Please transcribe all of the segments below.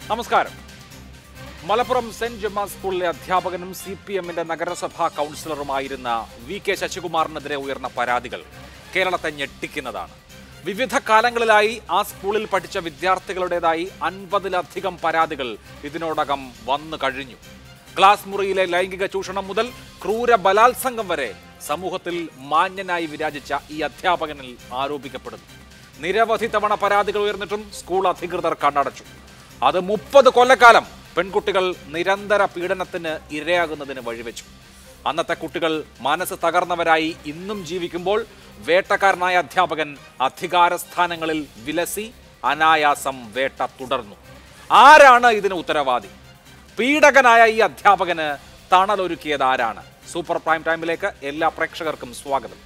നമസ്കാരം Malappuram saint Gemma's സ്കൂളിലെ അധ്യാപകനും സി പി എമ്മിന്റെ നഗരസഭാ കൗൺസിലറുമായിരുന്ന വി കെ ശശികുമാറിനെതിരെ ഉയർന്ന പരാതികൾ കേരളത്തെ ഞെട്ടിക്കുന്നതാണ് വിവിധ കാലങ്ങളിലായി ആ സ്കൂളിൽ പഠിച്ച വിദ്യാർത്ഥികളുടേതായി അൻപതിലധികം പരാതികൾ ഇതിനോടകം വന്നു കഴിഞ്ഞു ക്ലാസ് മുറിയിലെ ലൈംഗിക ചൂഷണം മുതൽ ക്രൂര ബലാത്സംഗം വരെ സമൂഹത്തിൽ മാന്യനായി വിരാജിച്ച ഈ അധ്യാപകനിൽ ആരോപിക്കപ്പെടുന്നു നിരവധി തവണ പരാതികൾ ഉയർന്നിട്ടും സ്കൂൾ അധികൃതർ കണ്ണടച്ചു അത് മുപ്പത് കൊല്ലക്കാലം പെൺകുട്ടികൾ നിരന്തര പീഡനത്തിന് ഇരയാകുന്നതിന് വഴിവെച്ചു അന്നത്തെ കുട്ടികൾ മനസ്സ് തകർന്നവരായി ഇന്നും ജീവിക്കുമ്പോൾ വേട്ടക്കാരനായ അധ്യാപകൻ അധികാരസ്ഥാനങ്ങളിൽ വിലസി അനായാസം വേട്ട തുടർന്നു ആരാണ് ഇതിന് ഉത്തരവാദി പീഡകനായ ഈ അധ്യാപകന് തണലൊരുക്കിയത് ആരാണ് സൂപ്പർ പ്രൈം ടൈമിലേക്ക് എല്ലാ പ്രേക്ഷകർക്കും സ്വാഗതം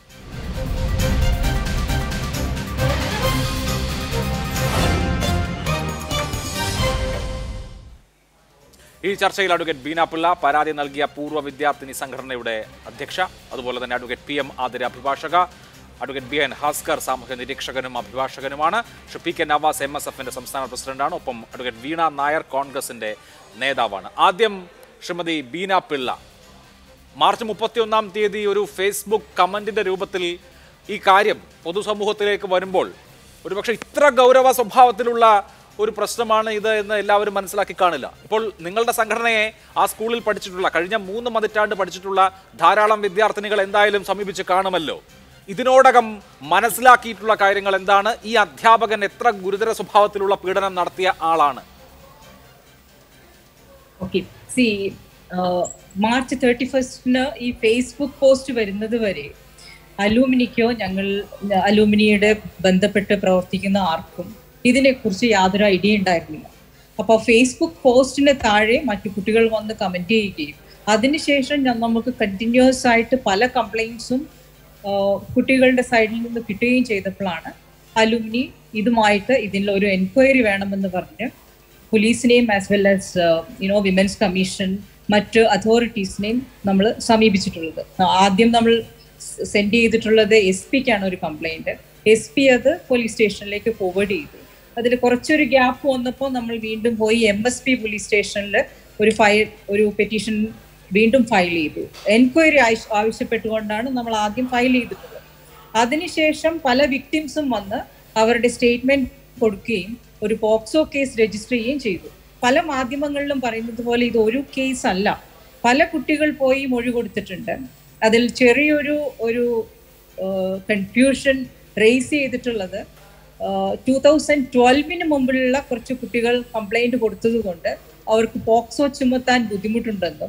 ഈ ചർച്ചയിൽ അഡ്വക്കേറ്റ് ബീന പിള്ള പരാതി നൽകിയ പൂർവ്വ വിദ്യാർത്ഥിനി സംഘടനയുടെ അധ്യക്ഷ അതുപോലെ തന്നെ അഡ്വക്കേറ്റ് പി എം ആതിര അഭിഭാഷക അഡ്വക്കേറ്റ് ബി എൻ ഭാസ്കർ സാമൂഹ്യ നിരീക്ഷകനും അഭിഭാഷകനുമാണ് Shri P K Navas M S എഫിന്റെ സംസ്ഥാന പ്രസിഡന്റാണ് ഒപ്പം അഡ്വക്കേറ്റ് വീണ നായർ കോൺഗ്രസിന്റെ നേതാവാണ് ആദ്യം ശ്രീമതി ബീന പിള്ള മാർച്ച് മുപ്പത്തിയൊന്നാം തീയതി ഒരു ഫേസ്ബുക്ക് കമന്റിന്റെ രൂപത്തിൽ ഈ കാര്യം പൊതുസമൂഹത്തിലേക്ക് വരുമ്പോൾ ഒരുപക്ഷെ ഇത്ര ഗൗരവ സ്വഭാവത്തിലുള്ള ഒരു പ്രശ്നമാണ് ഇത് എന്ന് എല്ലാവരും മനസ്സിലാക്കി കാണില്ല ഇപ്പോൾ നിങ്ങളുടെ സംഘടനയെ ആ സ്കൂളിൽ പഠിച്ചിട്ടുള്ള കഴിഞ്ഞ മൂന്ന് പതിറ്റാണ്ട് പഠിച്ചിട്ടുള്ള ധാരാളം വിദ്യാർത്ഥിനികൾ എന്തായാലും സമീപിച്ച് കാണുമല്ലോ ഇതിനോടകം മനസ്സിലാക്കിയിട്ടുള്ള കാര്യങ്ങൾ എന്താണ് ഈ അധ്യാപകൻ എത്ര ഗുരുതര സ്വഭാവത്തിലുള്ള പീഡനം നടത്തിയ ആളാണ് ഓക്കെ സി മാർച്ച് തേർട്ടി ഫസ്റ്റിന് ഈ ഫേസ്ബുക്ക് പോസ്റ്റ് വരുന്നത് വരെ അലൂമിനിക്കോ ഞങ്ങൾ അലൂമിനിയുടെ ബന്ധപ്പെട്ട് പ്രവർത്തിക്കുന്ന ആർക്കും ഇതിനെക്കുറിച്ച് യാതൊരു ഐഡിയ ഉണ്ടായിരുന്നില്ല അപ്പോൾ ഫേസ്ബുക്ക് പോസ്റ്റിന് താഴെ മറ്റു കുട്ടികൾ വന്ന് കമന്റ് ചെയ്യുകയും അതിനുശേഷം ഞാൻ നമുക്ക് കണ്ടിന്യൂസ് ആയിട്ട് പല കംപ്ലൈൻസും കുട്ടികളുടെ സൈഡിൽ നിന്ന് കിട്ടുകയും ചെയ്തപ്പോഴാണ് അലുമിനി ഇതുമായിട്ട് ഇതിൽ ഒരു എൻക്വയറി വേണമെന്ന് പറഞ്ഞ് പോലീസിനെയും as well as you know women's commission മറ്റ് അതോറിറ്റീസിനെയും നമ്മൾ സമീപിച്ചിട്ടുള്ളത് ആദ്യം നമ്മൾ സെൻഡ് ചെയ്തിട്ടുള്ളത് എസ് പിക്കാണ് ഒരു കംപ്ലൈന്റ് എസ് പി അത് പോലീസ് സ്റ്റേഷനിലേക്ക് ഫോർവേഡ് ചെയ്തു അതിൽ കുറച്ചൊരു ഗ്യാപ്പ് വന്നപ്പോൾ നമ്മൾ വീണ്ടും പോയി എം എസ് പി പോലീസ് സ്റ്റേഷനിൽ ഒരു ഫയൽ ഒരു പെറ്റീഷൻ വീണ്ടും ഫയൽ ചെയ്തു എൻക്വയറി ആവശ്യപ്പെട്ടുകൊണ്ടാണ് നമ്മൾ ആദ്യം ഫയൽ ചെയ്തിട്ടുള്ളത് അതിനുശേഷം പല വിക്ടിംസും വന്ന് അവരുടെ സ്റ്റേറ്റ്മെന്റ് കൊടുക്കുകയും ഒരു പോക്സോ കേസ് രജിസ്റ്റർ ചെയ്യുകയും ചെയ്തു പല മാധ്യമങ്ങളിലും പറയുന്നത് പോലെ ഇത് ഒരു കേസ് അല്ല പല കുട്ടികൾ പോയി മൊഴി കൊടുത്തിട്ടുണ്ട് അതിൽ ചെറിയൊരു ഒരു കൺഫ്യൂഷൻ റേസ് ചെയ്തിട്ടുള്ളത് ടൂ തൗസൻഡ് ട്വൽവിന് മുമ്പിലുള്ള കുറച്ച് കുട്ടികൾ കംപ്ലൈന്റ് കൊടുത്തത് കൊണ്ട് അവർക്ക് പോക്സോ ചുമത്താൻ ബുദ്ധിമുട്ടുണ്ടെന്നും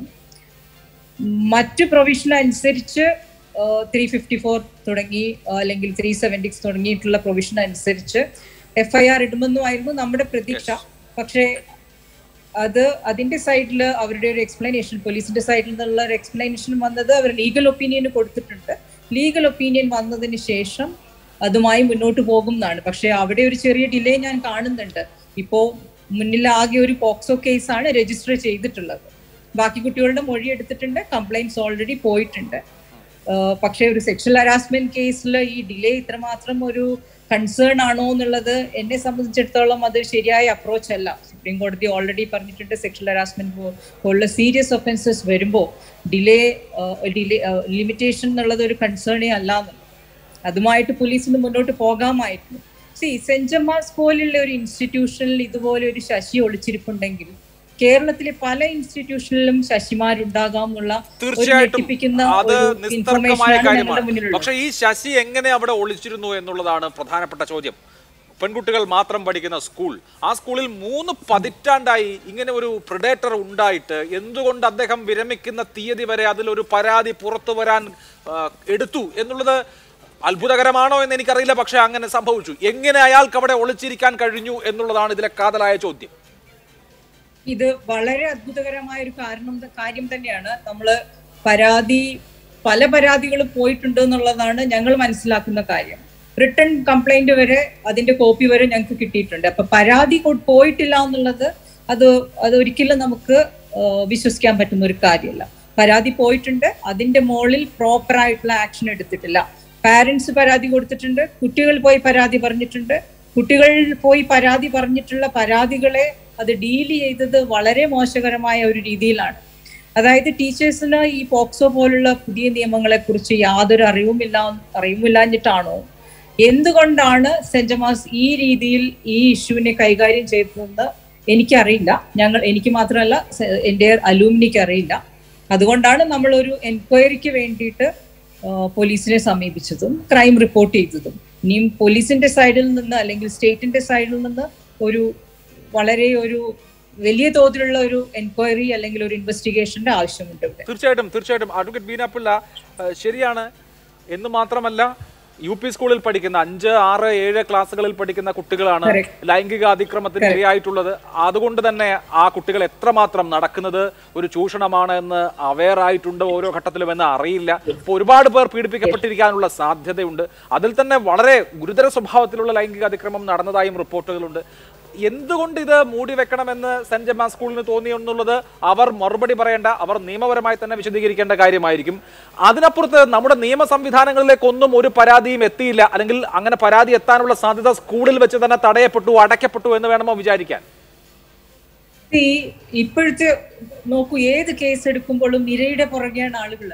മറ്റ് പ്രൊവിഷൻ അനുസരിച്ച് ത്രീ ഫിഫ്റ്റി ഫോർ തുടങ്ങി അല്ലെങ്കിൽ ത്രീ സെവൻറ്റി തുടങ്ങിയിട്ടുള്ള പ്രൊവിഷൻ അനുസരിച്ച് എഫ് ഐ ആർ ഇടുമെന്നുമായിരുന്നു നമ്മുടെ പ്രതീക്ഷ പക്ഷേ അത് അതിന്റെ സൈഡിൽ അവരുടെ ഒരു എക്സ്പ്ലനേഷൻ പോലീസിന്റെ സൈഡിൽ നിന്നുള്ള ഒരു എക്സ്പ്ലനേഷൻ വന്നത് അവർ ലീഗൽ ഒപ്പീനിയൻ കൊടുത്തിട്ടുണ്ട് ലീഗൽ ഒപ്പീനിയൻ വന്നതിന് ശേഷം അതുമായി മുന്നോട്ട് പോകും എന്നാണ് പക്ഷേ അവിടെ ഒരു ചെറിയ ഡിലേ ഞാൻ കാണുന്നുണ്ട് ഇപ്പോ മുന്നിൽ ആകെ ഒരു പോക്സോ കേസാണ് രജിസ്റ്റർ ചെയ്തിട്ടുള്ളത് ബാക്കി കുട്ടികളുടെ മൊഴി എടുത്തിട്ടുണ്ട് കംപ്ലൈൻറ്റ്സ് ഓൾറെഡി പോയിട്ടുണ്ട് പക്ഷേ ഒരു സെക്ഷൽ ഹരാസ്മെന്റ് കേസിൽ ഈ ഡിലേ ഇത്രമാത്രം ഒരു കൺസേൺ ആണോ എന്നുള്ളത് എന്നെ സംബന്ധിച്ചിടത്തോളം അത് ശരിയായ അപ്രോച്ച് അല്ല സുപ്രീം കോടതി ഓൾറെഡി പറഞ്ഞിട്ടുണ്ട് സെക്ഷൽ ഹരാസ്മെന്റ് പോലുള്ള സീരിയസ് ഒഫൻസസ് വരുമ്പോൾ ഡിലേ ഡിലേ ലിമിറ്റേഷൻ എന്നുള്ളത് ഒരു കൺസേണേ അല്ല എന്നുള്ളത് അതുമായിട്ട് പോലീസിന് മുന്നോട്ട് പോകാമായിരുന്നു സി സെന്റ് ജമാസ് പോലുള്ള ഒരു ഇൻസ്റ്റിറ്റ്യൂഷനിൽ ഇതുപോലെ ഒരു ശശി ഒളിച്ചിരിപ്പുണ്ടെങ്കിൽ കേരളത്തിലെ പല ഇൻസ്റ്റിറ്റ്യൂഷനിലും ശശിമാരുണ്ടാകാം എന്നുള്ള തീർച്ചയായിട്ടും അത് നിസ്തർക്കമായ കാര്യമാണ് പക്ഷെ ഈ ശശി എങ്ങനെ അവിടെ ഒളിച്ചിരുന്നു എന്നുള്ളതാണ് പ്രധാനപ്പെട്ട ചോദ്യം പെൺകുട്ടികൾ മാത്രം പഠിക്കുന്ന സ്കൂൾ ആ സ്കൂളിൽ മൂന്ന് പതിറ്റാണ്ടായി ഇങ്ങനെ ഒരു പ്രിഡേറ്റർ ഉണ്ടായിട്ട് എന്തുകൊണ്ട് അദ്ദേഹം വിരമിക്കുന്ന തീയതി വരെ അതിലൊരു പരാതി പുറത്തു വരാൻ എടുത്തു എന്നുള്ളത് അത്ഭുതകരമാണോ എന്ന് എനിക്കറിയില്ല പക്ഷെ അങ്ങനെ സംഭവിച്ചു എങ്ങനെ അയാൾക്ക് അവിടെ ഒളിച്ചിരിക്കാൻ കഴിഞ്ഞു എന്നുള്ളതാണ് ഇതിലെ കാതലായ ചോദ്യം ഇത് വളരെ അത്ഭുതകരമായ ഒരു കാരണം കാര്യം തന്നെയാണ് നമ്മൾ പരാതി പല പരാതികളും പോയിട്ടുണ്ട് എന്നുള്ളതാണ് ഞങ്ങൾ മനസ്സിലാക്കുന്ന കാര്യം റിട്ടേൺ കംപ്ലൈന്റ് വരെ അതിന്റെ കോപ്പി വരെ ഞങ്ങൾക്ക് കിട്ടിയിട്ടുണ്ട് അപ്പൊ പരാതി പോയിട്ടില്ല എന്നുള്ളത് അത് അത് ഒരിക്കലും നമുക്ക് വിശ്വസിക്കാൻ പറ്റുന്ന ഒരു കാര്യമല്ല പരാതി പോയിട്ടുണ്ട് അതിന്റെ മുകളിൽ പ്രോപ്പർ ആയിട്ടുള്ള ആക്ഷൻ എടുത്തിട്ടില്ല പാരന്റ്സ് പരാതി കൊടുത്തിട്ടുണ്ട് കുട്ടികൾ പോയി പരാതി പറഞ്ഞിട്ടുണ്ട് കുട്ടികൾ പോയി പരാതി പറഞ്ഞിട്ടുള്ള പരാതികളെ അത് ഡീൽ ചെയ്തത് വളരെ മോശകരമായ ഒരു രീതിയിലാണ് അതായത് ടീച്ചേഴ്സിന് ഈ പോക്സോ പോലുള്ള പുതിയ നിയമങ്ങളെ കുറിച്ച് യാതൊരു അറിവുമില്ല അറിവുമില്ലാഞ്ഞിട്ടാണോ എന്തുകൊണ്ടാണ് സെന്റ് ജമാസ് ഈ രീതിയിൽ ഈ ഇഷ്യൂവിനെ കൈകാര്യം ചെയ്തതെന്ന് എനിക്കറിയില്ല ഞങ്ങൾ എനിക്ക് മാത്രമല്ല സെ- എൻ്റെ അലൂമിനിക്ക് അറിയില്ല അതുകൊണ്ടാണ് നമ്മൾ ഒരു എൻക്വയറിക്ക് വേണ്ടിയിട്ട് ആ, പോലീസിനെ സമീപിച്ചതും ക്രൈം റിപ്പോർട്ട് ചെയ്തതും ഇനിയും പോലീസിന്റെ സൈഡിൽ നിന്ന് അല്ലെങ്കിൽ സ്റ്റേറ്റിന്റെ സൈഡിൽ നിന്ന് ഒരു വളരെ ഒരു വലിയ തോതിലുള്ള ഒരു എൻക്വയറി അല്ലെങ്കിൽ ഒരു ഇൻവെസ്റ്റിഗേഷന്റെ ആവശ്യമുണ്ട് ഇവിടെ തീർച്ചയായിട്ടും തീർച്ചയായിട്ടും അഡ്വക്കേറ്റ് ബീനാപ്പിള്ള ഏഹ്, ശരിയാണ് എന്ന് മാത്രമല്ല യു പി സ്കൂളിൽ പഠിക്കുന്ന അഞ്ച് ആറ് ഏഴ് ക്ലാസ്സുകളിൽ പഠിക്കുന്ന കുട്ടികളാണ് Correct. ലൈംഗിക അതിക്രമത്തിന് ഇരയായിട്ടുള്ളത് അതുകൊണ്ട് തന്നെ ആ കുട്ടികൾ എത്രമാത്രം നടക്കുന്നത് ഒരു ചൂഷണമാണ് എന്ന് അവെയർ ആയിട്ടുണ്ട് ഓരോ ഘട്ടത്തിലും എന്ന് അറിയില്ല ഇപ്പൊ ഒരുപാട് പേർ പീഡിപ്പിക്കപ്പെട്ടിരിക്കാനുള്ള സാധ്യതയുണ്ട് അതിൽ തന്നെ വളരെ ഗുരുതര സ്വഭാവത്തിലുള്ള ലൈംഗിക അതിക്രമം നടന്നതായും റിപ്പോർട്ടുകളുണ്ട് എന്തുകൊണ്ട് ഇത് മൂടി വെക്കണമെന്ന് സെന്റ് ജമാ സ്കൂളിന് തോന്നി എന്നുള്ളത് അവർ മറുപടി പറയേണ്ട അവർ നിയമപരമായി തന്നെ വിശദീകരിക്കേണ്ട കാര്യമായിരിക്കും അതിനപ്പുറത്ത് നമ്മുടെ നിയമ സംവിധാനങ്ങളിലേക്കൊന്നും ഒരു പരാതിയും എത്തിയില്ല അല്ലെങ്കിൽ അങ്ങനെ പരാതി എത്താനുള്ള സാധ്യത സ്കൂളിൽ വെച്ച് തന്നെ തടയപ്പെട്ടു അടയ്ക്കപ്പെട്ടു എന്ന് വേണമോ വിചാരിക്കാൻ ഈ ഇപ്പോഴത്തെ നോക്കൂ ഏത് കേസ് എടുക്കുമ്പോഴും ഇരയുടെ പുറകെയാണ് ആളുകൾ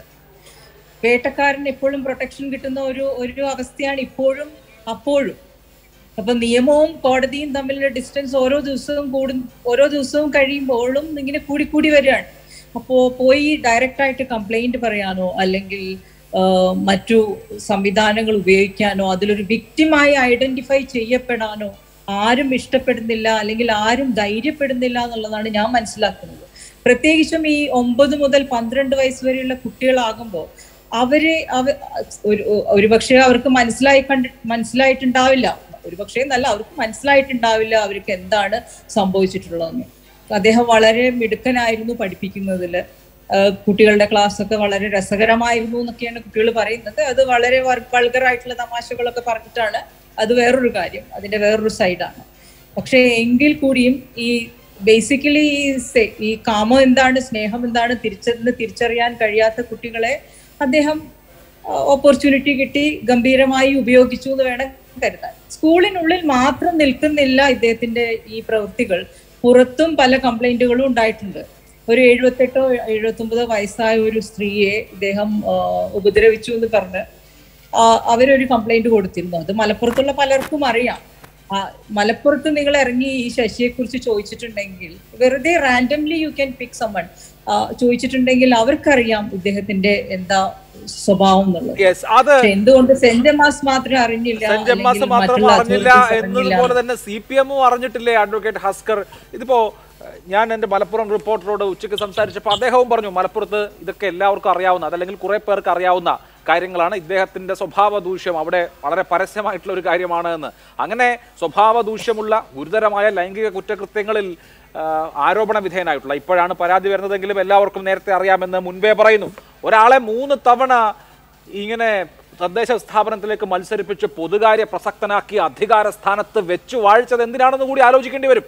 വേട്ടക്കാരൻ എപ്പോഴും പ്രൊട്ടക്ഷൻ കിട്ടുന്ന ഒരു ഒരു അവസ്ഥയാണ് ഇപ്പോഴും അപ്പോഴും അപ്പൊ നിയമവും കോടതിയും തമ്മിലുള്ള ഡിസ്റ്റൻസ് ഓരോ ദിവസവും കൂടും ഓരോ ദിവസവും കഴിയുമ്പോഴും ഇങ്ങനെ കൂടി കൂടി വരികയാണ് അപ്പോ പോയി ഡയറക്റ്റ് ആയിട്ട് കംപ്ലൈന്റ് പറയാനോ അല്ലെങ്കിൽ ആ, മറ്റു സംവിധാനങ്ങൾ ഉപയോഗിക്കാനോ അതിലൊരു വിക്റ്റിമായി ഐഡന്റിഫൈ ചെയ്യപ്പെടാനോ ആരും ഇഷ്ടപ്പെടുന്നില്ല അല്ലെങ്കിൽ ആരും ധൈര്യപ്പെടുന്നില്ല എന്നുള്ളതാണ് ഞാൻ മനസ്സിലാക്കുന്നത് പ്രത്യേകിച്ചും ഈ ഒമ്പത് മുതൽ പന്ത്രണ്ട് വയസ്സ് വരെയുള്ള കുട്ടികളാകുമ്പോൾ അവര് അവ ഒരു ഒരുപക്ഷെ അവർക്ക് മനസ്സിലായി കണ്ടി മനസ്സിലായിട്ടുണ്ടാവില്ല ഒരുപക്ഷെ എന്നല്ല അവർക്ക് മനസ്സിലായിട്ടുണ്ടാവില്ല അവർക്ക് എന്താണ് സംഭവിച്ചിട്ടുള്ളതെന്ന് അദ്ദേഹം വളരെ മിടുക്കനായിരുന്നു പഠിപ്പിക്കുന്നതിൽ കുട്ടികളുടെ ക്ലാസ് ഒക്കെ വളരെ രസകരമായിരുന്നു എന്നൊക്കെയാണ് കുട്ടികൾ പറയുന്നത് അത് വളരെ വൾഗറായിട്ടുള്ള തമാശകളൊക്കെ പറഞ്ഞിട്ടാണ് അത് വേറൊരു കാര്യം അതിന്റെ വേറൊരു സൈഡാണ് പക്ഷെ എങ്കിൽ കൂടിയും ഈ ബേസിക്കലി ഈ സെ- ഈ കാമം എന്താണ് സ്നേഹം എന്താണ് തിരിച്ചെന്ന് തിരിച്ചറിയാൻ കഴിയാത്ത കുട്ടികളെ അദ്ദേഹം ഓപ്പർച്യൂണിറ്റി കിട്ടി ഗംഭീരമായി ഉപയോഗിച്ചു എന്ന് വേണം കരുതാൻ സ്കൂളിനുള്ളിൽ മാത്രം നിൽക്കുന്നില്ല ഇദ്ദേഹത്തിന്റെ ഈ പ്രവൃത്തികൾ പുറത്തും പല കംപ്ലൈന്റുകളും ഉണ്ടായിട്ടുണ്ട് ഒരു എഴുപത്തെട്ടോ എഴുപത്തൊമ്പതോ വയസ്സായ ഒരു സ്ത്രീയെ ഇദ്ദേഹം ആ, ഉപദ്രവിച്ചു എന്ന് പറഞ്ഞ് ആ, അവരൊരു കംപ്ലൈന്റ് കൊടുത്തിരുന്നു അത് മലപ്പുറത്തുള്ള പലർക്കും അറിയാം ആ, മലപ്പുറത്ത് നിങ്ങൾ ഇറങ്ങി ഈ ശശിയെ കുറിച്ച് ചോദിച്ചിട്ടുണ്ടെങ്കിൽ വെറുതെ randomly you can pick summon ചോദിച്ചിട്ടുണ്ടെങ്കിൽ അവർക്കറിയാം ഇദ്ദേഹത്തിന്റെ എന്താ സ്വഭാവം എന്നുള്ളത് യെസ് അത് പക്ഷെ എന്തുകൊണ്ട് സെന്റ് ജമാസ് മാത്രം അറിഞ്ഞില്ല സെന്റ് ജമ്മാസ് അല്ലെങ്കിൽ മാത്രം മറ്റുള്ള അറിഞ്ഞില്ല authorities അറിഞ്ഞില്ല എന്നതുപോലെ തന്നെ സി പി എമ്മും അറിഞ്ഞിട്ടില്ലേ അഡ്വക്കേറ്റ് ഹസ്കർ ഇതിപ്പോ ഏഹ്, ഞാൻ എൻ്റെ മലപ്പുറം റിപ്പോർട്ടറോട് ഉച്ചയ്ക്ക് സംസാരിച്ചപ്പോൾ അദ്ദേഹവും പറഞ്ഞു മലപ്പുറത്ത് ഇതൊക്കെ എല്ലാവർക്കും അറിയാവുന്ന അതല്ലെങ്കിൽ കുറെ പേർക്ക് അറിയാവുന്ന കാര്യങ്ങളാണ് ഇദ്ദേഹത്തിന്റെ സ്വഭാവ ദൂഷ്യം അവിടെ വളരെ പരസ്യമായിട്ടുള്ള ഒരു കാര്യമാണ് എന്ന് അങ്ങനെ സ്വഭാവ ദൂഷ്യമുള്ള ഗുരുതരമായ ലൈംഗിക കുറ്റകൃത്യങ്ങളിൽ ആ, ആരോപണ വിധേയനായിട്ടുള്ള ഇപ്പോഴാണ് പരാതി വരുന്നതെങ്കിലും എല്ലാവർക്കും നേരത്തെ അറിയാമെന്ന് മുൻപേ പറയുന്നു ഒരാളെ മൂന്ന് തവണ ഇങ്ങനെ തദ്ദേശ സ്ഥാപനത്തിലേക്ക് മത്സരിപ്പിച്ച് പൊതുകാര്യ പ്രസക്തനാക്കി അധികാര സ്ഥാനത്ത് വെച്ചു വാഴിച്ചത് എന്തിനാണെന്ന് കൂടി ആലോചിക്കേണ്ടി വരും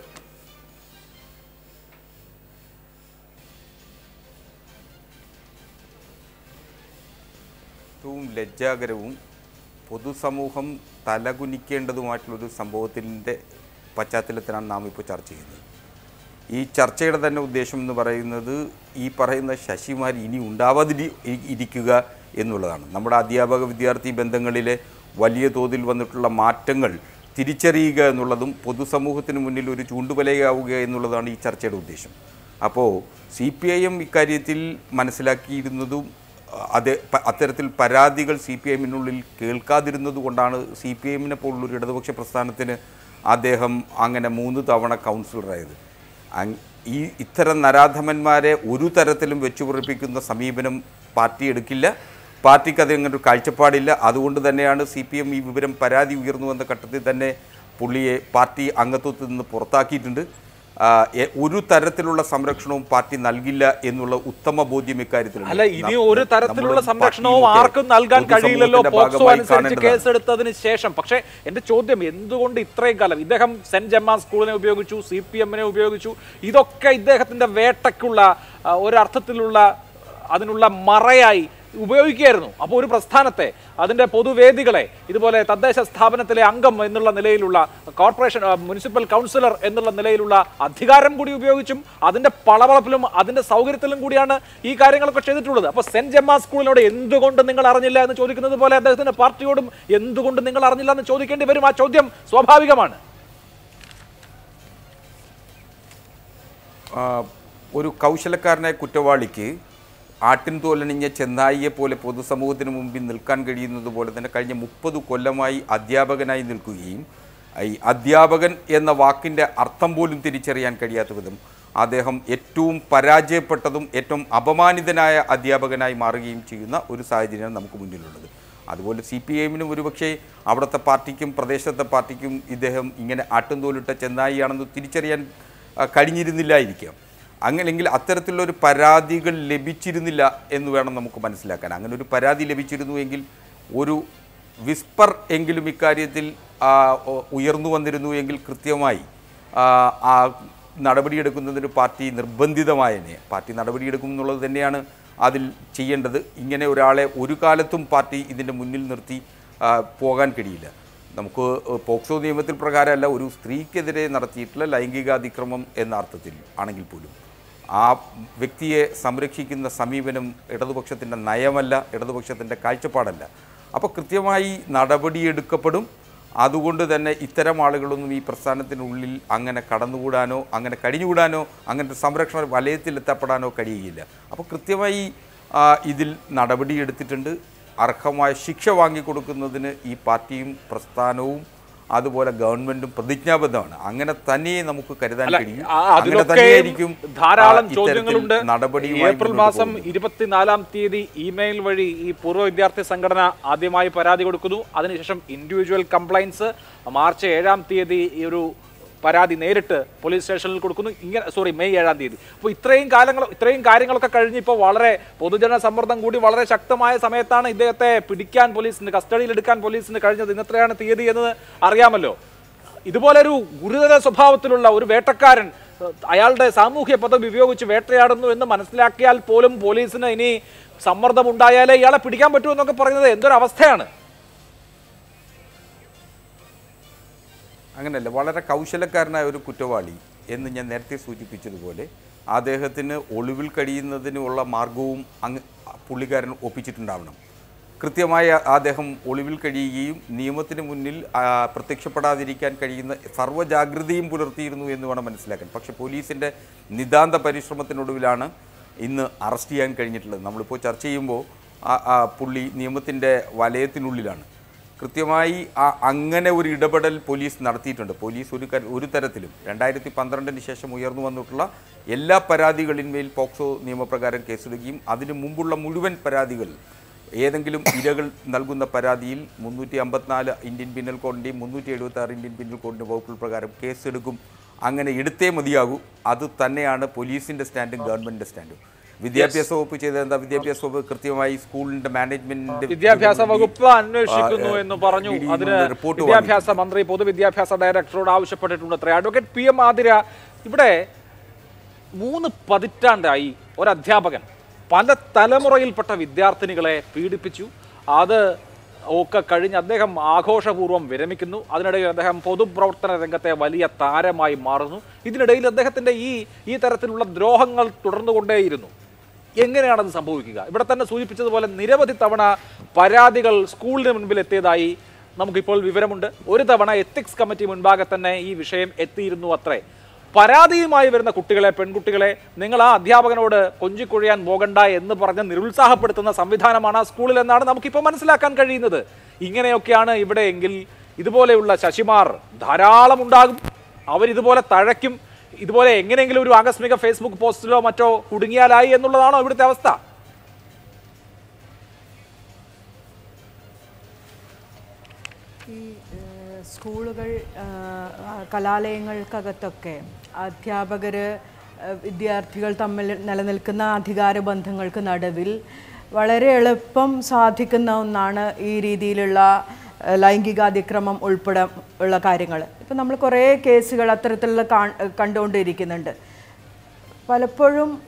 ഏറ്റവും ലജ്ജാകരവും പൊതുസമൂഹം തലകുനിക്കേണ്ടതുമായിട്ടുള്ളൊരു സംഭവത്തിൻ്റെ പശ്ചാത്തലത്തിലാണ് നാം ഇപ്പോൾ ചർച്ച ചെയ്യുന്നത് ഈ ചർച്ചയുടെ തന്നെ ഉദ്ദേശം എന്ന് പറയുന്നത് ഈ പറയുന്ന ശശിമാർ ഇനി ഉണ്ടാവാതിരി ഇ- ഇരിക്കുക എന്നുള്ളതാണ് നമ്മുടെ അധ്യാപക വിദ്യാർത്ഥി ബന്ധങ്ങളിലെ വലിയ തോതിൽ വന്നിട്ടുള്ള മാറ്റങ്ങൾ തിരിച്ചറിയുക എന്നുള്ളതും പൊതുസമൂഹത്തിന് മുന്നിൽ ഒരു ചൂണ്ടുവലയാവുക എന്നുള്ളതാണ് ഈ ചർച്ചയുടെ ഉദ്ദേശം അപ്പോൾ സി പി ഐ എം ഇക്കാര്യത്തിൽ മനസ്സിലാക്കിയിരുന്നതും അത് പ- അത്തരത്തിൽ പരാതികൾ സി പി എമ്മിനുള്ളിൽ കേൾക്കാതിരുന്നത് കൊണ്ടാണ് സി പി എമ്മിനെ പോലുള്ളൊരു ഇടതുപക്ഷ പ്രസ്ഥാനത്തിന് അദ്ദേഹം അങ്ങനെ മൂന്ന് തവണ കൗൺസിലറായത് അങ്- ഈ ഇത്തരം നരാധമന്മാരെ ഒരു തരത്തിലും വെച്ചുപുറപ്പിക്കുന്ന സമീപനം പാർട്ടി എടുക്കില്ല പാർട്ടിക്ക് അത് അങ്ങനെ ഒരു കാഴ്ചപ്പാടില്ല അതുകൊണ്ട് തന്നെയാണ് സി പി എം ഈ വിവരം പരാതി ഉയർന്നു വന്ന ഘട്ടത്തിൽ തന്നെ പുള്ളിയെ പാർട്ടി അംഗത്വത്തിൽ നിന്ന് പുറത്താക്കിയിട്ടുണ്ട് ആ, എ- ഒരു തരത്തിലുള്ള സംരക്ഷണവും പാർട്ടി നൽകില്ല എന്നുള്ള ഉത്തമ ബോധ്യം ഇക്കാര്യത്തിലുണ്ട് അല്ല ഇനി ന- ഒരു നമ്മളും തരത്തിലുള്ള സംരക്ഷണവും പാർട്ടിയും ഒക്കെ ആർക്കും നൽകാൻ കഴിയില്ലല്ലോ പൊതുസമൂഹത്തിന്റെ പോക്സോ ഭാഗമായി അനുസരിച്ച് കാണേണ്ടതാണ്. കേസെടുത്തതിന് ശേഷം പക്ഷേ എന്റെ ചോദ്യം എന്തുകൊണ്ട് ഇത്രയും കാലം ഇദ്ദേഹം സെന്റ് ജമ്മാ സ്കൂളിനെ ഉപയോഗിച്ചു സി പി എമ്മിനെ ഉപയോഗിച്ചു ഇതൊക്കെ ഇദ്ദേഹത്തിന്റെ വേട്ടയ്ക്കുള്ള ആ, ഒരർത്ഥത്തിലുള്ള അതിനുള്ള മറയായി ഉപയോഗിക്കുകയായിരുന്നു അപ്പോൾ ഒരു പ്രസ്ഥാനത്തെ അതിന്റെ പൊതുവേദികളെ ഇതുപോലെ തദ്ദേശ സ്ഥാപനത്തിലെ അംഗം എന്നുള്ള നിലയിലുള്ള കോർപ്പറേഷൻ ആ, മുനിസിപ്പൽ കൗൺസിലർ എന്നുള്ള നിലയിലുള്ള അധികാരം കൂടി ഉപയോഗിച്ചും അതിന്റെ പളവളപ്പിലും അതിന്റെ സൗകര്യത്തിലും കൂടിയാണ് ഈ കാര്യങ്ങളൊക്കെ ചെയ്തിട്ടുള്ളത് അപ്പോൾ സെന്റ് ജെമ്മ സ്കൂളിനോട് എന്തുകൊണ്ട് നിങ്ങൾ അറിഞ്ഞില്ല എന്ന് ചോദിക്കുന്നത് പോലെ അദ്ദേഹത്തിന്റെ പാർട്ടിയോടും എന്തുകൊണ്ട് നിങ്ങൾ അറിഞ്ഞില്ല എന്ന് ചോദിക്കേണ്ടി വരും ആ ചോദ്യം സ്വാഭാവികമാണ് ആ, ഒരു കൗശലക്കാരനായ കുറ്റവാളിക്ക് ആട്ടിൻ തോലണിഞ്ഞ ചെന്നായിയെ പോലെ പൊതുസമൂഹത്തിന് മുമ്പിൽ നിൽക്കാൻ കഴിയുന്നത് പോലെ തന്നെ കഴിഞ്ഞ മുപ്പത് കൊല്ലമായി അധ്യാപകനായി നിൽക്കുകയും ഈ അധ്യാപകൻ എന്ന വാക്കിൻ്റെ അർത്ഥം പോലും തിരിച്ചറിയാൻ കഴിയാത്ത വിധം അദ്ദേഹം ഏറ്റവും പരാജയപ്പെട്ടതും ഏറ്റവും അപമാനിതനായ അധ്യാപകനായി മാറുകയും ചെയ്യുന്ന ഒരു സാഹചര്യമാണ് നമുക്ക് മുന്നിലുള്ളത് അതുപോലെ സി പി ഐഎമ്മിനും ഒരുപക്ഷെ അവിടുത്തെ പാർട്ടിക്കും പ്രദേശത്തെ പാർട്ടിക്കും ഇദ്ദേഹം ഇങ്ങനെ ആട്ടുംതോലിട്ട ചെന്നായിയാണെന്ന് തിരിച്ചറിയാൻ ആ, കഴിഞ്ഞിരുന്നില്ലായിരിക്കാം അങ്ങനെയെങ്കിൽ അത്തരത്തിലുള്ള ഒരു പരാതികൾ ലഭിച്ചിരുന്നില്ല എന്ന് വേണം നമുക്ക് മനസ്സിലാക്കാൻ അങ്ങനെ ഒരു പരാതി ലഭിച്ചിരുന്നുവെങ്കിൽ ഒരു വിസ്പർ എങ്കിലും ഇക്കാര്യത്തിൽ ആ, ഒ- ഉയർന്നു വന്നിരുന്നു എങ്കിൽ കൃത്യമായി ആ, ആ നടപടിയെടുക്കുന്നതിന് പാർട്ടി നിർബന്ധിതമായനെ പാർട്ടി നടപടിയെടുക്കും എന്നുള്ളത് തന്നെയാണ് അതിൽ ചെയ്യേണ്ടത് ഇങ്ങനെ ഒരാളെ ഒരു കാലത്തും പാർട്ടി ഇതിൻ്റെ മുന്നിൽ നിർത്തി ആ, പോകാൻ കഴിയില്ല നമുക്ക് പോക്സോ നിയമത്തിൽ പ്രകാരമല്ല ഒരു സ്ത്രീക്കെതിരെ നടത്തിയിട്ടുള്ള ലൈംഗികാതിക്രമം എന്ന അർത്ഥത്തിൽ ആണെങ്കിൽ പോലും ആ വ്യക്തിയെ സംരക്ഷിക്കുന്ന സമീപനം ഇടതുപക്ഷത്തിൻ്റെ നയമല്ല ഇടതുപക്ഷത്തിൻ്റെ കാഴ്ചപ്പാടല്ല അപ്പോൾ കൃത്യമായി നടപടിയെടുക്കപ്പെടും അതുകൊണ്ട് തന്നെ ഇത്തരം ആളുകളൊന്നും ഈ പ്രസ്ഥാനത്തിനുള്ളിൽ അങ്ങനെ കടന്നുകൂടാനോ അങ്ങനെ കഴിഞ്ഞുകൂടാനോ അങ്ങനത്തെ സംരക്ഷണ വലയത്തിൽ എത്തപ്പെടാനോ കഴിയുകയില്ല അപ്പോൾ കൃത്യമായി ആ, ഇതിൽ നടപടിയെടുത്തിട്ടുണ്ട് അർഹമായ ശിക്ഷ വാങ്ങിക്കൊടുക്കുന്നതിന് ഈ പാർട്ടിയും പ്രസ്ഥാനവും അതുപോലെ ഗവൺമെന്റും പ്രതിജ്ഞാബദ്ധമാണ് അങ്ങനെ തന്നെ നമുക്ക് കരുതാൻ അല്ല, കഴിയും ആ, അങ്ങനെ അതിലൊക്കെ തന്നെയായിരിക്കും ധാരാളം ആ, ഇത്തരത്തിൽ ചോദ്യങ്ങളുണ്ട് നടപടിയുമായി ഏപ്രിൽ മുന്നോട്ട് മാസം പോകുന്നത്. ഇരുപത്തിനാലാം തീയതി ഇമെയിൽ വഴി ഈ പൂർവ്വ വിദ്യാർത്ഥി സംഘടന ആദ്യമായി പരാതി കൊടുക്കുന്നു അതിനുശേഷം ഇൻഡിവിജ്വൽ കംപ്ലൈൻസ് മാർച്ച് ഏഴാം തീയതി ഈ ഒരു പരാതി നേരിട്ട് പോലീസ് സ്റ്റേഷനിൽ കൊടുക്കുന്നു ഇങ്ങനെ സോറി മെയ് ഏഴാം തീയതി അപ്പോൾ ഇത്രയും കാലങ്ങൾ ഇത്രയും കാര്യങ്ങളൊക്കെ കഴിഞ്ഞ് ഇപ്പോൾ വളരെ പൊതുജന സമ്മർദ്ദം കൂടി വളരെ ശക്തമായ സമയത്താണ് ഇദ്ദേഹത്തെ പിടിക്കാൻ പോലീസിന് കസ്റ്റഡിയിൽ എടുക്കാൻ പോലീസിന് കഴിഞ്ഞത് ഇന്നത്രയാണ് തീയതി എന്ന് അറിയാമല്ലോ ഇതുപോലൊരു ഗുരുതര സ്വഭാവത്തിലുള്ള ഒരു വേട്ടക്കാരൻ ഏഹ്, അയാളുടെ സാമൂഹ്യ പദവി ഉപയോഗിച്ച് വേട്ടയാടുന്നു എന്ന് മനസ്സിലാക്കിയാൽ പോലും പോലീസിന് ഇനി സമ്മർദ്ദം ഉണ്ടായാലേ ഇയാളെ പിടിക്കാൻ പറ്റൂ എന്നൊക്കെ പറയുന്നത് എന്തൊരു അവസ്ഥയാണ് അങ്ങനെയല്ല വളരെ കൗശലക്കാരനായ ഒരു കുറ്റവാളി എന്ന് ഞാൻ നേരത്തെ സൂചിപ്പിച്ചതുപോലെ അദ്ദേഹത്തിന് ഒളിവിൽ കഴിയുന്നതിനുള്ള മാർഗവും അങ്ങ് പുള്ളിക്കാരൻ ഒപ്പിച്ചിട്ടുണ്ടാവണം കൃത്യമായ അദ്ദേഹം ഒളിവിൽ കഴിയുകയും നിയമത്തിന് മുന്നിൽ ആ, പ്രത്യക്ഷപ്പെടാതിരിക്കാൻ കഴിയുന്ന സർവ്വജാഗ്രതയും പുലർത്തിയിരുന്നു എന്ന് വേണം മനസ്സിലാക്കാൻ പക്ഷേ പോലീസിൻ്റെ നിതാന്ത പരിശ്രമത്തിനൊടുവിലാണ് ഇന്ന് അറസ്റ്റ് ചെയ്യാൻ കഴിഞ്ഞിട്ടുള്ളത് നമ്മളിപ്പോൾ ചർച്ച ചെയ്യുമ്പോൾ ആ- ആ പുള്ളി നിയമത്തിൻ്റെ വലയത്തിനുള്ളിലാണ് കൃത്യമായി ആ അങ്ങനെ ഒരു ഇടപെടൽ പോലീസ് നടത്തിയിട്ടുണ്ട് പോലീസ് ഒരു കര- ഒരു തരത്തിലും രണ്ടായിരത്തി പന്ത്രണ്ടിന് ശേഷം ഉയർന്നു വന്നിട്ടുള്ള എല്ലാ പരാതികളിന്മേൽ പോക്സോ നിയമപ്രകാരം കേസെടുക്കുകയും അതിന് മുമ്പുള്ള മുഴുവൻ പരാതികൾ ഏതെങ്കിലും ഇരകൾ നൽകുന്ന പരാതിയിൽ മുന്നൂറ്റി അമ്പത്തിനാല് ഇന്ത്യൻ പിന്നൽ കോഡിൻ്റെയും മുന്നൂറ്റി എഴുപത്തി ആറ് ഇന്ത്യൻ പിന്നൽ കോഡിൻ്റെ വകുപ്പുകൾ പ്രകാരം കേസെടുക്കും അങ്ങനെ എടുത്തേ മതിയാകൂ അത് തന്നെയാണ് പോലീസിൻ്റെ സ്റ്റാൻഡും ഗവൺമെൻറ്റിൻ്റെ സ്റ്റാൻഡും വിദ്യാഭ്യാസ വകുപ്പ് ചെയ്തത് എന്താ വിദ്യാഭ്യാസ വകുപ്പ് കൃത്യമായി സ്കൂളിൻ്റെ മാനേജ്മെൻറ്റ് വിദ്യാഭ്യാസ വകുപ്പ് അന്വേഷിക്കുന്നു ആ, എന്ന് പറഞ്ഞു ഇ- അതിന് റിപ്പോർട്ട് വിദ്യാഭ്യാസ മന്ത്രി പൊതുവിദ്യാഭ്യാസ ഡയറക്ടറോട് ആവശ്യപ്പെട്ടിട്ടുണ്ട് അത്ര അഡ്വക്കേറ്റ് പി എം ആതിര ഇവിടെ മൂന്ന് പതിറ്റാണ്ടായി ഒരു അധ്യാപകൻ പല തലമുറയിൽപ്പെട്ട വിദ്യാർത്ഥിനികളെ പീഡിപ്പിച്ചു അത് ഒക്കെ കഴിഞ്ഞ് അദ്ദേഹം ആഘോഷപൂർവ്വം വിരമിക്കുന്നു അതിനിടയിൽ അദ്ദേഹം പൊതുപ്രവർത്തന രംഗത്തെ വലിയ താരമായി മാറുന്നു ഇതിനിടയിൽ അദ്ദേഹത്തിന്റെ ഈ ഈ തരത്തിലുള്ള ദ്രോഹങ്ങൾ തുടർന്നുകൊണ്ടേയിരുന്നു എങ്ങനെയാണത് സംഭവിക്കുക ഇവിടെ തന്നെ സൂചിപ്പിച്ചതുപോലെ നിരവധി തവണ പരാതികൾ സ്കൂളിന് മുൻപിൽ എത്തിയതായി നമുക്കിപ്പോൾ വിവരമുണ്ട് ഒരു തവണ എത്തിക്സ് കമ്മിറ്റി മുൻപാകെ തന്നെ ഈ വിഷയം എത്തിയിരുന്നു അത്രേ പരാതിയുമായി വരുന്ന കുട്ടികളെ പെൺകുട്ടികളെ നിങ്ങൾ ആ അധ്യാപകനോട് കൊഞ്ചിക്കൊഴിയാൻ പോകണ്ട എന്ന് പറഞ്ഞ് നിരുത്സാഹപ്പെടുത്തുന്ന സംവിധാനമാണ് ആ സ്കൂളിൽ എന്നാണ് നമുക്കിപ്പോൾ മനസ്സിലാക്കാൻ കഴിയുന്നത് ഇങ്ങനെയൊക്കെയാണ് ഇവിടെ എങ്കിൽ ഇതുപോലെയുള്ള ശശിമാർ ധാരാളം ഉണ്ടാകും അവരിതുപോലെ തഴയ്ക്കും ഇതുപോലെ എങ്ങനെയെങ്കിലും ഒരു ആകസ്മിക ഫേസ്ബുക്ക് പോസ്റ്റിലോ മറ്റോ കുടുങ്ങിയാലായി എന്നുള്ളതാണോ ഇവിടുത്തെ അവസ്ഥ ഈ ഏഹ്, സ്കൂളുകൾ ആഹ്, ആ, കലാലയങ്ങൾക്കകത്തൊക്കെ അധ്യാപകർ വിദ്യാർത്ഥികൾ തമ്മിൽ നിലനിൽക്കുന്ന അധികാര ബന്ധങ്ങൾക്ക് നടുവിൽ വളരെ എളുപ്പം സാധിക്കുന്ന ഒന്നാണ് ഈ രീതിയിലുള്ള ഏഹ്, ലൈംഗികാതിക്രമം ഉൾപ്പെടെ ഉള്ള കാര്യങ്ങൾ ഇപ്പം നമ്മൾ കുറേ കേസുകൾ അത്തരത്തിലുള്ള കാ- കണ്ടുകൊണ്ടിരിക്കുന്നുണ്ട് പലപ്പോഴും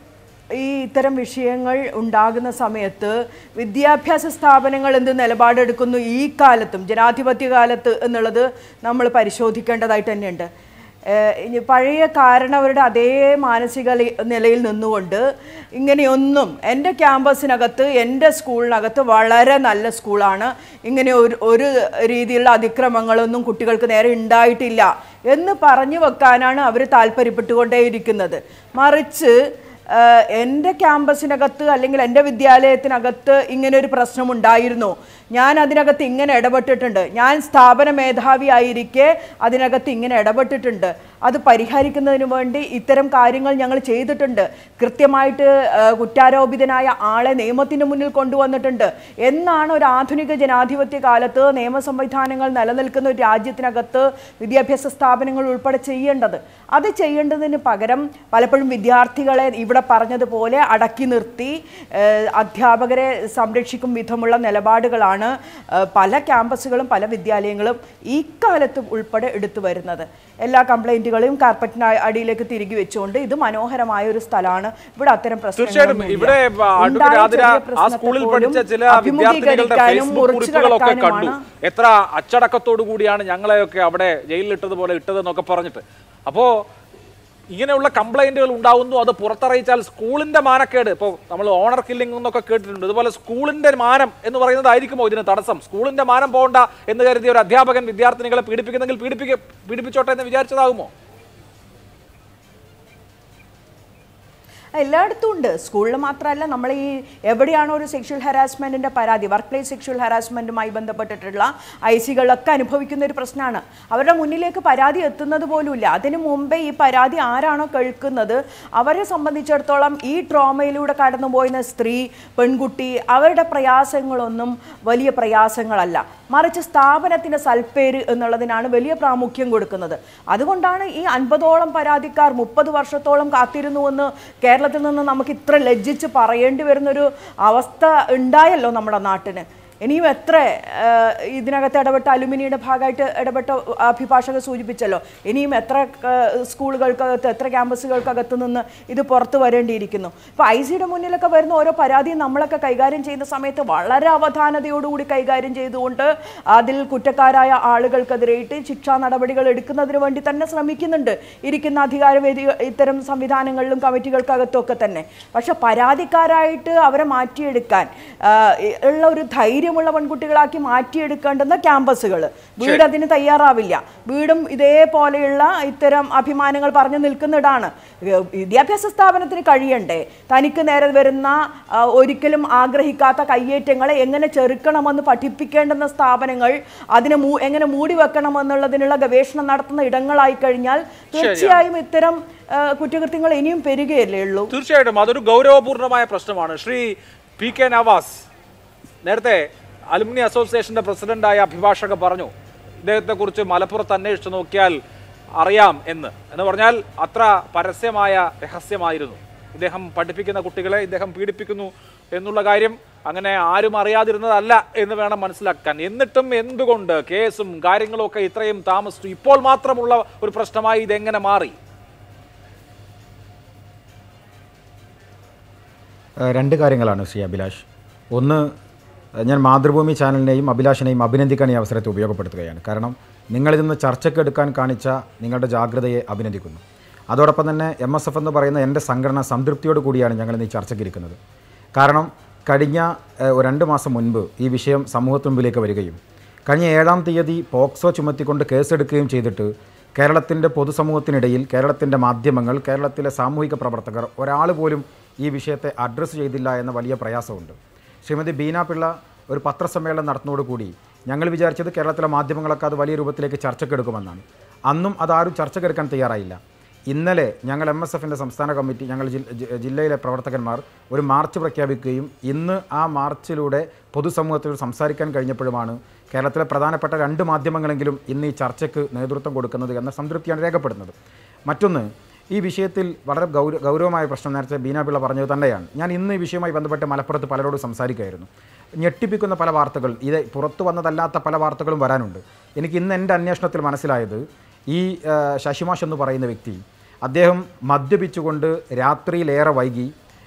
ഈ ഇത്തരം വിഷയങ്ങൾ ഉണ്ടാകുന്ന സമയത്ത് വിദ്യാഭ്യാസ സ്ഥാപനങ്ങൾ എന്ത് നിലപാടെടുക്കുന്നു ഈ കാലത്തും ജനാധിപത്യ കാലത്ത് എന്നുള്ളത് നമ്മൾ പരിശോധിക്കേണ്ടതായിട്ട് തന്നെയുണ്ട് ഏഹ് ഇനി പഴയ കാരണവരുടെ അതേ മാനസിക ലി- നിലയിൽ നിന്നുകൊണ്ട് ഇങ്ങനെയൊന്നും എൻ്റെ ക്യാമ്പസിനകത്ത് എൻ്റെ സ്കൂളിനകത്ത് വളരെ നല്ല സ്കൂളാണ് ഇങ്ങനെ ഒരു ഒരു രീതിയിലുള്ള അതിക്രമങ്ങളൊന്നും കുട്ടികൾക്ക് നേരെ ഉണ്ടായിട്ടില്ല എന്ന് പറഞ്ഞു വെക്കാനാണ് അവർ താല്പര്യപ്പെട്ടുകൊണ്ടേയിരിക്കുന്നത് മറിച്ച് ഏഹ് എൻ്റെ ക്യാമ്പസിനകത്ത് അല്ലെങ്കിൽ എൻ്റെ വിദ്യാലയത്തിനകത്ത് ഇങ്ങനെ ഒരു പ്രശ്നമുണ്ടായിരുന്നു ഞാൻ അതിനകത്ത് ഇങ്ങനെ ഇടപെട്ടിട്ടുണ്ട് ഞാൻ സ്ഥാപന മേധാവി ആയിരിക്കെ അതിനകത്ത് ഇങ്ങനെ ഇടപെട്ടിട്ടുണ്ട് അത് പരിഹരിക്കുന്നതിന് വേണ്ടി ഇത്തരം കാര്യങ്ങൾ ഞങ്ങൾ ചെയ്തിട്ടുണ്ട് കൃത്യമായിട്ട് ഏഹ്, കുറ്റാരോപിതനായ ആളെ നിയമത്തിന് മുന്നിൽ കൊണ്ടുവന്നിട്ടുണ്ട് എന്നാണ് ഒരു ആധുനിക ജനാധിപത്യ കാലത്ത് നിയമ സംവിധാനങ്ങൾ നിലനിൽക്കുന്ന ഒരു രാജ്യത്തിനകത്ത് വിദ്യാഭ്യാസ സ്ഥാപനങ്ങൾ ഉൾപ്പെടെ ചെയ്യേണ്ടത് അത് ചെയ്യേണ്ടതിന് പകരം പലപ്പോഴും വിദ്യാർത്ഥികളെ ഇവിടെ പറഞ്ഞതുപോലെ അടക്കി നിർത്തി ഏഹ്, അധ്യാപകരെ സംരക്ഷിക്കും വിധമുള്ള നിലപാടുകളാണ് ഏഹ്, പല ക്യാമ്പസുകളും പല വിദ്യാലയങ്ങളും ഈ കാലത്തും ഉൾപ്പെടെ എടുത്തു വരുന്നത് എല്ലാ കംപ്ലൈന്റുകളെയും കാർപ്പറ്റിന് അടിയിലേക്ക് തിരികെ വെച്ചുകൊണ്ട് ഇത് മനോഹരമായ ഒരു സ്ഥലമാണ് ഇവിടെ അത്തരം തീർച്ചയായിട്ടും പ്രശ്നങ്ങളൊന്നുമില്ല. ഇവിടെ അഡ്വക്കേറ്റ് ഉണ്ടായ ആതിര ചെറിയ ആ പ്രശ്നത്തെ സ്കൂളിൽ പോലും പഠിച്ച ചില വിദ്യാർത്ഥിനികളുടെ അഭിമുഖീകരിക്കാനും ഫേസ്ബുക്ക് മുറിച്ചു കുറിപ്പുകളൊക്കെ കണ്ടു കടക്കാനുമാണ് എത്ര അച്ചടക്കത്തോടു കൂടിയാണ് ഞങ്ങളെയൊക്കെ അവിടെ ജയിലിലിട്ടതുപോലെ ഇട്ടതെന്നൊക്കെ പറഞ്ഞിട്ട് അപ്പോ ഇങ്ങനെയുള്ള കംപ്ലൈന്റുകൾ ഉണ്ടാവുന്നു അത് പുറത്തറിയിച്ചാൽ സ്കൂളിന്റെ മാനക്കേട് ഇപ്പോൾ നമ്മൾ ഓണർ കില്ലിംഗ് എന്നൊക്കെ കേട്ടിട്ടുണ്ട് ഇതുപോലെ സ്കൂളിന്റെ മാനം എന്ന് പറയുന്നതായിരിക്കുമോ ഇതിന് തടസ്സം സ്കൂളിന്റെ മാനം പോകണ്ട എന്ന് കരുതിയ ഒരു അധ്യാപകൻ വിദ്യാർത്ഥിനികളെ പീഡിപ്പിക്കുന്നെങ്കിൽ പീഡിപ്പിക്ക പീഡിപ്പിച്ചോട്ടെ എന്ന് വിചാരിച്ചതാകുമോ എല്ലായിടത്തും ഉണ്ട് സ്കൂളിൽ മാത്രമല്ല നമ്മൾ ഈ എവിടെയാണോ ഒരു സെക്ഷൽ ഹരാസ്മെൻറ്റിൻ്റെ പരാതി വർക്ക് പ്ലേസ് സെക്ഷൽ ഹരാസ്മെൻറ്റുമായി ബന്ധപ്പെട്ടിട്ടുള്ള ഐ സികളൊക്കെ അനുഭവിക്കുന്ന ഒരു പ്രശ്നമാണ് അവരുടെ മുന്നിലേക്ക് പരാതി എത്തുന്നത് പോലുമില്ല അതിനു മുമ്പേ ഈ പരാതി ആരാണോ കേൾക്കുന്നത് അവരെ സംബന്ധിച്ചിടത്തോളം ഈ ട്രോമയിലൂടെ കടന്നുപോയിരുന്ന സ്ത്രീ പെൺകുട്ടി അവരുടെ പ്രയാസങ്ങളൊന്നും വലിയ പ്രയാസങ്ങളല്ല മറിച്ച് സ്ഥാപനത്തിൻ്റെ സൽപ്പേര് എന്നുള്ളതിനാണ് വലിയ പ്രാമുഖ്യം കൊടുക്കുന്നത് അതുകൊണ്ടാണ് ഈ അൻപതോളം പരാതിക്കാർ മുപ്പത് വർഷത്തോളം കാത്തിരുന്നുവെന്ന് കേരളത്തിൽ നിന്ന് നമുക്ക് ഇത്ര ലജ്ജിച്ച് പറയേണ്ടി വരുന്നൊരു അവസ്ഥ ഉണ്ടായല്ലോ നമ്മുടെ നാട്ടിന് ഇനിയും എത്ര ആ, ഇതിനകത്ത് ഇടപെട്ട അലുമിനിയുടെ ഭാഗമായിട്ട് ഇടപെട്ട അഭിഭാഷക സൂചിപ്പിച്ചല്ലോ ഇനിയും എത്ര ആ, സ്കൂളുകൾക്കകത്ത് എത്ര ക്യാമ്പസുകൾക്കകത്ത് നിന്ന് ഇത് പുറത്തു വരേണ്ടിയിരിക്കുന്നു ഇപ്പോൾ ഐ സിയുടെ മുന്നിലൊക്കെ വരുന്ന ഓരോ പരാതിയും നമ്മളൊക്കെ കൈകാര്യം ചെയ്യുന്ന സമയത്ത് വളരെ അവധാനതയോടുകൂടി കൈകാര്യം ചെയ്തുകൊണ്ട് അതിൽ കുറ്റക്കാരായ ആളുകൾക്കെതിരെയിട്ട് ശിക്ഷാ നടപടികൾ എടുക്കുന്നതിന് വേണ്ടി തന്നെ ശ്രമിക്കുന്നുണ്ട് ഇരിക്കുന്ന അധികാരവേദി ഇത്തരം സംവിധാനങ്ങളിലും കമ്മിറ്റികൾക്കകത്തും ഒക്കെ തന്നെ പക്ഷെ പരാതിക്കാരായിട്ട് അവരെ മാറ്റിയെടുക്കാൻ ആ, ഉള്ള ഒരു ധൈര്യമുള്ള പെൺകുട്ടികളാക്കി മാറ്റിയെടുക്കേണ്ടുന്ന ക്യാമ്പസുകൾ വീട് അതിന് തയ്യാറാവില്ല വീടും ഇതേപോലെയുള്ള ഇത്തരം അഭിമാനങ്ങൾ പറഞ്ഞു നിൽക്കുന്നിടാണ് ഏഹ് വിദ്യാഭ്യാസ സ്ഥാപനത്തിന് കഴിയണ്ടേ തനിക്ക് നേരെ വരുന്ന ആ, ഒരിക്കലും ആഗ്രഹിക്കാത്ത കയ്യേറ്റങ്ങളെ എങ്ങനെ ചെറുക്കണമെന്ന് പഠിപ്പിക്കേണ്ടുന്ന സ്ഥാപനങ്ങൾ അതിനെ മൂ എങ്ങനെ മൂടി വെക്കണമെന്നുള്ളതിനുള്ള ഗവേഷണം നടത്തുന്ന ഇടങ്ങളായി കഴിഞ്ഞാൽ തീർച്ചയായും ഇത്തരം ആ, കുറ്റകൃത്യങ്ങൾ ഇനിയും പെരുകയല്ലേ ഉള്ളൂ തീർച്ചയായിട്ടും അതൊരു ഗൗരവപൂർണമായ പ്രശ്നമാണ് ശ്രീ പി കെ നവാസ് നേരത്തെ അലുമിനി അസോസിയേഷന്റെ പ്രസിഡന്റായ അഭിഭാഷക പറഞ്ഞു ഇദ്ദേഹത്തെക്കുറിച്ച് മലപ്പുറത്ത് അന്വേഷിച്ചു നോക്കിയാൽ അറിയാം എന്ന് എന്ന് പറഞ്ഞാൽ അത്ര പരസ്യമായ രഹസ്യമായിരുന്നു ഇദ്ദേഹം പഠിപ്പിക്കുന്ന കുട്ടികളെ ഇദ്ദേഹം പീഡിപ്പിക്കുന്നു എന്നുള്ള കാര്യം അങ്ങനെ ആരും അറിയാതിരുന്നതല്ല എന്ന് വേണം മനസ്സിലാക്കാൻ എന്നിട്ടും എന്തുകൊണ്ട് കേസും കാര്യങ്ങളും ഒക്കെ ഇത്രയും താമസിച്ചു ഇപ്പോൾ മാത്രമുള്ള ഒരു പ്രശ്നമായി ഇതെങ്ങനെ മാറി ഏഹ് രണ്ട് കാര്യങ്ങളാണ് ശ്രീ അഭിലാഷ് ഒന്ന് ഏഹ് ഞാൻ മാതൃഭൂമി ചാനലിനെയും അഭിലാഷിനെയും അഭിനന്ദിക്കാൻ ഈ അവസരത്തെ ഉപയോഗപ്പെടുത്തുകയാണ് കാരണം നിങ്ങളിതിന്ന് ചർച്ചയ്ക്ക് എടുക്കാൻ കാണിച്ച നിങ്ങളുടെ ജാഗ്രതയെ അഭിനന്ദിക്കുന്നു അതോടൊപ്പം തന്നെ എം എസ് എഫ് എന്ന് പറയുന്ന എൻ്റെ സംഘടന സംതൃപ്തിയോട് കൂടിയാണ് ഞങ്ങൾ ഇന്ന് ഈ ചർച്ചയ്ക്ക് ഇരിക്കുന്നത് കാരണം കഴിഞ്ഞ ഏഹ്, ഒരു രണ്ട് മാസം മുൻപ് ഈ വിഷയം സമൂഹത്തിന് മുമ്പിലേക്ക് വരികയും കഴിഞ്ഞ ഏഴാം തീയതി പോക്സോ ചുമത്തിക്കൊണ്ട് കേസെടുക്കുകയും ചെയ്തിട്ട് കേരളത്തിൻ്റെ പൊതുസമൂഹത്തിനിടയിൽ കേരളത്തിൻ്റെ മാധ്യമങ്ങൾ കേരളത്തിലെ സാമൂഹിക പ്രവർത്തകർ ഒരാൾ പോലും ഈ വിഷയത്തെ അഡ്രസ്സ് ചെയ്തില്ല എന്ന വലിയ പ്രയാസമുണ്ട് ശ്രീമതി ബീന പിള്ള ഒരു പത്രസമ്മേളനം നടത്തുന്നതോടുകൂടി ഞങ്ങൾ വിചാരിച്ചത് കേരളത്തിലെ മാധ്യമങ്ങളൊക്കെ അത് വലിയ രൂപത്തിലേക്ക് ചർച്ചയ്ക്കെടുക്കുമെന്നാണ് അന്നും അതാരും ചർച്ചയ്ക്കെടുക്കാൻ തയ്യാറായില്ല ഇന്നലെ ഞങ്ങൾ എം എസ് എഫിൻ്റെ സംസ്ഥാന കമ്മിറ്റി ഞങ്ങൾ ജില്ല- ജി- ജില്ലയിലെ പ്രവർത്തകന്മാർ ഒരു മാർച്ച് പ്രഖ്യാപിക്കുകയും ഇന്ന് ആ മാർച്ചിലൂടെ പൊതുസമൂഹത്തിൽ സംസാരിക്കാൻ കഴിഞ്ഞപ്പോഴുമാണ് കേരളത്തിലെ പ്രധാനപ്പെട്ട രണ്ട് മാധ്യമങ്ങളെങ്കിലും ഇന്ന് ഈ ചർച്ചയ്ക്ക് നേതൃത്വം കൊടുക്കുന്നത് എന്ന സംതൃപ്തിയാണ് രേഖപ്പെടുന്നത് മറ്റൊന്ന് ഈ വിഷയത്തിൽ വളരെ ഗൗര ഗൗരവമായ പ്രശ്നം നേരത്തെ ബീന പിള്ള പറഞ്ഞത് തന്നെയാണ് ഞാൻ ഇന്ന് ഈ വിഷയവുമായി ബന്ധപ്പെട്ട് മലപ്പുറത്ത് പലരോടും സംസാരിക്കുകയായിരുന്നു ഞെട്ടിപ്പിക്കുന്ന പല വാർത്തകൾ ഇത് പുറത്തു വന്നതല്ലാത്ത പല വാർത്തകളും വരാനുണ്ട് എനിക്ക് ഇന്ന് എൻ്റെ അന്വേഷണത്തിൽ മനസ്സിലായത് ഈ ആ, ശശിമാഷ് എന്ന് പറയുന്ന വ്യക്തി അദ്ദേഹം മദ്യപിച്ചുകൊണ്ട് രാത്രിയിലേറെ വൈകി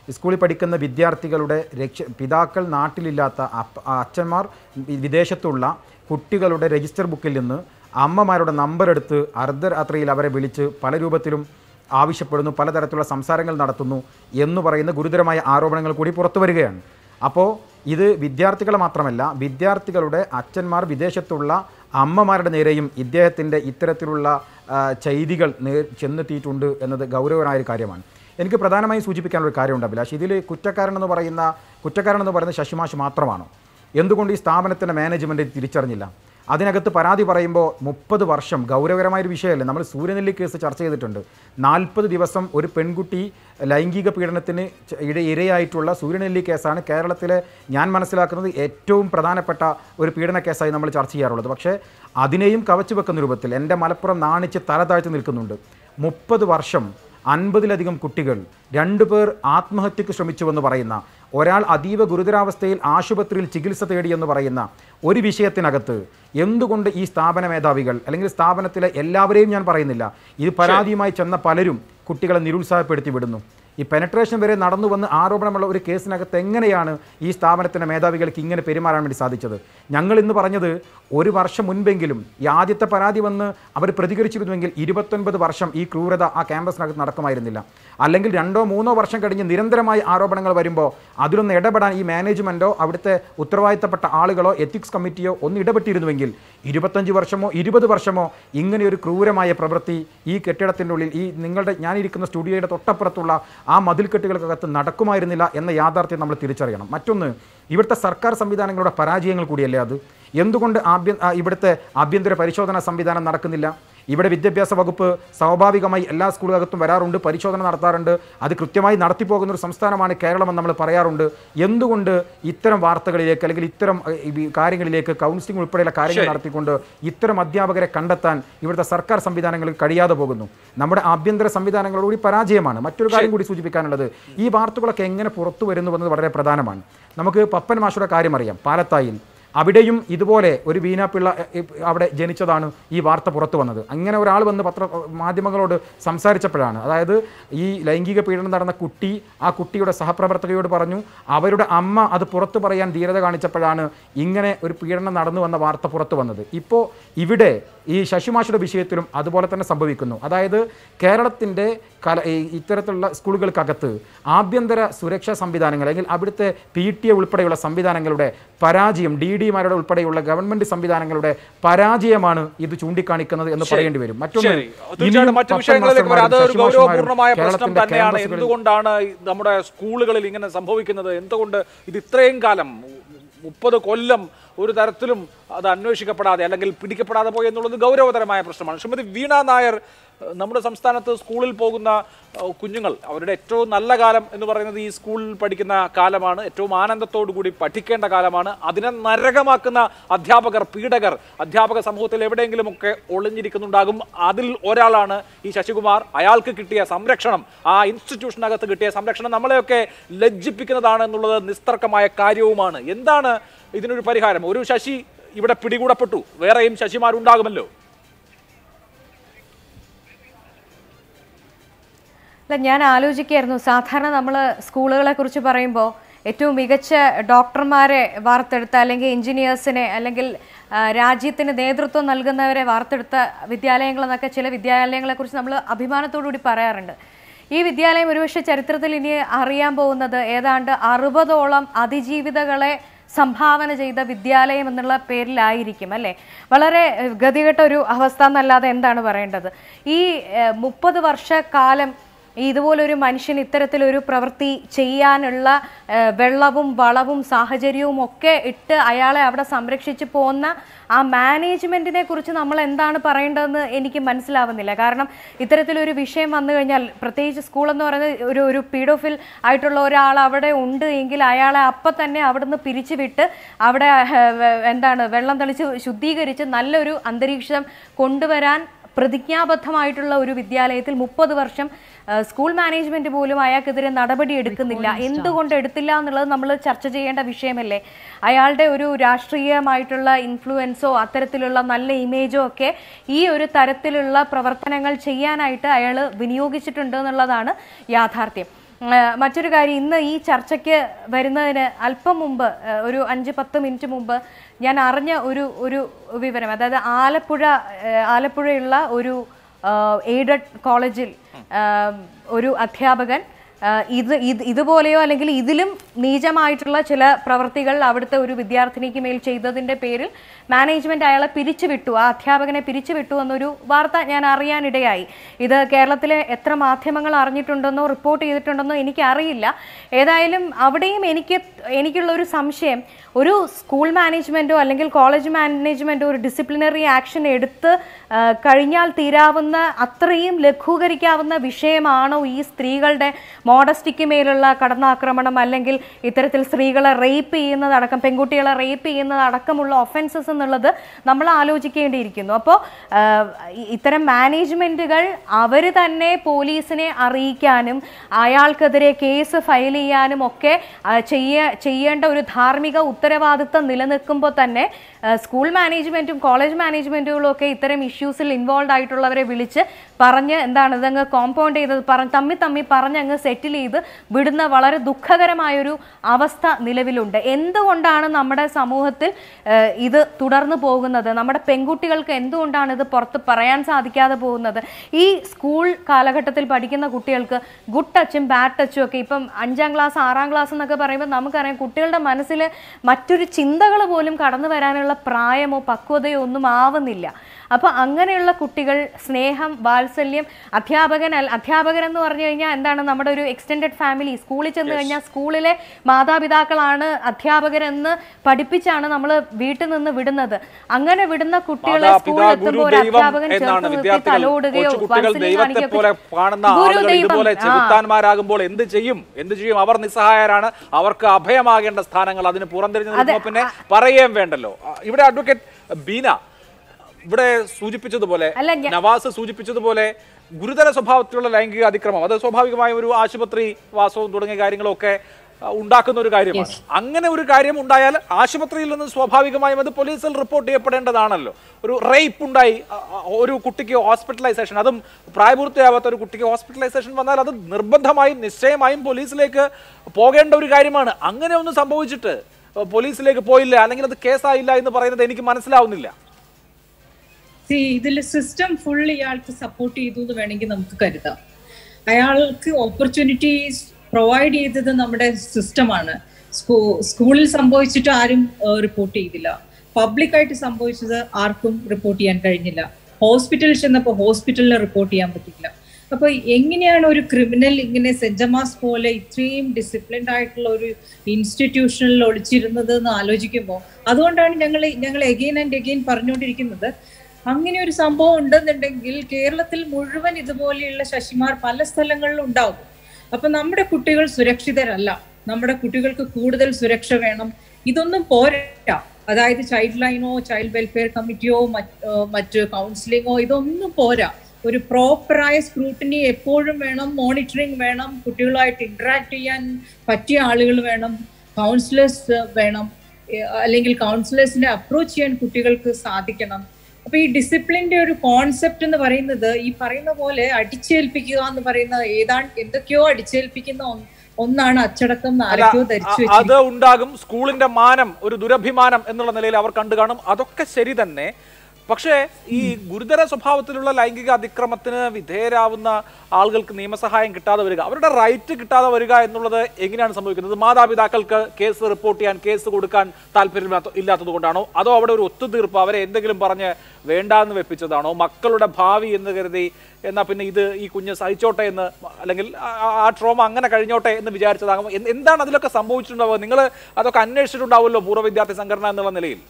സ്കൂളിൽ പഠിക്കുന്ന വിദ്യാർത്ഥികളുടെ രക്ഷ പിതാക്കൾ നാട്ടിലില്ലാത്ത അപ്പ- അച്ഛന്മാർ വിദേശത്തുള്ള കുട്ടികളുടെ രജിസ്റ്റർ ബുക്കിൽ നിന്ന് അമ്മമാരുടെ നമ്പർ എടുത്ത് അർദ്ധരാത്രിയിൽ അവരെ വിളിച്ച് പല രൂപത്തിലും ആവശ്യപ്പെടുന്നു പലതരത്തിലുള്ള സംസാരങ്ങൾ നടത്തുന്നു എന്ന് പറയുന്ന ഗുരുതരമായ ആരോപണങ്ങൾ കൂടി പുറത്തു വരികയാണ് അപ്പോൾ ഇത് വിദ്യാർത്ഥികളെ മാത്രമല്ല വിദ്യാർത്ഥികളുടെ അച്ഛന്മാർ വിദേശത്തുള്ള അമ്മമാരുടെ നേരെയും ഇദ്ദേഹത്തിൻ്റെ ഇത്തരത്തിലുള്ള ആ, ചെയ്തികൾ നേർ ചെന്നെത്തിയിട്ടുണ്ട് എന്നത് ഗൗരവമായ ഒരു കാര്യമാണ് എനിക്ക് പ്രധാനമായും സൂചിപ്പിക്കാനുള്ള ഒരു കാര്യമുണ്ട് അഭിലാഷ് ഇതിൽ കുറ്റക്കാരൻ എന്ന് പറയുന്ന കുറ്റക്കാരൻ എന്ന് പറയുന്ന ശശിമാഷ് മാത്രമാണോ എന്തുകൊണ്ട് ഈ സ്ഥാപനത്തിൻ്റെ മാനേജ്മെൻറ്റ് തിരിച്ചറിഞ്ഞില്ല അതിനകത്ത് പരാതി പറയുമ്പോൾ മുപ്പത് വർഷം ഗൗരവകരമായൊരു വിഷയമല്ലേ നമ്മൾ സൂര്യനെല്ലി കേസ് ചർച്ച ചെയ്തിട്ടുണ്ട് നാൽപ്പത് ദിവസം ഒരു പെൺകുട്ടി ലൈംഗിക പീഡനത്തിന് ച- ഇട ഇരയായിട്ടുള്ള സൂര്യനെല്ലി കേസാണ് കേരളത്തിലെ ഞാൻ മനസ്സിലാക്കുന്നത് ഏറ്റവും പ്രധാനപ്പെട്ട ഒരു പീഡന കേസായി നമ്മൾ ചർച്ച ചെയ്യാറുള്ളത് പക്ഷേ അതിനെയും കവച്ചു വെക്കുന്ന രൂപത്തിൽ എൻ്റെ മലപ്പുറം നാണിച്ച് തല താഴ്ത്തി നിൽക്കുന്നുണ്ട് മുപ്പത് വർഷം അൻപതിലധികം കുട്ടികൾ രണ്ടുപേർ ആത്മഹത്യക്ക് ശ്രമിച്ചുവെന്ന് പറയുന്ന ഒരാൾ അതീവ ഗുരുതരാവസ്ഥയിൽ ആശുപത്രിയിൽ ചികിത്സ തേടിയെന്ന് പറയുന്ന ഒരു വിഷയത്തിനകത്ത് എന്തുകൊണ്ട് ഈ സ്ഥാപന മേധാവികൾ അല്ലെങ്കിൽ സ്ഥാപനത്തിലെ എല്ലാവരെയും ഞാൻ പറയുന്നില്ല ഇത് പരാതിയുമായി ചെന്ന പലരും കുട്ടികളെ നിരുത്സാഹപ്പെടുത്തി വിടുന്നു ഈ പെനട്രേഷൻ വരെ നടന്നു വന്ന് ആരോപണമുള്ള ഒരു കേസിനകത്ത് എങ്ങനെയാണ് ഈ സ്ഥാപനത്തിൻ്റെ മേധാവികൾക്ക് ഇങ്ങനെ പെരുമാറാൻ വേണ്ടി സാധിച്ചത് ഞങ്ങൾ ഇന്ന് പറഞ്ഞത് ഒരു വർഷം മുൻപെങ്കിലും ഈ ആദ്യത്തെ പരാതി വന്ന് അവർ പ്രതികരിച്ചിരുന്നുവെങ്കിൽ ഇരുപത്തൊൻപത് വർഷം ഈ ക്രൂരത ആ ക്യാമ്പസിനകത്ത് നടക്കുമായിരുന്നില്ല അല്ലെങ്കിൽ രണ്ടോ മൂന്നോ വർഷം കഴിഞ്ഞ് നിരന്തരമായി ആരോപണങ്ങൾ വരുമ്പോൾ അതിലൊന്ന് ഇടപെടാൻ ഈ മാനേജ്മെൻറ്റോ അവിടുത്തെ ഉത്തരവാദിത്തപ്പെട്ട ആളുകളോ എത്തിക്സ് കമ്മിറ്റിയോ ഒന്ന് ഇടപെട്ടിരുന്നുവെങ്കിൽ ഇരുപത്തഞ്ച് വർഷമോ ഇരുപത് വർഷമോ ഇങ്ങനെ ഒരു ക്രൂരമായ പ്രവൃത്തി ഈ കെട്ടിടത്തിൻ്റെ ഉള്ളിൽ ഈ നിങ്ങളുടെ ഞാനിരിക്കുന്ന സ്റ്റുഡിയോയുടെ തൊട്ടപ്പുറത്തുള്ള ആ മതിൽക്കെട്ടുകൾക്കകത്ത് നടക്കുമായിരുന്നില്ല എന്ന യാഥാർത്ഥ്യം നമ്മൾ തിരിച്ചറിയണം മറ്റൊന്ന് ഇവിടുത്തെ സർക്കാർ സംവിധാനങ്ങളുടെ പരാജയങ്ങൾ കൂടിയല്ലേ അത് എന്തുകൊണ്ട് ആഭ്യ ആ, ഇവിടുത്തെ ആഭ്യന്തര പരിശോധന സംവിധാനം നടക്കുന്നില്ല ഇവിടെ വിദ്യാഭ്യാസ വകുപ്പ് സ്വാഭാവികമായി എല്ലാ സ്കൂളുകൾക്കും വരാറുണ്ട് പരിശോധന നടത്താറുണ്ട് അത് കൃത്യമായി നടത്തിപ്പോകുന്ന ഒരു സംസ്ഥാനമാണ് കേരളമെന്ന് നമ്മൾ പറയാറുണ്ട് എന്തുകൊണ്ട് ഇത്തരം വാർത്തകളിലേക്ക് അല്ലെങ്കിൽ ഇത്തരം അഹ്, ഈ കാര്യങ്ങളിലേക്ക് കൗൺസിലിംഗ് ഉൾപ്പെടെയുള്ള കാര്യങ്ങൾ നടത്തിക്കൊണ്ട് ഇത്തരം അധ്യാപകരെ കണ്ടെത്താൻ ഇവിടുത്തെ സർക്കാർ സംവിധാനങ്ങൾക്ക് കഴിയാതെ പോകുന്നു നമ്മുടെ ആഭ്യന്തര സംവിധാനങ്ങളോടുകൂടി പരാജയമാണ് മറ്റൊരു കാര്യം കൂടി സൂചിപ്പിക്കാനുള്ളത് ഈ വാർത്തകളൊക്കെ എങ്ങനെ പുറത്തു വരുന്നു എന്നത് വളരെ പ്രധാനമാണ് നമുക്ക് പപ്പൻ മാഷയുടെ കാര്യം അറിയാം പാലത്തായിൽ അവിടെയും ഇതുപോലെ ഒരു വീണാപ്പിള്ള എ, എ, അവിടെ ജനിച്ചതാണ് ഈ വാർത്ത പുറത്തു വന്നത് അങ്ങനെ ഒരാൾ വന്ന് പത്ര മാധ്യമങ്ങളോട് സംസാരിച്ചപ്പോഴാണ് അതായത് ഈ ലൈംഗിക പീഡനം നടന്ന കുട്ടി ആ കുട്ടിയുടെ സഹപ്രവർത്തകയോട് പറഞ്ഞു അവരുടെ അമ്മ അത് പുറത്തു പറയാൻ ധീരത കാണിച്ചപ്പോഴാണ് ഇങ്ങനെ ഒരു പീഡനം നടന്നു വന്ന വാർത്ത പുറത്തു വന്നത് ഇപ്പോൾ ഇവിടെ ഈ ശശിമാഷയുടെ വിഷയത്തിലും അതുപോലെ തന്നെ സംഭവിക്കുന്നു അതായത് കേരളത്തിൻ്റെ കല ഈ ഇത്തരത്തിലുള്ള സ്കൂളുകൾക്കകത്ത് ആഭ്യന്തര സുരക്ഷാ സംവിധാനങ്ങൾ അല്ലെങ്കിൽ അവിടുത്തെ പി ടി എ ഉൾപ്പെടെയുള്ള സംവിധാനങ്ങളുടെ പരാജയം ഡി ഡിമാരുടെ ഉൾപ്പെടെയുള്ള ഗവൺമെന്റ് സംവിധാനങ്ങളുടെ പരാജയമാണ് ഇത് ചൂണ്ടിക്കാണിക്കുന്നത് എന്ന് പറയേണ്ടി വരും മറ്റൊന്ന് ശരി തീർച്ചയായിട്ടും മറ്റു പപ്പൻ വിഷയങ്ങളിലേക്ക് വരാം മാസ്റ്റർമാരും അതൊരു ശശിമാഷുമാരും ഗൗരവപൂർണ്ണമായ പ്രശ്നം കേരളത്തിന്റെ തന്നെയാണ് ക്യാമ്പസുകളിൽ എന്തുകൊണ്ടാണ് ഈ നമ്മുടെ സ്കൂളുകളിൽ ഇങ്ങനെ സംഭവിക്കുന്നത് എന്തുകൊണ്ട് ഇത് ഇത്രയും കാലം മുപ്പത് കൊല്ലം ഒരു തരത്തിലും അത് അന്വേഷിക്കപ്പെടാതെ അല്ലെങ്കിൽ പിടിക്കപ്പെടാതെ പോയി എന്നുള്ളത് ഗൗരവതരമായ പ്രശ്നമാണ് ശ്രീമതി വീണ നായർ ഏഹ്, നമ്മുടെ സംസ്ഥാനത്ത് സ്കൂളിൽ പോകുന്ന ഏഹ്, കുഞ്ഞുങ്ങൾ അവരുടെ ഏറ്റവും നല്ല കാലം എന്ന് പറയുന്നത് ഈ സ്കൂളിൽ പഠിക്കുന്ന കാലമാണ് ഏറ്റവും ആനന്ദത്തോടു കൂടി പഠിക്കേണ്ട കാലമാണ് അതിനെ നരകമാക്കുന്ന അധ്യാപകർ പീഡകർ അധ്യാപക സമൂഹത്തിൽ എവിടെയെങ്കിലുമൊക്കെ ഒളിഞ്ഞിരിക്കുന്നുണ്ടാകും അതിൽ ഒരാളാണ് ഈ ശശികുമാർ അയാൾക്ക് കിട്ടിയ സംരക്ഷണം ആ ഇൻസ്റ്റിറ്റ്യൂഷനകത്ത് കിട്ടിയ സംരക്ഷണം നമ്മളെയൊക്കെ ലജ്ജിപ്പിക്കുന്നതാണ് എന്നുള്ളത് നിസ്തർക്കമായ കാര്യവുമാണ് എന്താണ് ഇതിനൊരു പരിഹാരം ഒരു ശശി ഇവിടെ പിടികൂടപ്പെട്ടു വേറെയും ശശിമാരുണ്ടാകുമല്ലോ അല്ല ഞാൻ ആലോചിക്കായിരുന്നു സാധാരണ നമ്മൾ സ്കൂളുകളെ കുറിച്ച് പറയുമ്പോൾ ഏറ്റവും മികച്ച ഡോക്ടർമാരെ വാർത്തെടുത്ത അല്ലെങ്കിൽ എഞ്ചിനീയേഴ്സിനെ അല്ലെങ്കിൽ ആ, രാജ്യത്തിന് നേതൃത്വം നൽകുന്നവരെ വാർത്തെടുത്ത വിദ്യാലയങ്ങളെന്നൊക്കെ ചില വിദ്യാലയങ്ങളെക്കുറിച്ച് നമ്മൾ അഭിമാനത്തോടുകൂടി പറയാറുണ്ട് ഈ വിദ്യാലയം ഒരുപക്ഷെ ചരിത്രത്തിൽ ഇനി അറിയാൻ പോകുന്നത് ഏതാണ്ട് അറുപതോളം അതിജീവിതകളെ സംഭാവന ചെയ്ത വിദ്യാലയം എന്നുള്ള പേരിലായിരിക്കും അല്ലേ വളരെ ഏഹ്, ഗതികെട്ട ഒരു അവസ്ഥ എന്നല്ലാതെ എന്താണ് പറയേണ്ടത് ഈ ഏഹ്, മുപ്പത് വർഷക്കാലം ഈ ഇതുപോലൊരു മനുഷ്യൻ ഇത്തരത്തിലൊരു പ്രവൃത്തി ചെയ്യാനുള്ള ഏഹ്, വെള്ളവും വളവും സാഹചര്യവും ഒക്കെ ഇട്ട് അയാളെ അവിടെ സംരക്ഷിച്ച് പോകുന്ന ആ മാനേജ്മെന്റിനെ കുറിച്ച് നമ്മൾ എന്താണ് പറയേണ്ടതെന്ന് എനിക്ക് മനസ്സിലാവുന്നില്ല കാരണം ഇത്തരത്തിലൊരു വിഷയം വന്നു കഴിഞ്ഞാൽ പ്രത്യേകിച്ച് സ്കൂൾ എന്ന് പറയുന്നത് ഒരു ഒരു പീഡോഫിൽ ആയിട്ടുള്ള ഒരാൾ അവിടെ ഉണ്ട് എങ്കിൽ അയാളെ അപ്പം തന്നെ അവിടുന്ന് പിരിച്ചുവിട്ട് അവിടെ ഏഹ്, വെ- എന്താണ് വെള്ളം തെളിച്ച് ശുദ്ധീകരിച്ച് നല്ലൊരു അന്തരീക്ഷം കൊണ്ടുവരാൻ പ്രതിജ്ഞാബദ്ധമായിട്ടുള്ള ഒരു വിദ്യാലയത്തിൽ മുപ്പത് വർഷം ആ, സ്കൂൾ മാനേജ്മെന്റ് പോലും അയാൾക്കെതിരെ നടപടി എടുക്കുന്നില്ല എന്തുകൊണ്ട് എടുത്തില്ല എന്നുള്ളത് നമ്മൾ ചർച്ച ചെയ്യേണ്ട വിഷയമല്ലേ അയാളുടെ ഒരു രാഷ്ട്രീയമായിട്ടുള്ള ഇൻഫ്ലുവൻസോ അത്തരത്തിലുള്ള നല്ല ഇമേജോ ഒക്കെ ഈ ഒരു തരത്തിലുള്ള പ്രവർത്തനങ്ങൾ ചെയ്യാനായിട്ട് അയാൾ വിനിയോഗിച്ചിട്ടുണ്ട് എന്നുള്ളതാണ് യാഥാർത്ഥ്യം ആ, മറ്റൊരു കാര്യം ഇന്ന് ഈ ചർച്ചയ്ക്ക് വരുന്നതിന് അല്പം മുമ്പ് ആ, ഒരു അഞ്ച് പത്ത് മിനിറ്റ് മുമ്പ് ഞാൻ അറിഞ്ഞ ഒരു ഒരു വിവരം അതായത് ആലപ്പുഴ ആ, ആലപ്പുഴയുള്ള ഒരു എയ്ഡഡ് കോളേജിൽ ആ, ഒരു അധ്യാപകൻ ആ, ഇത് ഇത് ഇതുപോലെയോ അല്ലെങ്കിൽ ഇതിലും നീചമായിട്ടുള്ള ചില പ്രവൃത്തികൾ അവിടുത്തെ ഒരു വിദ്യാർത്ഥിനിക്ക് മേൽ ചെയ്തതിൻ്റെ പേരിൽ മാനേജ്മെന്റ് അയാളെ പിരിച്ചുവിട്ടു ആ അധ്യാപകനെ പിരിച്ചുവിട്ടു എന്നൊരു വാർത്ത ഞാൻ അറിയാനിടയായി ഇത് കേരളത്തിലെ എത്ര മാധ്യമങ്ങൾ അറിഞ്ഞിട്ടുണ്ടെന്നോ റിപ്പോർട്ട് ചെയ്തിട്ടുണ്ടെന്നോ എനിക്കറിയില്ല ഏതായാലും അവിടെയും എനിക്ക് എനിക്കുള്ള ഒരു സംശയം ഒരു സ്കൂൾ മാനേജ്മെൻറ്റോ അല്ലെങ്കിൽ കോളേജ് മാനേജ്മെൻറ്റോ ഒരു ഡിസിപ്ലിനറി ആക്ഷൻ എടുത്ത് ആ, കഴിഞ്ഞാൽ തീരാവുന്ന അത്രയും ലഘൂകരിക്കാവുന്ന വിഷയമാണോ ഈ സ്ത്രീകളുടെ മോഡസ്റ്റിക്ക് മേലുള്ള കടന്നാക്രമണം അല്ലെങ്കിൽ ഇത്തരത്തിൽ സ്ത്രീകളെ റേപ്പ് ചെയ്യുന്നതടക്കം പെൺകുട്ടികളെ റേപ്പ് ചെയ്യുന്നതടക്കമുള്ള ഒഫൻസസ് എന്നുള്ളത് നമ്മൾ ആലോചിക്കേണ്ടിയിരിക്കുന്നു അപ്പോൾ ഇത്തരം മാനേജ്മെൻറ്റുകൾ അവർ തന്നെ പോലീസിനെ അറിയിക്കാനും അയാൾക്കെതിരെ കേസ് ഫയൽ ചെയ്യാനും ഒക്കെ ആ, ചെയ്യ ചെയ്യേണ്ട ഒരു ധാർമ്മിക ഉത്തരവാദിത്തം നിലനിൽക്കുമ്പോൾ തന്നെ ആ, സ്കൂൾ മാനേജ്മെൻറ്റും കോളേജ് മാനേജ്മെൻറ്റുകളും ഒക്കെ ഇത്തരം ഇഷ്യൂസിൽ ഇൻവോൾവ് ആയിട്ടുള്ളവരെ വിളിച്ച് പറഞ്ഞ് എന്താണ് ഇതങ്ങ് കോമ്പൗണ്ട് ചെയ്ത് പറഞ്ഞ് തമ്മി തമ്മി പറഞ്ഞ് അങ്ങ് സെറ്റിൽ ചെയ്ത് വിടുന്ന വളരെ ദുഃഖകരമായൊരു അവസ്ഥ നിലവിലുണ്ട് എന്തുകൊണ്ടാണ് നമ്മുടെ സമൂഹത്തിൽ ഏഹ്, ഇത് തുടർന്നു പോകുന്നത് നമ്മുടെ പെൺകുട്ടികൾക്ക് എന്തുകൊണ്ടാണ് ഇത് പുറത്ത് പറയാൻ സാധിക്കാതെ പോകുന്നത് ഈ സ്കൂൾ കാലഘട്ടത്തിൽ പഠിക്കുന്ന കുട്ടികൾക്ക് ഗുഡ് ടച്ചും ബാഡ് ടച്ചും ഒക്കെ ഇപ്പം അഞ്ചാം ക്ലാസ് ആറാം ക്ലാസ് എന്നൊക്കെ പറയുമ്പോൾ നമുക്കറിയാം കുട്ടികളുടെ മനസ്സിൽ മറ്റൊരു ചിന്തകൾ പോലും കടന്നു വരാനുള്ള പ്രായമോ പക്വതയോ ഒന്നും ആവുന്നില്ല അപ്പോൾ അങ്ങനെയുള്ള കുട്ടികൾ സ്നേഹം വാത്സല്യം അധ്യാപകൻ അല്ല അധ്യാപകൻ എന്ന് പറഞ്ഞു കഴിഞ്ഞാൽ എന്താണ് നമ്മുടെ ഒരു എക്സ്റ്റെൻഡഡ് ഫാമിലി സ്കൂളിൽ ചെന്ന് കഴിഞ്ഞാൽ സ്കൂളിലെ മാതാപിതാക്കളാണ് അധ്യാപകരെന്ന് പഠിപ്പിച്ചാണ് നമ്മൾ വീട്ടിൽ നിന്ന് വിടുന്നത് അങ്ങനെ വിടുന്ന കുട്ടികളെ സ്കൂളിൽ മാതാപിതാ ഗുരു എത്തുമ്പോൾ ഒരു ദൈവം അധ്യാപകൻ എന്നാണ് ചേർത്ത് നിർത്തി വിദ്യാർത്ഥികൾ തലോടുകയോ കൊച്ചുകുട്ടികൾ വാത്സല്യം ദൈവത്തെ പോലെ കാണിക്കുകയോ കാണുന്ന ഗുരു ആളുകൾ ദൈവം, ഇതുപോലെ ആ. ചെകുത്താന്മാരാകുമ്പോൾ എന്ത് ചെയ്യും എന്ത് ചെയ്യും അവർ നിസ്സഹായരാണ് അവർക്ക് അഭയമാകേണ്ട സ്ഥാനങ്ങൾ അതിന് പുറംതിരിഞ്ഞു നിൽക്കുമ്പോൾ പിന്നെ പറയുകയും വേണ്ടല്ലോ ആ, ഇവിടെ അഡ്വക്കേറ്റ് ബീന ഇവിടെ സൂചിപ്പിച്ചതുപോലെ അല്ല, ഞാൻ- നവാസ് സൂചിപ്പിച്ചതുപോലെ ഗുരുതര സ്വഭാവത്തിലുള്ള ലൈംഗിക അതിക്രമം അത് സ്വാഭാവികമായും ഒരു ആശുപത്രി വാസവും തുടങ്ങിയ കാര്യങ്ങളൊക്കെ ആ, ഉണ്ടാക്കുന്ന ഒരു കാര്യമാണ് അങ്ങനെ ഒരു കാര്യം ഉണ്ടായാൽ ആശുപത്രിയിൽ നിന്ന് സ്വാഭാവികമായും അത് പോലീസിൽ റിപ്പോർട്ട് ചെയ്യപ്പെടേണ്ടതാണല്ലോ ഒരു റേപ്പ് ഉണ്ടായി ആ, ആ, ഒരു കുട്ടിക്ക് ഹോസ്പിറ്റലൈസേഷൻ അതും പ്രായപൂർത്തിയാവാത്ത ഒരു കുട്ടിക്ക് ഹോസ്പിറ്റലൈസേഷൻ വന്നാൽ അത് നിർബന്ധമായും നിശ്ചയമായും പോലീസിലേക്ക് പോകേണ്ട ഒരു കാര്യമാണ് അങ്ങനെ ഒന്നും സംഭവിച്ചിട്ട് പോലീസിലേക്ക് പോയില്ല അല്ലെങ്കിൽ അത് കേസായില്ല എന്ന് പറയുന്നത് എനിക്ക് മനസ്സിലാവുന്നില്ല ഇതിൽ സിസ്റ്റം ഫുൾ ഇയാൾക്ക് സപ്പോർട്ട് ചെയ്തു എന്ന് വേണമെങ്കിൽ നമുക്ക് കരുതാം അയാൾക്ക് ഓപ്പർച്യൂണിറ്റീസ് പ്രൊവൈഡ് ചെയ്തത് നമ്മുടെ സിസ്റ്റമാണ് സ്കൂളിൽ സംഭവിച്ചിട്ട് ആരും റിപ്പോർട്ട് ചെയ്തില്ല പബ്ലിക്കായിട്ട് സംഭവിച്ചത് ആർക്കും റിപ്പോർട്ട് ചെയ്യാൻ കഴിഞ്ഞില്ല ഹോസ്പിറ്റലിൽ ചെന്നപ്പോൾ ഹോസ്പിറ്റലിന് റിപ്പോർട്ട് ചെയ്യാൻ പറ്റില്ല അപ്പൊ എങ്ങനെയാണ് ഒരു ക്രിമിനൽ ഇങ്ങനെ സെന്റ് ജമാസ് പോലെ ഇത്രയും ഡിസിപ്ലിൻഡ് ആയിട്ടുള്ള ഒരു ഇൻസ്റ്റിറ്റ്യൂഷനിൽ ഒളിച്ചിരുന്നത് എന്ന് ആലോചിക്കുമ്പോൾ അതുകൊണ്ടാണ് ഞങ്ങൾ ഞങ്ങൾ എഗെയിൻ ആൻഡ് എഗെയിൻ പറഞ്ഞുകൊണ്ടിരിക്കുന്നത് അങ്ങനെ ഒരു സംഭവം ഉണ്ടെന്നുണ്ടെങ്കിൽ കേരളത്തിൽ മുഴുവൻ ഇതുപോലെയുള്ള ശശിമാർ പല സ്ഥലങ്ങളിലും ഉണ്ടാകും അപ്പൊ നമ്മുടെ കുട്ടികൾ സുരക്ഷിതരല്ല നമ്മുടെ കുട്ടികൾക്ക് കൂടുതൽ സുരക്ഷ വേണം ഇതൊന്നും പോരാ അതായത് ചൈൽഡ് ലൈനോ ചൈൽഡ് വെൽഫെയർ കമ്മിറ്റിയോ മറ്റ് കൗൺസിലിങ്ങോ ഇതൊന്നും പോരാ ഒരു പ്രോപ്പറായ സ്ക്രൂട്ടിനി എപ്പോഴും വേണം മോണിറ്ററിങ് വേണം കുട്ടികളുമായിട്ട് ഇന്ററാക്ട് ചെയ്യാൻ പറ്റിയ ആളുകൾ വേണം കൗൺസിലേഴ്സ് വേണം ഏഹ് അല്ലെങ്കിൽ കൗൺസിലേഴ്സിനെ അപ്രോച്ച് ചെയ്യാൻ കുട്ടികൾക്ക് സാധിക്കണം അപ്പൊ ഈ ഡിസിപ്ലിന്റെ ഒരു കോൺസെപ്റ്റ് എന്ന് പറയുന്നത് ഈ പറയുന്ന പോലെ അടിച്ചേൽപ്പിക്കുക എന്ന് പറയുന്ന ഏതാണ്ട് എന്തൊക്കെയോ അടിച്ചേൽപ്പിക്കുന്ന ഒന്ന് ഒന്നാണ് അച്ചടക്കം എന്ന് അല്ല, ആരൊക്കെയോ ധരിച്ചു അ- വെച്ചിരിക്കുന്നത് അത് ഉണ്ടാകും സ്കൂളിന്റെ മാനം ഒരു ദുരഭിമാനം എന്നുള്ള നിലയിൽ അവർ കണ്ടു കാണും അതൊക്കെ ശരി തന്നെ പക്ഷേ ഈ ഗുരുതര സ്വഭാവത്തിലുള്ള ലൈംഗിക അതിക്രമത്തിന് വിധേയരാവുന്ന ആളുകൾക്ക് നിയമസഹായം കിട്ടാതെ വരിക അവരുടെ റൈറ്റ് കിട്ടാതെ വരിക എന്നുള്ളത് എങ്ങനെയാണ് സംഭവിക്കുന്നത് മാതാപിതാക്കൾക്ക് കേസ് റിപ്പോർട്ട് ചെയ്യാൻ കേസ് കൊടുക്കാൻ താല്പര്യം ഇല്ലാത്തത് കൊണ്ടാണോ അതോ അവിടെ ഒരു ഒത്തുതീർപ്പ് അവരെ എന്തെങ്കിലും പറഞ്ഞ് വേണ്ടാന്ന് വെപ്പിച്ചതാണോ മക്കളുടെ ഭാവി എന്ന് കരുതി എന്നാ പിന്നെ ഇത് ഈ കുഞ്ഞ് സഹിച്ചോട്ടെ എന്ന് അല്ലെങ്കിൽ ആ- ആ- ആ ട്രോമ അങ്ങനെ കഴിഞ്ഞോട്ടെ എന്ന് വിചാരിച്ചതാകും എന്ത്- എന്താണ് അതിലൊക്കെ സംഭവിച്ചിട്ടുണ്ടാവുക നിങ്ങൾ അതൊക്കെ അന്വേഷിച്ചിട്ടുണ്ടാവുമല്ലോ പൂർവ്വ വിദ്യാർത്ഥി സംഘടന എന്നുള്ള നിലയിൽ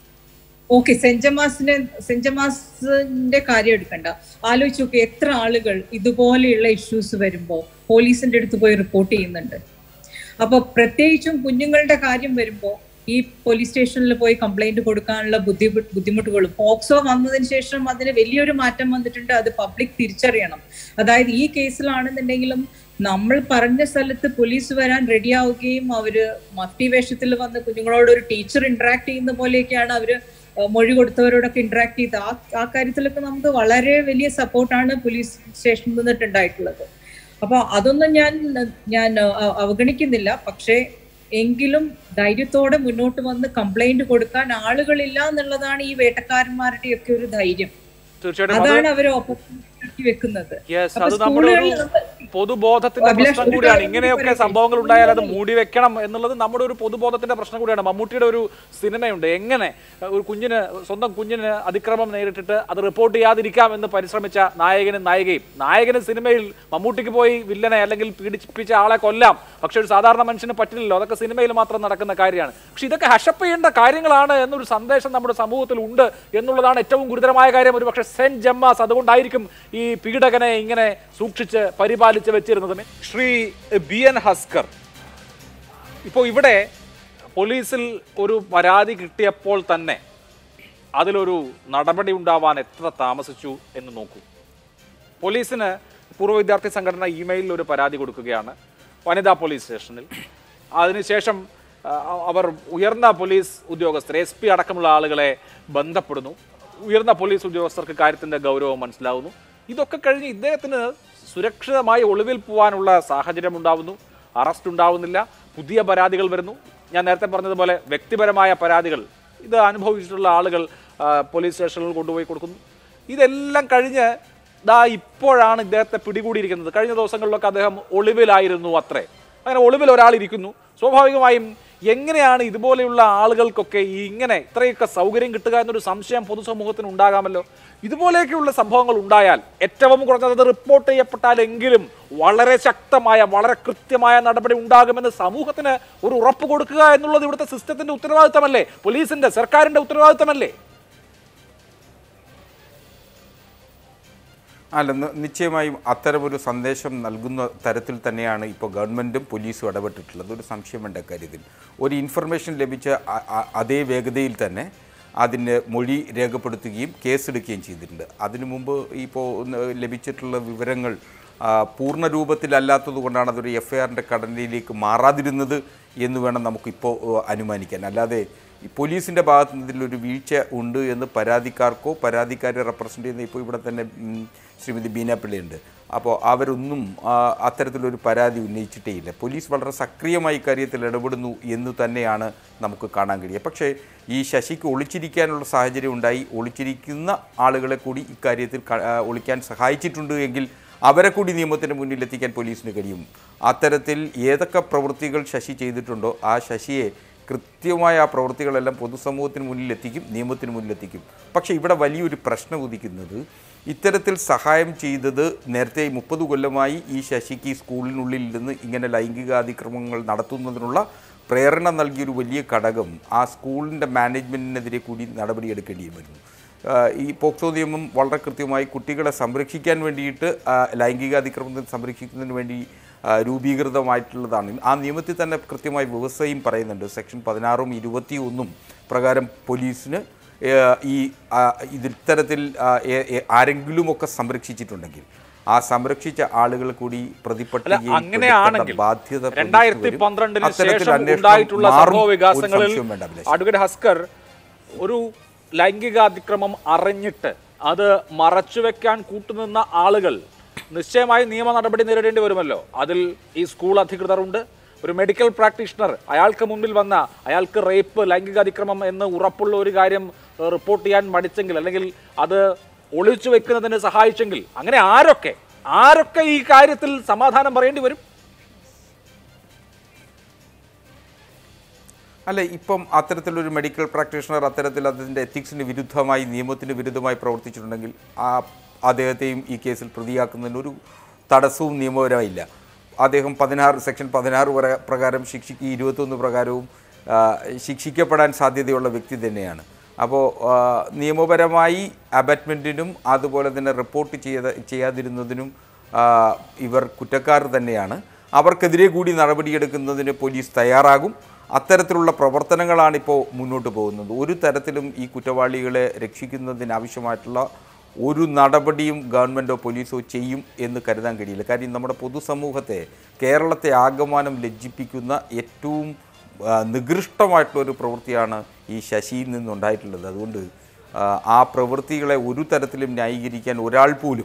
ഓക്കെ സെന്റ് ജമാസിനെ സെന്റ് ജമാസിന്റെ കാര്യം എടുക്കണ്ട ആലോചിച്ച് നോക്കി എത്ര ആളുകൾ ഇതുപോലെയുള്ള ഇഷ്യൂസ് വരുമ്പോ പോലീസിന്റെ അടുത്ത് പോയി റിപ്പോർട്ട് ചെയ്യുന്നുണ്ട് അപ്പൊ പ്രത്യേകിച്ചും കുഞ്ഞുങ്ങളുടെ കാര്യം വരുമ്പോ ഈ പോലീസ് സ്റ്റേഷനിൽ പോയി കംപ്ലൈന്റ് കൊടുക്കാനുള്ള ബുദ്ധിമുട്ട് ബുദ്ധിമുട്ടുകളും പോക്സോ വന്നതിന് ശേഷം അതിന് വലിയൊരു മാറ്റം വന്നിട്ടുണ്ട് അത് പബ്ലിക് തിരിച്ചറിയണം അതായത് ഈ കേസിലാണെന്നുണ്ടെങ്കിലും നമ്മൾ പറഞ്ഞ സ്ഥലത്ത് പോലീസ് വരാൻ റെഡി ആവുകയും അവര് മഫ്തി വേഷത്തിൽ വന്ന് കുഞ്ഞുങ്ങളോട് ഒരു ടീച്ചർ ഇന്ററാക്ട് ചെയ്യുന്ന പോലെയൊക്കെയാണ് അവര് ഏഹ് മൊഴി കൊടുത്തവരോടൊക്കെ ഇന്ററാക്ട് ചെയ്ത് ആ ആ കാര്യത്തിലൊക്കെ നമുക്ക് വളരെ വലിയ സപ്പോർട്ടാണ് പോലീസ് സ്റ്റേഷനിൽ നിന്നിട്ടുണ്ടായിട്ടുള്ളത് അപ്പൊ അതൊന്നും ഞാൻ ഞാൻ അ- അവഗണിക്കുന്നില്ല പക്ഷേ എങ്കിലും ധൈര്യത്തോടെ മുന്നോട്ട് വന്ന് കംപ്ലൈന്റ് കൊടുക്കാൻ ആളുകളില്ല എന്നുള്ളതാണ് ഈ വേട്ടക്കാരന്മാരുടെയൊക്കെ ഒരു ധൈര്യം തീർച്ചയായിട്ടും അത് അതാണ് അവർ ഓപ്പർച്യൂണിറ്റി വെക്കുന്നത് യെസ് അപ്പൊ അത് നമ്മുടെ ഒരു സ്കൂളുകളിൽ നമ്മൾ- പൊതുബോധത്തിന്റെ അഭിലാഷ് പ്രശ്നം ഒരു കൂടിയാണ് കാര്യം ഇങ്ങനെയൊക്കെ കൂടി സംഭവങ്ങൾ പറയട്ടെ. ഉണ്ടായാൽ അത് മൂടി വെക്കണം എന്നുള്ളത് നമ്മുടെ ഒരു പൊതുബോധത്തിന്റെ പ്രശ്നം കൂടിയാണ് മമ്മൂട്ടിയുടെ ഒരു സിനിമയുണ്ട് എങ്ങനെ ഒരു കുഞ്ഞിന് സ്വന്തം കുഞ്ഞിന് അതിക്രമം നേരിട്ടിട്ട് അത് റിപ്പോർട്ട് ചെയ്യാതിരിക്കാം എന്ന് പരിശ്രമിച്ച നായകനും നായികയും നായകന് സിനിമയിൽ മമ്മൂട്ടിക്ക് പോയി വില്ലനെ അല്ലെങ്കിൽ പീഡിപ്പിച്ച ആളെ കൊല്ലാം പക്ഷെ ഒരു സാധാരണ മനുഷ്യന് പറ്റില്ലല്ലോ അതൊക്കെ സിനിമയിൽ മാത്രം നടക്കുന്ന കാര്യമാണ് പക്ഷെ ഇതൊക്കെ ഹഷപ്പ് ചെയ്യേണ്ട കാര്യങ്ങളാണ് എന്നൊരു സന്ദേശം നമ്മുടെ സമൂഹത്തിൽ ഉണ്ട് എന്നുള്ളതാണ് ഏറ്റവും ഗുരുതരമായ കാര്യം ഒരു പക്ഷേ സെന്റ് ജമ്മാസ് അതുകൊണ്ടായിരിക്കും ഈ പീഡകനെ ഇങ്ങനെ സൂക്ഷിച്ച് പരിപാലിച്ച് വെച്ചിരുന്നത് ശ്രീ ബി എൻ ഹസ്കർ ഇപ്പോൾ ഇവിടെ പോലീസിൽ ഒരു പരാതി കിട്ടിയപ്പോൾ തന്നെ അതിലൊരു നടപടി ഉണ്ടാവാൻ എത്ര താമസിച്ചു എന്ന് നോക്കൂ പോലീസിന് പൂർവ്വ വിദ്യാർത്ഥി സംഘടന ഇമെയിലിൽ ഒരു പരാതി കൊടുക്കുകയാണ് വനിതാ പോലീസ് സ്റ്റേഷനിൽ അതിനുശേഷം ആ, അവർ ഉയർന്ന പോലീസ് ഉദ്യോഗസ്ഥർ എസ് പി അടക്കമുള്ള ആളുകളെ ബന്ധപ്പെടുന്നു ഉയർന്ന പോലീസ് ഉദ്യോഗസ്ഥർക്ക് കാര്യത്തിൻ്റെ ഗൗരവം മനസ്സിലാവുന്നു ഇതൊക്കെ കഴിഞ്ഞ് ഇദ്ദേഹത്തിന് സുരക്ഷിതമായി ഒളിവിൽ പോകാനുള്ള സാഹചര്യം ഉണ്ടാവുന്നു അറസ്റ്റ് ഉണ്ടാവുന്നില്ല പുതിയ പരാതികൾ വരുന്നു ഞാൻ നേരത്തെ പറഞ്ഞതുപോലെ വ്യക്തിപരമായ പരാതികൾ ഇത് അനുഭവിച്ചിട്ടുള്ള ആളുകൾ ആ, പോലീസ് സ്റ്റേഷനിൽ കൊണ്ടുപോയി കൊടുക്കുന്നു ഇതെല്ലാം കഴിഞ്ഞ് ദാ ഇപ്പോഴാണ് ഇദ്ദേഹത്തെ പിടികൂടിയിരിക്കുന്നത് കഴിഞ്ഞ ദിവസങ്ങളിലൊക്കെ അദ്ദേഹം ഒളിവിലായിരുന്നു അത്രേ അങ്ങനെ ഒളിവിൽ ഒരാൾ ഇരിക്കുന്നു സ്വാഭാവികമായും എങ്ങനെയാണ് ഇതുപോലെയുള്ള ആളുകൾക്കൊക്കെ ഈ ഇങ്ങനെ ഇത്രയൊക്കെ സൗകര്യം കിട്ടുക എന്നൊരു സംശയം പൊതുസമൂഹത്തിന് ഉണ്ടാകാമല്ലോ ഇതുപോലെയൊക്കെയുള്ള സംഭവങ്ങൾ ഉണ്ടായാൽ ഏറ്റവും കുറഞ്ഞത് അത് റിപ്പോർട്ട് ചെയ്യപ്പെട്ടാലെങ്കിലും വളരെ ശക്തമായ വളരെ കൃത്യമായ നടപടി ഉണ്ടാകുമെന്ന് സമൂഹത്തിന് ഒരു ഉറപ്പ് കൊടുക്കുക എന്നുള്ളത് ഇവിടുത്തെ സിസ്റ്റത്തിന്റെ ഉത്തരവാദിത്തമല്ലേ പോലീസിന്റെ സർക്കാരിന്റെ ഉത്തരവാദിത്തമല്ലേ അല്ല ന- നിശ്ചയമായും അത്തരമൊരു സന്ദേശം നൽകുന്ന തരത്തിൽ തന്നെയാണ് ഇപ്പോൾ ഗവൺമെൻറ്റും പോലീസും ഇടപെട്ടിട്ടുള്ളത് ഒരു സംശയം വേണ്ട കാര്യത്തിൽ ഒരു ഇൻഫർമേഷൻ ലഭിച്ച അ- അ- അതേ വേഗതയിൽ തന്നെ അതിന് മൊഴി രേഖപ്പെടുത്തുകയും കേസെടുക്കുകയും ചെയ്തിട്ടുണ്ട് അതിനു മുമ്പ് ഇപ്പോൾ ഒന്ന് ലഭിച്ചിട്ടുള്ള വിവരങ്ങൾ ആ, പൂർണ്ണ രൂപത്തിലല്ലാത്തത് കൊണ്ടാണ് അതൊരു എഫ് ഐ ആറിൻ്റെ ഘടനയിലേക്ക് മാറാതിരുന്നത് എന്ന് വേണം നമുക്കിപ്പോൾ ഏഹ്, അനുമാനിക്കാൻ അല്ലാതെ ഈ പോലീസിൻ്റെ ഭാഗത്ത് നിന്ന് ഇതിലൊരു വീഴ്ച ഉണ്ട് എന്ന് പരാതിക്കാർക്കോ പരാതിക്കാരെ റെപ്രസെൻ്റ് ചെയ്യുന്ന ഇപ്പോൾ ഇവിടെ തന്നെ ഉം, ശ്രീമതി ബീന പിള്ളയുണ്ട് അപ്പോൾ അവരൊന്നും ആ, അത്തരത്തിലൊരു പരാതി ഉന്നയിച്ചിട്ടേയില്ല പോലീസ് വളരെ സക്രിയമായി ഇക്കാര്യത്തിൽ ഇടപെടുന്നു എന്ന് തന്നെയാണ് നമുക്ക് കാണാൻ കഴിയുക പക്ഷേ ഈ ശശിക്ക് ഒളിച്ചിരിക്കാനുള്ള സാഹചര്യം ഉണ്ടായി ഒളിച്ചിരിക്കുന്ന ആളുകളെ കൂടി ഇക്കാര്യത്തിൽ ക- ആ, ഒളിക്കാൻ സഹായിച്ചിട്ടുണ്ട് എങ്കിൽ അവരെ കൂടി നിയമത്തിന് മുന്നിൽ എത്തിക്കാൻ പോലീസിന് കഴിയും അത്തരത്തിൽ ഏതൊക്കെ പ്രവൃത്തികൾ ശശി ചെയ്തിട്ടുണ്ടോ ആ ശശിയെ കൃത്യമായ ആ പ്രവൃത്തികളെല്ലാം പൊതുസമൂഹത്തിന് മുന്നിൽ എത്തിക്കും നിയമത്തിന് മുന്നിൽ എത്തിക്കും പക്ഷേ ഇവിടെ വലിയൊരു പ്രശ്നം ഉദിക്കുന്നത് ഇത്തരത്തിൽ സഹായം ചെയ്തത് നേരത്തെ മുപ്പത് കൊല്ലമായി ഈ ശശിക്ക് ഈ സ്കൂളിനുള്ളിൽ നിന്ന് ഇങ്ങനെ ലൈംഗികാതിക്രമങ്ങൾ നടത്തുന്നതിനുള്ള പ്രേരണ നൽകിയൊരു വലിയ ഘടകം ആ സ്കൂളിൻ്റെ മാനേജ്മെൻറ്റിനെതിരെ കൂടി നടപടിയെടുക്കേണ്ടി വരുന്നു ആ, ഈ പോക്സോ നിയമം വളരെ കൃത്യമായി കുട്ടികളെ സംരക്ഷിക്കാൻ വേണ്ടിയിട്ട് ആ, ലൈംഗികാതിക്രമത്തിൽ സംരക്ഷിക്കുന്നതിന് വേണ്ടി ആ, രൂപീകൃതമായിട്ടുള്ളതാണ് ആ നിയമത്തിൽ തന്നെ കൃത്യമായി വ്യവസ്ഥയും പറയുന്നുണ്ട് സെക്ഷൻ പതിനാറും ഇരുപത്തി ഒന്നും പ്രകാരം പോലീസിന് ഏ, ഈ ആ, ഇത് ഇത്തരത്തിൽ ആ, ഏ- ഏ- ആരെങ്കിലുമൊക്കെ സംരക്ഷിച്ചിട്ടുണ്ടെങ്കിൽ ആ സംരക്ഷിച്ച ആളുകൾ കൂടി അല്ല പ്രതിപട്ടികയിൽ അങ്ങനെയാണെങ്കിൽ പെടുത്തേണ്ട ബാധ്യത പോലീസിന് രണ്ടായിരത്തി വരും. പന്ത്രണ്ടിന് അത്തരത്തിൽ ശേഷം അന്വേഷണം ഉണ്ടായിട്ടുള്ള മാറും. സംഭവ ഒരു വികാസങ്ങളിൽ സംശയവും വേണ്ട അഭിലാഷ്. അഡ്വക്കേറ്റ് ഹസ്കർ ഒരു ലൈംഗികാതിക്രമം അറിഞ്ഞിട്ട് അത് മറച്ചുവെക്കാൻ കൂട്ടുനിന്ന ആളുകൾ നിശ്ചയമായും നിയമ നടപടി നേരിടേണ്ടി വരുമല്ലോ അതിൽ ഈ സ്കൂൾ അധികൃതരുണ്ട് ഒരു മെഡിക്കൽ പ്രാക്ടീഷണർ അയാൾക്ക് മുന്നിൽ വന്ന അയാൾക്ക് റേപ്പ് ലൈംഗികാതിക്രമം എന്ന് ഉറപ്പുള്ള ഒരു കാര്യം ഏഹ്, റിപ്പോർട്ട് ചെയ്യാൻ മടിച്ചെങ്കിൽ അല്ലെങ്കിൽ അത് ഒളിച്ചു വെക്കുന്നതിന് സഹായിച്ചെങ്കിൽ അങ്ങനെ ആരൊക്കെ ആരൊക്കെ ഈ കാര്യത്തിൽ സമാധാനം പറയേണ്ടി വരും അല്ല ഇപ്പം അത്തരത്തിലൊരു മെഡിക്കൽ പ്രാക്ടീഷണർ അത്തരത്തിൽ അതിൻ്റെ എത്തിക്സിന് വിരുദ്ധമായി നിയമത്തിന് വിരുദ്ധമായി പ്രവർത്തിച്ചിട്ടുണ്ടെങ്കിൽ ആ അദ്ദേഹത്തെയും ഈ കേസിൽ പ്രതിയാക്കുന്നതിന് ഒരു തടസ്സവും നിയമപരമായില്ല അദ്ദേഹം പതിനാറ് സെക്ഷൻ പതിനാറ് പ്ര- പ്രകാരം ശിക്ഷി ഇരുപത്തൊന്ന് പ്രകാരവും ആ, ശിക്ഷിക്കപ്പെടാൻ സാധ്യതയുള്ള വ്യക്തി തന്നെയാണ് അപ്പോൾ ആ, നിയമപരമായി അബറ്റ്മെൻറ്റിനും അതുപോലെ തന്നെ റിപ്പോർട്ട് ചെയ്ത ചെയ്യാതിരുന്നതിനും ആ, ഇവർ കുറ്റക്കാർ തന്നെയാണ് അവർക്കെതിരെ കൂടി നടപടിയെടുക്കുന്നതിന് പോലീസ് തയ്യാറാകും അത്തരത്തിലുള്ള പ്രവർത്തനങ്ങളാണ് ഇപ്പോൾ മുന്നോട്ട് പോകുന്നത് ഒരു തരത്തിലും ഈ കുറ്റവാളികളെ രക്ഷിക്കുന്നതിനാവശ്യമായിട്ടുള്ള ഒരു നടപടിയും ഗവൺമെൻറ്റോ പോലീസോ ചെയ്യും എന്ന് കരുതാൻ കഴിയില്ല കാര്യം നമ്മുടെ പൊതുസമൂഹത്തെ കേരളത്തെ ആകമാനം ലജ്ജിപ്പിക്കുന്ന ഏറ്റവും ആ, നികൃഷ്ടമായിട്ടുള്ള ഒരു പ്രവൃത്തിയാണ് ഈ ശശിയിൽ നിന്നുണ്ടായിട്ടുള്ളത് അതുകൊണ്ട് ആ, ആ പ്രവൃത്തികളെ ഒരു തരത്തിലും ന്യായീകരിക്കാൻ ഒരാൾ പോലും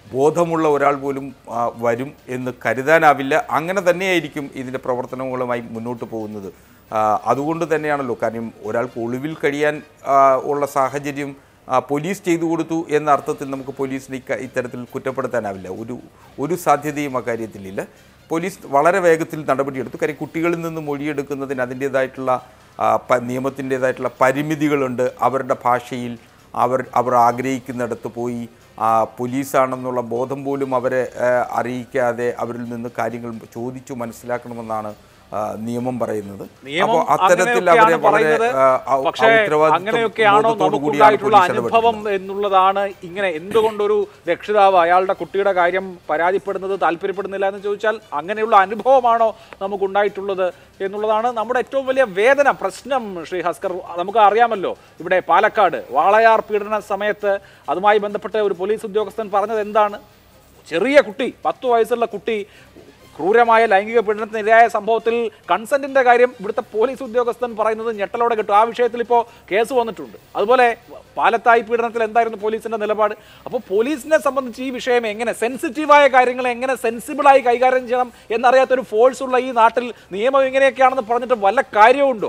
ബോധമുള്ള ഒരാൾ പോലും ആ, വരും എന്ന് കരുതാനാവില്ല അങ്ങനെ തന്നെയായിരിക്കും ഇതിൻ്റെ പ്രവർത്തനങ്ങളുമായി മുന്നോട്ട് പോകുന്നത് ആ, അതുകൊണ്ട് തന്നെയാണല്ലോ കാര്യം ഒരാൾക്ക് ഒളിവിൽ കഴിയാൻ ആ, ഉള്ള സാഹചര്യം ആ, പോലീസ് ചെയ്തു കൊടുത്തു എന്ന അർത്ഥത്തിൽ നമുക്ക് പോലീസിനെ ഇക്ക- ഇത്തരത്തിൽ കുറ്റപ്പെടുത്താനാവില്ല ഒരു ഒരു സാധ്യതയും അക്കാര്യത്തിലില്ല പോലീസ് വളരെ വേഗത്തിൽ നടപടിയെടുത്തു കാര്യം കുട്ടികളിൽ നിന്ന് മൊഴിയെടുക്കുന്നതിന് അതിൻ്റേതായിട്ടുള്ള ആ, പ- നിയമത്തിൻ്റേതായിട്ടുള്ള പരിമിതികളുണ്ട് അവരുടെ ഭാഷയിൽ അവർ അവർ ആഗ്രഹിക്കുന്നിടത്ത് പോയി ആ, പോലീസാണെന്നുള്ള ബോധം പോലും അവരെ ആ, അറിയിക്കാതെ അവരിൽ നിന്ന് കാര്യങ്ങൾ ചോദിച്ചു മനസ്സിലാക്കണമെന്നാണ് ആ, നിയമം പറയുന്നത് നിയമം അപ്പോൾ അത്തരത്തിൽ അങ്ങനെയൊക്കെയാണ് അവരെ വളരെ പറയുന്നത് ആ, ആ, പക്ഷേ ഉത്തരവാദിത്വം അങ്ങനെയൊക്കെയാണോ ബോധത്തോടു കൂടിയാണ് നമുക്കുണ്ടായിട്ടുള്ള പോലീസ് അനുഭവം ഇടപെടുന്നത്. എന്നുള്ളതാണ് ഇങ്ങനെ എന്തുകൊണ്ടൊരു രക്ഷിതാവ് അയാളുടെ കുട്ടിയുടെ കാര്യം പരാതിപ്പെടുന്നത് താല്പര്യപ്പെടുന്നില്ല എന്ന് ചോദിച്ചാൽ അങ്ങനെയുള്ള അനുഭവമാണോ നമുക്കുണ്ടായിട്ടുള്ളത് എന്നുള്ളതാണ് നമ്മുടെ ഏറ്റവും വലിയ വേദന പ്രശ്നം ശ്രീ ഹസ്കർ നമുക്ക് അറിയാമല്ലോ ഇവിടെ പാലക്കാട് വാളയാർ പീഡന സമയത്ത് അതുമായി ബന്ധപ്പെട്ട് ഒരു പോലീസ് ഉദ്യോഗസ്ഥൻ പറഞ്ഞത് എന്താണ് ചെറിയ കുട്ടി പത്ത് വയസ്സുള്ള കുട്ടി ക്രൂരമായ ലൈംഗിക പീഡനത്തിന് ഇരയായ സംഭവത്തിൽ കൺസെന്റിന്റെ കാര്യം ഇവിടുത്തെ പോലീസ് ഉദ്യോഗസ്ഥൻ പറയുന്നത് ഞെട്ടലോടെ കിട്ടും ആ വിഷയത്തിൽ ഇപ്പോൾ കേസ് വന്നിട്ടുണ്ട് അതുപോലെ പാലത്തായി പീഡനത്തിൽ എന്തായിരുന്നു പോലീസിന്റെ നിലപാട് അപ്പോൾ പോലീസിനെ സംബന്ധിച്ച് ഈ വിഷയം എങ്ങനെ സെൻസിറ്റീവായ കാര്യങ്ങൾ എങ്ങനെ സെൻസിബിളായി കൈകാര്യം ചെയ്യണം എന്നറിയാത്തൊരു ഫോഴ്സ് ഉള്ള ഈ നാട്ടിൽ നിയമം ഇങ്ങനെയൊക്കെയാണെന്ന് പറഞ്ഞിട്ട് വല്ല കാര്യമുണ്ടോ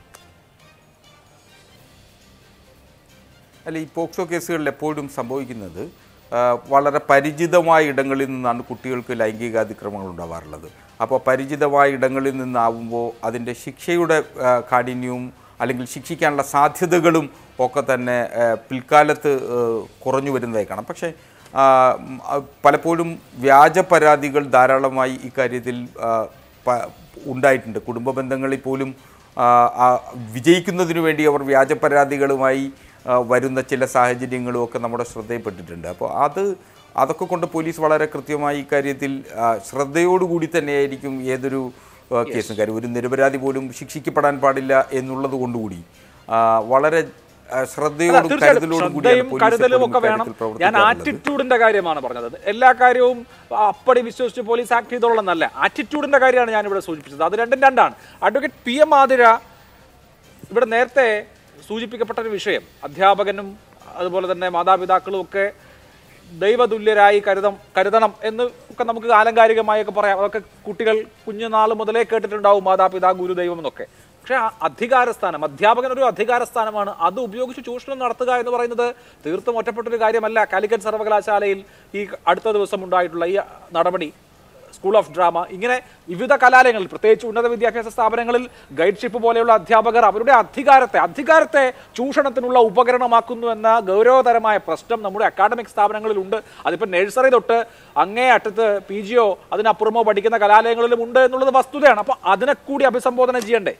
അല്ല ഈ പോക്സോ കേസുകളിൽ എപ്പോഴും സംഭവിക്കുന്നത് ആ, വളരെ പരിചിതമായ ഇടങ്ങളിൽ നിന്നാണ് കുട്ടികൾക്ക് ലൈംഗിക അതിക്രമങ്ങൾ ഉണ്ടാവാറുള്ളത് അപ്പോൾ പരിചിതമായ ഇടങ്ങളിൽ നിന്നാവുമ്പോൾ അതിൻ്റെ ശിക്ഷയുടെ ആ, കാഠിന്യവും അല്ലെങ്കിൽ ശിക്ഷിക്കാനുള്ള സാധ്യതകളും ഒക്കെ തന്നെ ആ, പിൽക്കാലത്ത് ആ, കുറഞ്ഞു വരുന്നതായി കാണാം പക്ഷേ ആ, ഉം, ആ, പലപ്പോഴും വ്യാജ പരാതികൾ ധാരാളമായി ഇക്കാര്യത്തിൽ ആ, പ- ഉണ്ടായിട്ടുണ്ട് കുടുംബ ബന്ധങ്ങളിൽ പോലും ആ, ആ, വിജയിക്കുന്നതിനു വേണ്ടി അവർ വ്യാജ പരാതികളുമായി ആ, വരുന്ന ചില സാഹചര്യങ്ങളും ഒക്കെ നമ്മുടെ ശ്രദ്ധയിൽപ്പെട്ടിട്ടുണ്ട് അപ്പോൾ അത് അതൊക്കെ കൊണ്ട് പോലീസ് വളരെ കൃത്യമായി ഇക്കാര്യത്തിൽ ആ, ശ്രദ്ധയോടുകൂടി തന്നെയായിരിക്കും ഏതൊരു ആ, കേസും കാര്യം ഒരു നിരപരാധി പോലും ശിക്ഷിക്കപ്പെടാൻ പാടില്ല എന്നുള്ളത് കൊണ്ടുകൂടി ആ, വളരെ ആ, അല്ല, ശ്രദ്ധയോടും തീർച്ചയായിട്ടും കരുതലോടും കൂടിയാണ് ശ്രദ്ധയും പോലീസ് കരുതലും എപ്പോഴും ഒക്കെ വേണം ഇക്കാര്യത്തിൽ ഞാൻ പ്രവർത്തിക്കാറുള്ളത്. ആറ്റിറ്റ്യൂഡിന്റെ കാര്യമാണ് പറഞ്ഞത് എല്ലാ കാര്യവും അപ്പടി വിശ്വസിച്ച് പോലീസ് ആക്ട് ചെയ്തോളന്നല്ല ആറ്റിറ്റ്യൂഡിന്റെ കാര്യമാണ് ഞാൻ ഇവിടെ സൂചിപ്പിച്ചത് അത് രണ്ടും രണ്ടാണ് അഡ്വക്കേറ്റ് പി എം ആതിര ഇവിടെ നേരത്തെ സൂചിപ്പിക്കപ്പെട്ട ഒരു വിഷയം അധ്യാപകനും അതുപോലെ തന്നെ മാതാപിതാക്കളും ഒക്കെ ദൈവതുല്യരായി കരുതം കരുതണം എന്ന് ഒക്കെ നമുക്ക് ആലങ്കാരികമായൊക്കെ പറയാം അതൊക്കെ കുട്ടികൾ കുഞ്ഞുനാൾ മുതലേ കേട്ടിട്ടുണ്ടാവും മാതാപിതാ ഗുരുദൈവം എന്നൊക്കെ പക്ഷേ ആ അധികാരസ്ഥാനം അധ്യാപകൻ ഒരു അധികാരസ്ഥാനമാണ് അത് ഉപയോഗിച്ച് ചൂഷണം നടത്തുക എന്ന് പറയുന്നത് തീർത്തും ഒറ്റപ്പെട്ടൊരു കാര്യമല്ല കാലിക്കറ്റ് സർവകലാശാലയിൽ ഈ അടുത്ത ദിവസം ഉണ്ടായിട്ടുള്ള ഈ നടപടി സ്കൂൾ ഓഫ് ഡ്രാമ ഇങ്ങനെ വിവിധ കലാലയങ്ങളിൽ പ്രത്യേകിച്ച് ഉന്നത വിദ്യാഭ്യാസ സ്ഥാപനങ്ങളിൽ ഗൈഡ്ഷിപ്പ് പോലെയുള്ള അധ്യാപകർ അവരുടെ അധികാരത്തെ അധികാരത്തെ ചൂഷണത്തിനുള്ള ഉപകരണമാക്കുന്നു എന്ന ഗൗരവതരമായ പ്രശ്നം നമ്മുടെ അക്കാഡമിക് സ്ഥാപനങ്ങളിലുണ്ട് അതിപ്പോൾ നഴ്സറി തൊട്ട് അങ്ങേ അറ്റത്ത് പി ജിയോ അതിനപ്പുറമോ പഠിക്കുന്ന കലാലയങ്ങളിലും ഉണ്ട് എന്നുള്ളത് വസ്തുതയാണ് അപ്പോൾ അതിനെ കൂടി അഭിസംബോധന ചെയ്യണ്ടേ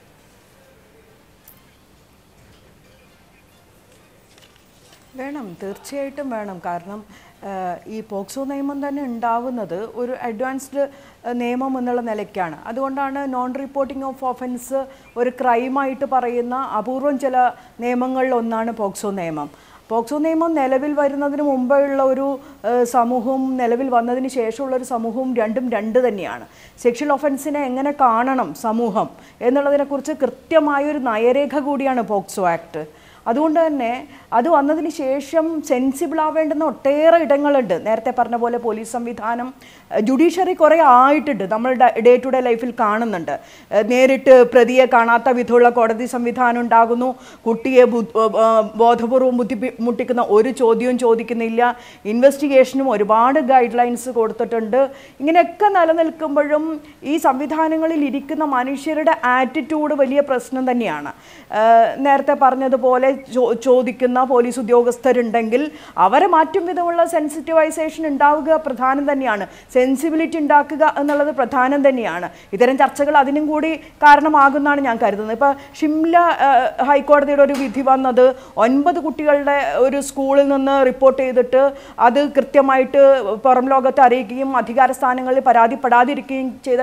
വേണം തീർച്ചയായിട്ടും വേണം കാരണം ആഹ്, ഈ പോക്സോ നിയമം തന്നെ ഉണ്ടാവുന്നത് ഒരു അഡ്വാൻസ്ഡ് നിയമം എന്നുള്ള നിലയ്ക്കാണ് അതുകൊണ്ടാണ് നോൺ റിപ്പോർട്ടിംഗ് ഓഫ് ഓഫൻസ് ഒരു ക്രൈമായിട്ട് പറയുന്ന അപൂർവം ചില നിയമങ്ങളിൽ ഒന്നാണ് പോക്സോ നിയമം പോക്സോ നിയമം നിലവിൽ വരുന്നതിന് മുമ്പുള്ള ഒരു ഏഹ്, സമൂഹവും നിലവിൽ വന്നതിന് ശേഷമുള്ള ഒരു സമൂഹവും രണ്ടും രണ്ട് തന്നെയാണ് സെക്ഷൽ ഒഫൻസിനെ എങ്ങനെ കാണണം സമൂഹം എന്നുള്ളതിനെക്കുറിച്ച് കൃത്യമായൊരു നയരേഖ കൂടിയാണ് പോക്സോ ആക്ട് അതുകൊണ്ട് തന്നെ അത് വന്നതിന് ശേഷം സെൻസിബിൾ ആവേണ്ടുന്ന ഒട്ടേറെ ഇടങ്ങളുണ്ട് നേരത്തെ പറഞ്ഞ പോലെ പോലീസ് സംവിധാനം ജുഡീഷ്യറി കുറേ ആയിട്ടുണ്ട് നമ്മൾ ഡേ ടു ഡേ ലൈഫിൽ കാണുന്നുണ്ട് ഏഹ് നേരിട്ട് പ്രതിയെ കാണാത്ത വിധമുള്ള കോടതി സംവിധാനം ഉണ്ടാകുന്നു കുട്ടിയെ ബു- ഏഹ് ബോധപൂർവം ബുദ്ധിമുട്ടിക്കുന്ന ഒരു ചോദ്യവും ചോദിക്കുന്നില്ല ഇൻവെസ്റ്റിഗേഷനും ഒരുപാട് ഗൈഡ് ലൈൻസ് കൊടുത്തിട്ടുണ്ട് ഇങ്ങനെയൊക്കെ നിലനിൽക്കുമ്പോഴും ഈ സംവിധാനങ്ങളിൽ ഇരിക്കുന്ന മനുഷ്യരുടെ ആറ്റിറ്റ്യൂഡ് വലിയ പ്രശ്നം തന്നെയാണ് ഏഹ് നേരത്തെ പറഞ്ഞതുപോലെ ചോ- ചോദിക്കുന്ന പോലീസ് ഉദ്യോഗസ്ഥരുണ്ടെങ്കിൽ അവരെ മാറ്റും വിധമുള്ള സെൻസിറ്റൈസേഷൻ ഉണ്ടാവുക പ്രധാനം തന്നെയാണ് സെൻസിബിലിറ്റി ഉണ്ടാക്കുക എന്നുള്ളത് പ്രധാനം തന്നെയാണ് ഇത്തരം ചർച്ചകൾ അതിനും കൂടി കാരണമാകുമെന്നാണ് ഞാൻ കരുതുന്നത് ഇപ്പോൾ ഷിംല ഏഹ്, ഹൈക്കോടതിയുടെ ഒരു വിധി വന്നത് ഒൻപത് കുട്ടികളുടെ ഒരു സ്കൂളിൽ നിന്ന് റിപ്പോർട്ട് ചെയ്തിട്ട് അത് കൃത്യമായിട്ട് പുറം ലോകത്തെ അറിയിക്കുകയും അധികാര സ്ഥാനങ്ങളിൽ പരാതിപ്പെടാതിരിക്കുകയും ചെയ്ത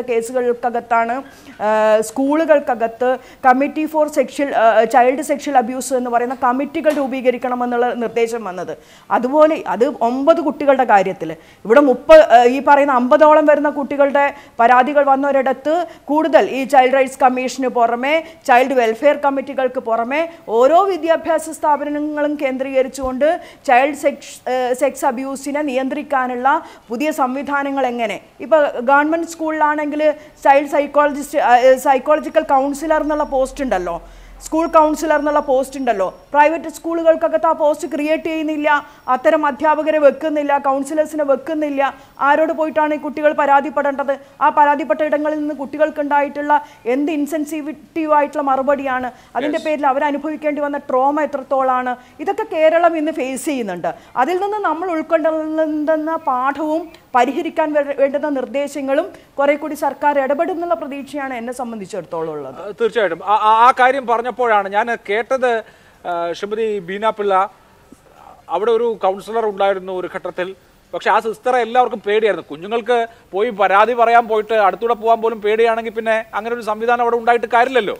കേസുകൾക്കകത്താണ് ഏഹ്, സ്കൂളുകൾക്കകത്ത് committee for sexual child sexual abuse എന്ന് പറയുന്ന പറയുന്ന കമ്മിറ്റികൾ രൂപീകരിക്കണമെന്നുള്ള നിർദ്ദേശം വന്നത് അതുപോലെ അത് ഒമ്പത് കുട്ടികളുടെ കാര്യത്തിൽ ഇവിടെ മുപ്പത് ഈ പറയുന്ന അമ്പതോളം വരുന്ന കുട്ടികളുടെ പരാതികൾ വന്നൊരിടത്ത് കൂടുതൽ ഈ ചൈൽഡ് റൈറ്റ്സ് കമ്മീഷന് പുറമെ ചൈൽഡ് വെൽഫെയർ കമ്മിറ്റികൾക്ക് പുറമെ ഓരോ വിദ്യാഭ്യാസ സ്ഥാപനങ്ങളും കേന്ദ്രീകരിച്ചുകൊണ്ട് ചൈൽഡ് സെക്സ് സെക്സ് അബ്യൂസിനെ നിയന്ത്രിക്കാനുള്ള പുതിയ സംവിധാനങ്ങൾ എങ്ങനെ ഇപ്പോൾ ഗവൺമെൻറ് സ്കൂളിലാണെങ്കിൽ ചൈൽഡ് സൈക്കോളജിസ്റ്റ് സൈക്കോളജിക്കൽ കൗൺസിലർ എന്നുള്ള പോസ്റ്റ് ഉണ്ടല്ലോ സ്കൂൾ കൗൺസിലർ എന്നുള്ള പോസ്റ്റ് ഉണ്ടല്ലോ പ്രൈവറ്റ് സ്കൂളുകൾക്കകത്ത് ആ പോസ്റ്റ് ക്രിയേറ്റ് ചെയ്യുന്നില്ല അത്തരം അധ്യാപകരെ വെക്കുന്നില്ല കൗൺസിലേഴ്സിനെ വെക്കുന്നില്ല ആരോട് പോയിട്ടാണ് ഈ കുട്ടികൾ പരാതിപ്പെടേണ്ടത് ആ പരാതിപ്പെട്ട ഇടങ്ങളിൽ നിന്ന് കുട്ടികൾക്ക് ഉണ്ടായിട്ടുള്ള എന്ത് ഇൻസെൻസിറ്റീവ് ആയിട്ടുള്ള മറുപടിയാണ് അതിൻ്റെ പേരിൽ അവർ അനുഭവിക്കേണ്ടി വന്ന ട്രോമ എത്രത്തോളാണ് ഇതൊക്കെ കേരളം ഇന്ന് ഫേസ് ചെയ്യുന്നുണ്ട് അതിൽ നിന്ന് നമ്മൾ ഉൾക്കൊണ്ടുന്ന പാഠവും പരിഹരിക്കാൻ വേ- വേണ്ടുന്ന നിർദ്ദേശങ്ങളും കുറെ കൂടി സർക്കാർ ഇടപെടുന്നുള്ള പ്രതീക്ഷയാണ് എന്നെ സംബന്ധിച്ചിടത്തോളം ഉള്ളത് ആ, തീർച്ചയായിട്ടും ആ- ആ- ആ കാര്യം പറഞ്ഞപ്പോഴാണ് ഞാൻ കേട്ടത് ആ, ശ്രീമതി ബീന പിള്ള അവിടെ ഒരു കൗൺസിലർ ഉണ്ടായിരുന്നു ഒരു ഘട്ടത്തിൽ പക്ഷെ ആ സിസ്റ്ററെ എല്ലാവർക്കും പേടിയായിരുന്നു കുഞ്ഞുങ്ങൾക്ക് പോയി പരാതി പറയാൻ പോയിട്ട് അടുത്തൂടെ പോകാൻ പോലും പേടിയാണെങ്കിൽ പിന്നെ അങ്ങനെ ഒരു സംവിധാനം അവിടെ ഉണ്ടായിട്ട് കാര്യമില്ലല്ലോ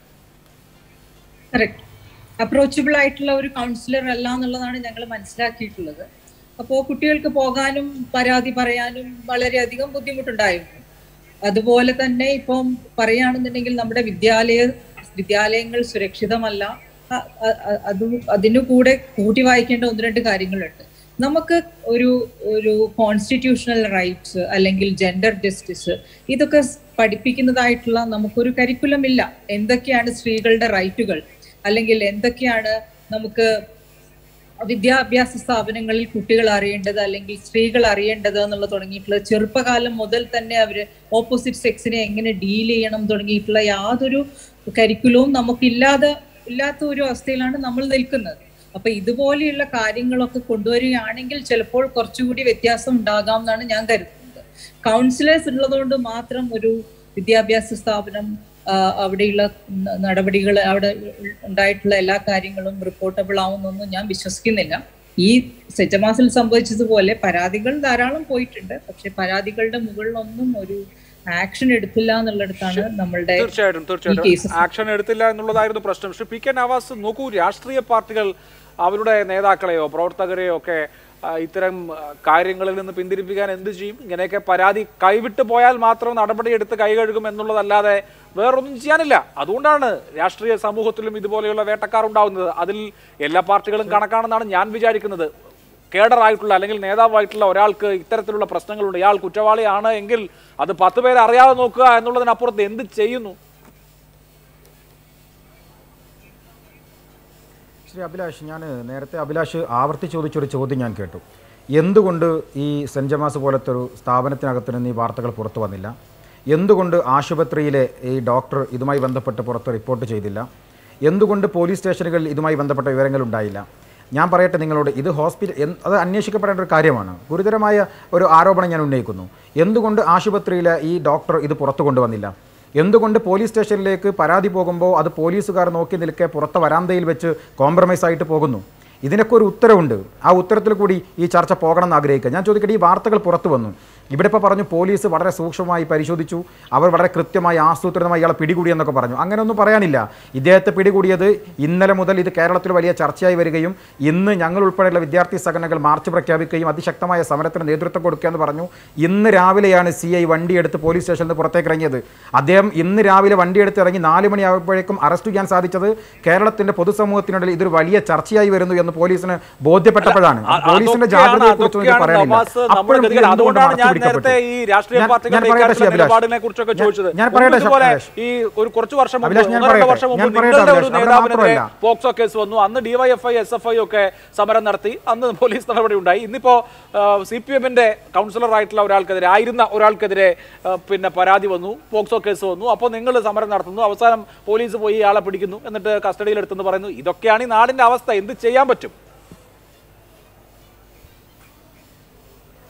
കറക്റ്റ് അപ്രോച്ചബിൾ ആയിട്ടുള്ള ഒരു കൗൺസിലർ അല്ല എന്നുള്ളതാണ് ഞങ്ങൾ മനസ്സിലാക്കിയിട്ടുള്ളത് അപ്പോൾ കുട്ടികൾക്ക് പോകാനും പരാതി പറയാനും വളരെയധികം ബുദ്ധിമുട്ടുണ്ടായിരുന്നു അതുപോലെ തന്നെ ഇപ്പം പറയുകയാണെന്നുണ്ടെങ്കിൽ നമ്മുടെ വിദ്യാലയ വിദ്യാലയങ്ങൾ സുരക്ഷിതമല്ല അ- അ- അ- അത് അതിനു കൂടെ കൂട്ടി വായിക്കേണ്ട ഒന്ന് രണ്ട് കാര്യങ്ങളുണ്ട് നമുക്ക് ഒരു ഒരു കോൺസ്റ്റിറ്റ്യൂഷണൽ റൈറ്റ്സ് അല്ലെങ്കിൽ ജെൻഡർ ജസ്റ്റിസ് ഇതൊക്കെ സ് പഠിപ്പിക്കുന്നതായിട്ടുള്ള നമുക്കൊരു കരിക്കുലം ഇല്ല എന്തൊക്കെയാണ് സ്ത്രീകളുടെ റൈറ്റുകൾ അല്ലെങ്കിൽ എന്തൊക്കെയാണ് നമുക്ക് വിദ്യാഭ്യാസ സ്ഥാപനങ്ങളിൽ കുട്ടികൾ അറിയേണ്ടത് അല്ലെങ്കിൽ സ്ത്രീകൾ അറിയേണ്ടത് എന്നുള്ള തുടങ്ങിയിട്ടുള്ള ചെറുപ്പകാലം മുതൽ തന്നെ അവര് ഓപ്പോസിറ്റ് സെക്സിനെ എങ്ങനെ ഡീൽ ചെയ്യണം തുടങ്ങിയിട്ടുള്ള യാതൊരു കരിക്കുലവും നമുക്കില്ലാതെ ഇല്ലാത്ത ഒരു അവസ്ഥയിലാണ് നമ്മൾ നിൽക്കുന്നത് അപ്പൊ ഇതുപോലെയുള്ള കാര്യങ്ങളൊക്കെ കൊണ്ടുവരികയാണെങ്കിൽ ചിലപ്പോൾ കുറച്ചുകൂടി വ്യത്യാസം ഉണ്ടാകാം എന്നാണ് ഞാൻ കരുതുന്നത് കൗൺസിലേഴ്സ് ഉള്ളതുകൊണ്ട് മാത്രം ഒരു വിദ്യാഭ്യാസ സ്ഥാപനം ആ, അവിടെയുള്ള ന- നടപടികൾ അവിടെ ഉണ്ടായിട്ടുള്ള എല്ലാ കാര്യങ്ങളും റിപ്പോർട്ടബിൾ ആവുന്നൊന്നും ഞാൻ വിശ്വസിക്കുന്നില്ല ഈ സെറ്റമാസിൽ സംഭവിച്ചതുപോലെ പരാതികൾ ധാരാളം പോയിട്ടുണ്ട് പക്ഷെ പരാതികളുടെ മുകളിലൊന്നും ഒരു ആക്ഷൻ എടുത്തില്ല എന്നുള്ളിടത്താണ് നമ്മളുടെ തീർച്ചയായിട്ടും ഈ തീർച്ചയായിട്ടും കേസസ് ആക്ഷൻ എടുത്തില്ല എന്നുള്ളതായിരുന്നു പ്രശ്നം പക്ഷെ പി കെ നവാസ് നോക്കൂ രാഷ്ട്രീയ പാർട്ടികൾ അവരുടെ നേതാക്കളെയോ പ്രവർത്തകരെയോ ഒക്കെ ആ, ഇത്തരം ആ, കാര്യങ്ങളിൽ നിന്ന് പിന്തിരിപ്പിക്കാൻ എന്ത് ചെയ്യും ഇങ്ങനെയൊക്കെ പരാതി കൈവിട്ട് പോയാൽ മാത്രം നടപടിയെടുത്ത് കൈ കഴുകും എന്നുള്ളതല്ലാതെ വേറൊന്നും ചെയ്യാനില്ല അതുകൊണ്ടാണ് രാഷ്ട്രീയ സമൂഹത്തിലും ഇതുപോലെയുള്ള വേട്ടക്കാർ ഉണ്ടാവുന്നത് അതിൽ എല്ലാ പാർട്ടികളും കണക്കാണെന്നാണ് ഞാൻ വിചാരിക്കുന്നത് കേഡറായിട്ടുള്ള അല്ലെങ്കിൽ നേതാവായിട്ടുള്ള ഒരാൾക്ക് ഇത്തരത്തിലുള്ള പ്രശ്നങ്ങളുണ്ട് ഇയാൾ കുറ്റവാളിയാണ് എങ്കിൽ അത് പത്ത് പേരെ അറിയാതെ നോക്കുക എന്നുള്ളതിനപ്പുറത്ത് എന്ത് ചെയ്യുന്നു ശ്രീ അഭിലാഷ് ഞാൻ നേരത്തെ അഭിലാഷ് ആവർത്തിച്ച് ചോദിച്ചൊരു ചോദ്യം ഞാൻ കേട്ടു എന്തുകൊണ്ട് ഈ സെൻറ്റ് ജമാസ് പോലത്തെ ഒരു സ്ഥാപനത്തിനകത്ത് നിന്ന് ഈ വാർത്തകൾ പുറത്തു വന്നില്ല എന്തുകൊണ്ട് ആശുപത്രിയിലെ ഈ ഡോക്ടർ ഇതുമായി ബന്ധപ്പെട്ട് പുറത്ത് റിപ്പോർട്ട് ചെയ്തില്ല എന്തുകൊണ്ട് പോലീസ് സ്റ്റേഷനുകളിൽ ഇതുമായി ബന്ധപ്പെട്ട വിവരങ്ങൾ ഉണ്ടായില്ല ഞാൻ പറയട്ടെ നിങ്ങളോട് ഇത് ഹോസ്പിറ്റൽ എന്ത് അത് അന്വേഷിക്കപ്പെടേണ്ട ഒരു കാര്യമാണ് ഗുരുതരമായ ഒരു ആരോപണം ഞാൻ ഉന്നയിക്കുന്നു എന്തുകൊണ്ട് ആശുപത്രിയിലെ ഈ ഡോക്ടർ ഇത് പുറത്തു കൊണ്ടുവന്നില്ല എന്തുകൊണ്ട് പോലീസ് സ്റ്റേഷനിലേക്ക് പരാതി പോകുമ്പോൾ അത് പോലീസുകാർ നോക്കി നിൽക്കെ പുറത്തെ വരാന്തയിൽ വെച്ച് കോംപ്രമൈസ് ആയിട്ട് പോകുന്നു ഇതിനൊക്കെ ഒരു ഉത്തരവുണ്ട് ആ ഉത്തരത്തിൽ കൂടി ഈ ചർച്ച പോകണം എന്ന് ആഗ്രഹിക്കുക ഞാൻ ചോദിക്കട്ടെ ഈ വാർത്തകൾ പുറത്തു വന്നു ഇവിടെ ഇപ്പോൾ പറഞ്ഞു പോലീസ് വളരെ സൂക്ഷ്മമായി പരിശോധിച്ചു അവർ വളരെ കൃത്യമായി ആസൂത്രിതമായി ഇയാളെ പിടികൂടി എന്നൊക്കെ പറഞ്ഞു അങ്ങനെയൊന്നും പറയാനില്ല ഇദ്ദേഹത്തെ പിടികൂടിയത് ഇന്നലെ മുതൽ ഇത് കേരളത്തിൽ വലിയ ചർച്ചയായി വരികയും ഇന്ന് ഞങ്ങൾ ഉൾപ്പെടെയുള്ള വിദ്യാർത്ഥി സംഘടനകൾ മാർച്ച് പ്രഖ്യാപിക്കുകയും അതിശക്തമായ സമരത്തിന് നേതൃത്വം കൊടുക്കുക എന്ന് പറഞ്ഞു ഇന്ന് രാവിലെയാണ് സി ഐ വണ്ടിയെടുത്ത് പോലീസ് സ്റ്റേഷനിൽ നിന്ന് പുറത്തേക്ക് ഇറങ്ങിയത് അദ്ദേഹം ഇന്ന് രാവിലെ വണ്ടിയെടുത്ത് ഇറങ്ങി നാല് മണിയാകുമ്പോഴേക്കും അറസ്റ്റ് ചെയ്യാൻ സാധിച്ചത് കേരളത്തിന്റെ പൊതുസമൂഹത്തിനിടയിൽ ഇതൊരു വലിയ ചർച്ചയായി വരുന്നു എന്ന് പോലീസിന് ബോധ്യപ്പെട്ടതാണ് അ- പോലീസിന്റെ അതൊക്കെയാണ് ജാഗ്രതയെക്കുറിച്ച് എനിക്ക് അതൊക്കെയാണ് പറയാനില്ല നവാസ് നമ്മുടെ അപ്പോഴും ഇത് ഗതികേട്. എന്തുകൊണ്ട് അതുകൊണ്ടാണ് ഞാൻ മറച്ചുപിടിക്കപ്പെട്ടു? നേരത്തെ ഈ രാഷ്ട്രീയ ഞാൻ- പാർട്ടികളുടെ ഞാൻ പറയട്ടെ ഇക്കാര്യത്തിലുള്ള ശ്രീ അഭിലാഷ്. നിലപാടിനെ കുറിച്ചൊക്കെ ഞാൻ- ചോദിച്ചത് ഞാൻ പറയട്ടെ ശ്രീ ഇതുപോലെ അഭിലാഷ്. ഈ ഒരു കുറച്ച് വർഷം മുമ്പ് അഭിലാഷ്, ഞാൻ ഒന്നോ രണ്ടോ പറയട്ടെ. വർഷം ഞാൻ മുമ്പ് പറയട്ടെ നിങ്ങളുടെ ഒരു അഭിലാഷ്. അവിടെ നേതാവിനെതിരെ മാത്രമല്ല. പോക്സോ കേസ് വന്നു അന്ന് ഡിവൈഎഫ്ഐ എസ് എഫ് ഐ ഒക്കെ സമരം നടത്തി അന്ന് പോലീസ് നടപടി ഉണ്ടായി ഇന്നിപ്പോ സി പി എമ്മിന്റെ കൗൺസിലർ ആയിട്ടുള്ള ഒരാൾക്കെതിരെ ആയിരുന്ന ഒരാൾക്കെതിരെ ആ, പിന്നെ പരാതി വന്നു പോക്സോ കേസ് വന്നു അപ്പോൾ നിങ്ങൾ സമരം നടത്തുന്നു അവസാനം പോലീസ് പോയി ഇയാളെ പിടിക്കുന്നു എന്നിട്ട് കസ്റ്റഡിയിൽ എടുത്തെന്ന് പറയുന്നു ഇതൊക്കെയാണ് ഈ നാടിന്റെ അവസ്ഥ എന്ത് ചെയ്യാൻ പറ്റും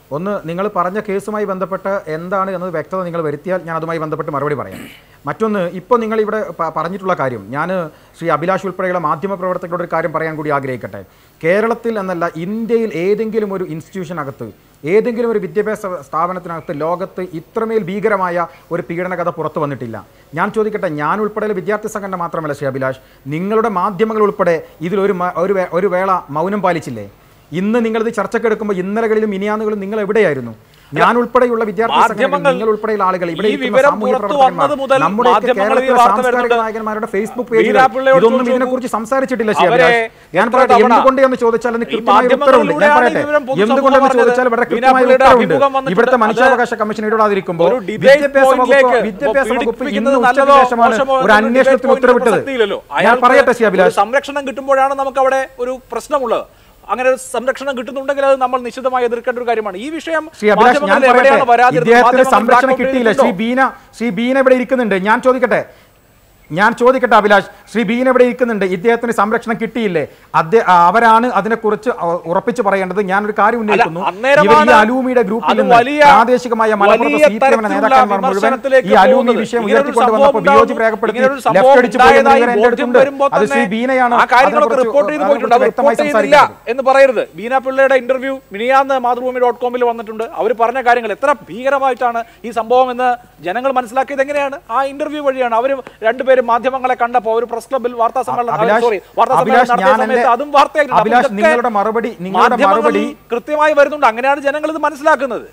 ഒന്ന് നിങ്ങൾ പറഞ്ഞ കേസുമായി ബന്ധപ്പെട്ട് എന്താണ് എന്നത് വ്യക്തത നിങ്ങൾ വരുത്തിയാൽ ഞാൻ അതുമായി ബന്ധപ്പെട്ട് മറുപടി പറയാം മറ്റൊന്ന് ഇപ്പോൾ നിങ്ങൾ ഇവിടെ പ- പറഞ്ഞിട്ടുള്ള കാര്യം ഞാൻ ശ്രീ അഭിലാഷ് ഉൾപ്പെടെയുള്ള മാധ്യമപ്രവർത്തകരോട് ഒരു കാര്യം പറയാൻ കൂടി ആഗ്രഹിക്കട്ടെ കേരളത്തിൽ എന്നല്ല ഇന്ത്യയിൽ ഏതെങ്കിലും ഒരു ഇൻസ്റ്റിറ്റ്യൂഷനകത്ത് ഏതെങ്കിലും ഒരു വിദ്യാഭ്യാസ സ്ഥാപനത്തിനകത്ത് ലോകത്ത് ഇത്രമേൽ ഭീകരമായ ഒരു പീഡന കഥ പുറത്തു വന്നിട്ടില്ല ഞാൻ ചോദിക്കട്ടെ ഞാൻ ഉൾപ്പെടെയുള്ള വിദ്യാർത്ഥി സംഘടന മാത്രമല്ല ശ്രീ അഭിലാഷ് നിങ്ങളുടെ മാധ്യമങ്ങൾ ഉൾപ്പെടെ ഇതിലൊരു മ- ഒരു വേ- ഒരു വേള മൗനം പാലിച്ചില്ലേ ഇന്ന് നിങ്ങളിത് ചർച്ചക്കെടുക്കുമ്പോൾ ഇന്നലകളിലും ഇനിയാന്നുകളും നിങ്ങൾ എവിടെയായിരുന്നു ഞാൻ ഉൾപ്പെടെയുള്ള വിദ്യാർത്ഥി സംഘടനകൾ, മാധ്യമങ്ങൾ നിങ്ങൾ ഉൾപ്പെടെയുള്ള ആളുകൾ ഇവിടെ ഈ ഇരിക്കുന്ന വിവരം സാമൂഹ്യ പുറത്തു പ്രവർത്തകന്മാർ, വന്നത് മുതൽ നമ്മുടെയൊക്കെ മാധ്യമങ്ങളിൽ ഈ കേരളത്തിലെ വാർത്ത സാംസ്കാരിക വരുന്നുണ്ട്. നായകന്മാരുടെ ഫേസ്ബുക്ക് പേജുകൾ വീരാപിള്ളയോട് ഇതൊന്നും ചോദിച്ചു ഇതിനെക്കുറിച്ച് സംസാരിച്ചിട്ടില്ല ശ്രീ അവരെ അഭിലാഷ് ഞാൻ എത്ര പറയട്ടെ തവണ എന്തുകൊണ്ട് എന്ന് ചോദിച്ചാൽ അതിന് ഈ കൃത്യമായ ഒരു ഉത്തരവുണ്ട് ഞാൻ മാധ്യമങ്ങളിലൂടെയാണ് പറയട്ടെ ഈ വിവരം പൊതുസമൂഹം എന്തുകൊണ്ടെന്ന് പറഞ്ഞത്. ചോദിച്ചാൽ ഇവിടെ കൃത്യമായ ഒരു വീരാപിള്ളയുടെ ഉത്തരവുണ്ട് അഭിമുഖം വന്നിട്ടുണ്ട്. ഇവിടുത്തെ അത് മനുഷ്യാവകാശ കമ്മീഷൻ ഇടപെടാതിരിക്കുമ്പോൾ ഒരു debate വിദ്യാഭ്യാസ വകുപ്പ് പോയിന്റിലേക്ക് വിദ്യാഭ്യാസ വകുപ്പ് ഇന്ന് പീഡിപ്പിക്കുന്നത് ഉച്ചയ്ക്ക് നല്ലതോ ശേഷമാണ് മോശമോ ഒരു എന്നൊരു അന്വേഷണത്തിന് debate point ഉത്തരവിട്ടത് പ്രസക്തിയില്ലല്ലോ. ഞാൻ അയാൾക്ക് പറയട്ടെ ശ്രീ ഒരു അഭിലാഷ് സംരക്ഷണം കിട്ടുമ്പോഴാണ് നമുക്ക് അവിടെ ഒരു പ്രശ്നമുള്ളത് അങ്ങനെ ഒരു സംരക്ഷണം കിട്ടുന്നുണ്ടെങ്കിൽ അത് നമ്മൾ നിശ്ചിതമായി എതിർക്കേണ്ട ഒരു കാര്യമാണ് ഈ വിഷയം ശ്രീ അഭിലാഷ് ഞാൻ മാധ്യമങ്ങളിൽ പറയട്ടെ എവിടെയാണ് വരാതിരുന്നത്? ഇദ്ദേഹത്തിന് മാധ്യമങ്ങൾ സംരക്ഷണം black out കിട്ടിയില്ല ശ്രീ ചെയ്തിട്ടുണ്ടോ? ബീന ശ്രീ ബീന ഇവിടെ ഇരിക്കുന്നുണ്ട് ഞാൻ ചോദിക്കട്ടെ ഞാൻ ചോദിക്കട്ടെ അഭിലാഷ് ശ്രീ ബീന ഇവിടെ ഇരിക്കുന്നുണ്ട് ഇദ്ദേഹത്തിന് സംരക്ഷണം കിട്ടിയില്ലേ അദ്ദേഹം അവരാണ് അതിനെക്കുറിച്ച് അ- ഉറപ്പിച്ച് പറയേണ്ടത് ഞാനൊരു കാര്യം ഉന്നയിക്കുന്നു അന്നേരമാണ് ഇവർ ഈ അലൂമിയുടെ ഗ്രൂപ്പിൽ അത് നിന്ന് വലിയ- പ്രാദേശികമായ മലപ്പുറത്തെ വലിയ സി പി എമ്മിന്റെ തരത്തിലുള്ള നേതാക്കന്മാർ മുഴുവൻ വിമർശനത്തിലേക്ക് ഈ അലൂമി പോകുന്നത്. വിഷയം ഇങ്ങനൊരു ഉയർത്തിക്കൊണ്ട് സംഭവം വന്നപ്പോൾ വിയോജിപ്പ് ഉണ്ടാകുന്നു. രേഖപ്പെടുത്തി ഇങ്ങനൊരു ലെഫ്റ്റ് സംഭവം അടിച്ചു പോയി ഉണ്ടായതായി എന്ന് എൻ്റെ ബോധ്യം അടുത്തുണ്ട് വരുമ്പോൾ അത് ശ്രീ തന്നെ ബീനയാണ് ആ കാര്യങ്ങളൊക്കെ അതിനെക്കുറിച്ച് റിപ്പോർട്ട് ചെയ്ത് പോയിട്ടുണ്ട് അത് അതിനെക്കുറിച്ച് റിപ്പോർട്ട് വ്യക്തമായി ചെയ്തില്ല സംസാരിക്കുന്നത് എന്ന് പറയരുത് ബീന പിള്ളയുടെ ഇന്റർവ്യൂ മിനിയാന്ന് മാതൃഭൂമി ഡോട്ട് കോമിൽ വന്നിട്ടുണ്ട് അവർ പറഞ്ഞ കാര്യങ്ങൾ എത്ര ഭീകരമായിട്ടാണ് ഈ സംഭവം എന്ന് ജനങ്ങൾ മനസ്സിലാക്കിയത് എങ്ങനെയാണ് ആ ഇന്റർവ്യൂ വഴിയാണ് അവർ രണ്ടുപേരും മാധ്യമങ്ങളെ കണ്ടപ്പോൾ ഒരു പ്രസ് ക്ലബിൽ വാർത്താ സമ്മേളനം അഭിലാഷ് സോറി വാർത്താ സമ്മേളനം അഭിലാഷ് നടത്തിയ ഞാൻ സമയത്ത് എൻ്റെ അതും വാർത്തയായിട്ടുണ്ട് അപ്പോൾ അഭിലാഷ് ഇതൊക്കെ നിങ്ങളുടെ മറുപടി നിങ്ങളുടെ മാധ്യമങ്ങളിൽ മറുപടി കൃത്യമായി വരുന്നുണ്ട് അങ്ങനെയാണ് ജനങ്ങൾ ഇത് മനസ്സിലാക്കുന്നത്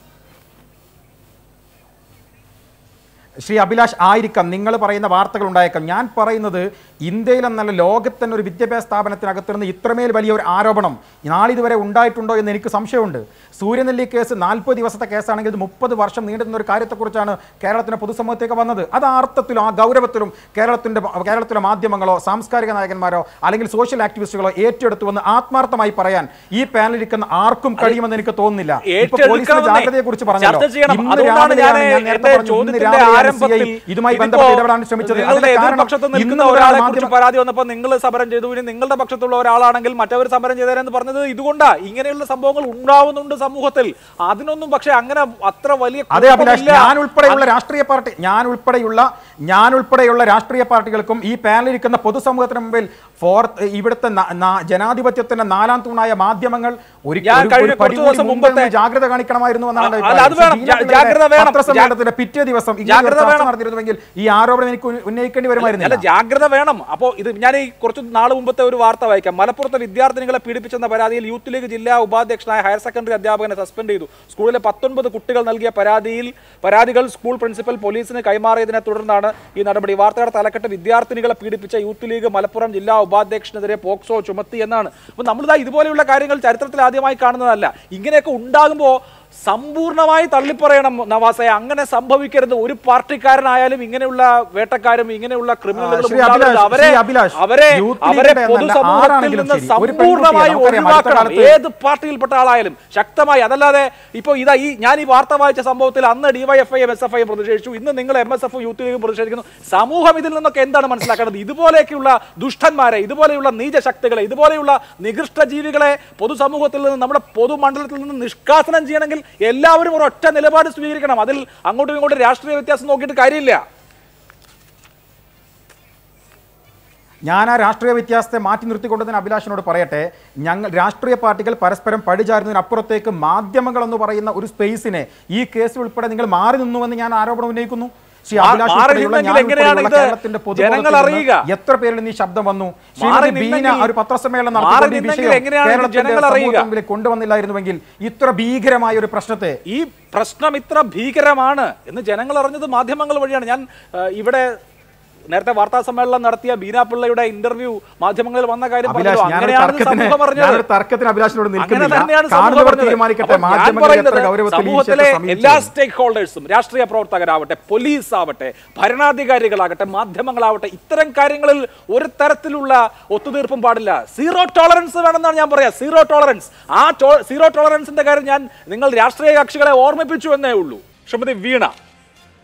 ശ്രീ അഭിലാഷ് ആയിരിക്കാം നിങ്ങൾ പറയുന്ന വാർത്തകൾ ഉണ്ടായേക്കാം ഞാൻ പറയുന്നത് ഇന്ത്യയിൽ എന്നല്ല ലോകത്ത് തന്നെ ഒരു വിദ്യാഭ്യാസ സ്ഥാപനത്തിനകത്ത് നിന്ന് ഇത്രമേൽ വലിയ ഒരു ആരോപണം നാളിതുവരെ ഉണ്ടായിട്ടുണ്ടോ എന്ന് എനിക്ക് സംശയമുണ്ട് സൂര്യനെല്ലി കേസ് നാൽപ്പത് ദിവസത്തെ കേസാണെങ്കിൽ ഇത് മുപ്പത് വർഷം നീണ്ടുന്ന ഒരു കാര്യത്തെക്കുറിച്ചാണ് കേരളത്തിന്റെ പൊതുസമൂഹത്തേക്ക് വന്നത് അത് ആ അർത്ഥത്തിലും ആ ഗൗരവത്തിലും കേരളത്തിന്റെ കേരളത്തിലെ മാധ്യമങ്ങളോ സാംസ്കാരിക നായകന്മാരോ അല്ലെങ്കിൽ സോഷ്യൽ ആക്ടിവിസ്റ്റുകളോ ഏറ്റെടുത്തുവെന്ന് ആത്മാർത്ഥമായി പറയാൻ ഈ പാനലിരിക്കുന്ന ആർക്കും കഴിയുമെന്ന് എനിക്ക് തോന്നുന്നില്ല ഇപ്പൊ പോലീസിന്റെ ഏറ്റെടുക്കാമെന്നേ. ജാഗ്രതയെ കുറിച്ച് പറഞ്ഞല്ലോ ചർച്ച ചെയ്യണം. ഇന്ന് അതുകൊണ്ടാണ് ഞാൻ രാവിലെയാണ് ഞാൻ നേരത്തെ എന്റെ പറഞ്ഞു, ഇന്ന് ചോദ്യത്തിന്റെ രാവിലെയാണ് ആരംഭത്തിൽ CI ഇതുമായി ഇതിപ്പോ ബന്ധപ്പെട്ട് ഇടപെടാൻ ശ്രമിച്ചത് നിങ്ങളുടെ അതിന്റെ കാരണം എതിർപക്ഷത്ത് ഇന്ന് നിൽക്കുന്ന മുതലാണ് ഒരാളെ കുറിച്ച് മാധ്യമ- പരാതി വന്നപ്പോൾ നിങ്ങൾ സമരം ചെയ്തു ഇനി നിങ്ങളുടെ പക്ഷത്തുള്ള ഒരാളാണെങ്കിൽ മറ്റവർ സമരം ചെയ്തേരെന്ന് പറഞ്ഞത് ഇതുകൊണ്ടാ ഇങ്ങനെയുള്ള സംഭവങ്ങൾ ഉണ്ടാവുന്നുണ്ട് സമൂഹത്തിൽ അതിനൊന്നും പക്ഷെ അങ്ങനെ അത്ര വലിയ അതെ അഭിലാഷ് കുഴപ്പമില്ല. ഞാൻ ഉൾപ്പെടെയുള്ള രാഷ്ട്രീയ പാർട്ടി ഞാൻ ഉൾപ്പെടെയുള്ള ഞാൻ ഉൾപ്പെടെയുള്ള രാഷ്ട്രീയ പാർട്ടികൾക്കും ഈ പാനലിരിക്കുന്ന പൊതുസമൂഹത്തിന് മുമ്പിൽ ഫോർത്ത് ഇവിടുത്തെ ന- ന- ജനാധിപത്യത്തിന്റെ നാലാം തൂണായ മാധ്യമങ്ങൾ ഒരു- ഞാൻ ഒരു- കഴിഞ്ഞ ഒരു പടി കുറച്ച് കൂടി ദിവസം മുമ്പ് മുമ്പത്തെ- നിന്ന് ജാഗ്രത കാണിക്കണമായിരുന്നു എന്നാണ് എൻ്റെ അല്ല, അഭിപ്രായം. അത് വേണം. ശ്രീ ജാ- ബീന ജാഗ്രത വേണം. പത്രസമ്മേളനത്തിന്റെ പിറ്റേ ദിവസം ഇങ്ങനെ ഒരു ജാഗ്രത ചർച്ച വേണം. നടത്തിയിരുന്നുവെങ്കിൽ ഈ ആരോപണം എനിക്ക് ഉന്ന- ഉന്നയിക്കേണ്ടി അല്ല വരുമായിരുന്നില്ല ജാഗ്രത വേണം അപ്പോൾ ഇത് ഞാൻ ഈ കുറച്ച് നാൾ മുമ്പത്തെ ഒരു വാർത്ത വായിക്കാം മലപ്പുറത്തെ വിദ്യാർത്ഥിനികളെ പീഡിപ്പിച്ചെന്ന പരാതിയിൽ യൂത്ത് ലീഗ് ജില്ലാ ഉപാധ്യക്ഷനായ ഹയർ സെക്കൻഡറി അധ്യാപകനെ സസ്പെൻഡ് ചെയ്തു സ്കൂളിലെ പത്തൊൻപത് കുട്ടികൾ നൽകിയ പരാതിയിൽ പരാതികൾ സ്കൂൾ പ്രിൻസിപ്പൽ പോലീസിന് കൈമാറിയതിനെ തുടർന്നാണ് ഈ നടപടി വാർത്തയുടെ തലക്കെട്ട് വിദ്യാർത്ഥിനികളെ പീഡിപ്പിച്ച യൂത്ത് ലീഗ് മലപ്പുറം ജില്ലാ ഉപാധ്യക്ഷനെതിരെ പോക്സോ ചുമത്തി എന്നാണ് അപ്പോൾ നമ്മളിതാ ഇതുപോലെയുള്ള കാര്യങ്ങൾ ചരിത്രത്തിൽ ആദ്യമായി കാണുന്നതല്ല ഇങ്ങനെയൊക്കെ ഉണ്ടാകുമ്പോൾ സമ്പൂർണ്ണമായി തള്ളിപ്പറയണം നവാസെ അങ്ങനെ സംഭവിക്കരുത് ഒരു പാർട്ടിക്കാരനായാലും ഇങ്ങനെയുള്ള വേട്ടക്കാരും ഇങ്ങനെയുള്ള ക്രിമിനലുകളും ശ്രീ അഭിലാഷ്, ഉണ്ടാവരുത്. അവരെ ശ്രീ അഭിലാഷ്, അവരെ യൂത്ത് അവരെ ലീഗിന്റെ എന്നല്ല, പൊതുസമൂഹത്തിൽ ആരാണെങ്കിലും നിന്ന് ശരി, ഒരു സമ്പൂർണ്ണമായി പെൺകുട്ടിയെ നമുക്കറിയാം, അടുത്ത ഒഴിവാക്കണം കാലത്ത് ഏത് പാർട്ടിയിൽപ്പെട്ട ആളായാലും ശക്തമായി അതല്ലാതെ ഇപ്പൊ ഇതാ ഈ ഞാൻ ഈ വാർത്ത വായിച്ച സംഭവത്തിൽ അന്ന് ഡിവൈഎഫ്ഐയും എസ് എഫ് ഐയും പ്രതിഷേധിച്ചു ഇന്ന് നിങ്ങൾ എം എസ് എഫ് യൂത്ത് ലീഗും പ്രതിഷേധിക്കുന്നു സമൂഹം ഇതിൽ നിന്നൊക്കെ എന്താണ് മനസ്സിലാക്കേണ്ടത് ഇതുപോലെയൊക്കെയുള്ള ദുഷ്ടന്മാരെ ഇതുപോലെയുള്ള നീചശക്തികളെ ഇതുപോലെയുള്ള നികൃഷ്ട ജീവികളെ പൊതുസമൂഹത്തിൽ നിന്ന് നമ്മുടെ പൊതുമണ്ഡലത്തിൽ നിന്ന് നിഷ്കാസനം ചെയ്യണമെങ്കിൽ എല്ലാവരും ഒരു ഒറ്റ നിലപാട് സ്വീകരിക്കണം അതിൽ അങ്ങോട്ടും ഇങ്ങോട്ടും രാഷ്ട്രീയ വ്യത്യാസം നോക്കിയിട്ട് കാര്യമില്ല ഞാൻ ആ രാഷ്ട്രീയ വ്യത്യാസത്തെ മാറ്റി നിർത്തിക്കൊണ്ട് തന്നെ അഭിലാഷിനോട് പറയട്ടെ ഞങ്ങൾ രാഷ്ട്രീയ പാർട്ടികൾ പരസ്പരം പഴിചാരുന്നതിനപ്പുറത്തേക്ക് മാധ്യമങ്ങൾ എന്ന് പറയുന്ന ഒരു സ്പേസിനെ ഈ കേസിൽ ഉൾപ്പെടെ നിങ്ങൾ മാറി നിന്നുവെന്ന് ഞാൻ ആരോപണം ഉന്നയിക്കുന്നു ശ്രീ മാ- അഭിലാഷ് മാറി ഉൾപ്പെടെയുള്ള നിന്നെങ്കിൽ ഞാൻ എങ്ങനെയാണ് ഉൾപ്പെടെയുള്ള ഇത് കേരളത്തിന്റെ പൊതുബോധത്തിൽ ജനങ്ങൾ നിന്ന് അറിയുക? എത്ര പേരിൽ നിന്ന് ഈ ശബ്ദം വന്നു മാറി ശ്രീമതി ബീന നിന്നെങ്കിൽ- ഒരു പത്രസമ്മേളനം മാറി നടത്തിക്കൊണ്ട് ഈ നിന്നെങ്കിൽ വിഷയം എങ്ങനെയാണ് ഇത് കേരളത്തിന്റെ ജനങ്ങൾ അറിയുക? സമൂഹത്തിന് മുമ്പിൽ കൊണ്ടുവന്നില്ലായിരുന്നുവെങ്കിൽ ഇത്ര ഭീകരമായ ഒരു പ്രശ്നത്തെ ഈ പ്രശ്നം ഇത്ര ഭീകരമാണ് എന്ന് ജനങ്ങൾ അറിഞ്ഞത് മാധ്യമങ്ങൾ വഴിയാണ് ഞാൻ ആ, ഇവിടെ നേരത്തെ വാർത്താ സമ്മേളനം നടത്തിയ ബീന പിള്ളയുടെ ഇന്റർവ്യൂ മാധ്യമങ്ങളിൽ വന്ന കാര്യം അഭിലാഷ് പറഞ്ഞല്ലോ. ഞാനൊരു അങ്ങനെയാണ് ഇത് തർക്കത്തിന് സമൂഹം അറിഞ്ഞത്. ഞാനൊരു തർക്കത്തിന് അഭിലാഷിനോട് അങ്ങനെ നിൽക്കുന്നില്ല തന്നെയാണ് സമൂഹം കാണുന്നവർ പറഞ്ഞത്. തീരുമാനിക്കട്ടെ അപ്പോൾ ഞാൻ മാധ്യമങ്ങൾ പറയുന്നത് എത്ര ഗൗരവത്തിൽ ഈ സമൂഹത്തിലെ വിഷയത്തെ എല്ലാ സമീപിച്ചു സ്റ്റേക്ക് ഹോൾഡേഴ്സും രാഷ്ട്രീയ പ്രവർത്തകരാവട്ടെ പോലീസ് ആവട്ടെ ഭരണാധികാരികളാകട്ടെ മാധ്യമങ്ങളാവട്ടെ ഇത്തരം കാര്യങ്ങളിൽ ഒരു തരത്തിലുള്ള ഒത്തുതീർപ്പും പാടില്ല സീറോ ടോളറൻസ് വേണമെന്നാണ് ഞാൻ പറയാ സീറോ ടോളറൻസ് ആ സീറോ ടോളറൻസിന്റെ കാര്യം ഞാൻ നിങ്ങൾ രാഷ്ട്രീയ കക്ഷികളെ ഓർമ്മിപ്പിച്ചു എന്നേ ഉള്ളൂ ശ്രീമതി വീണ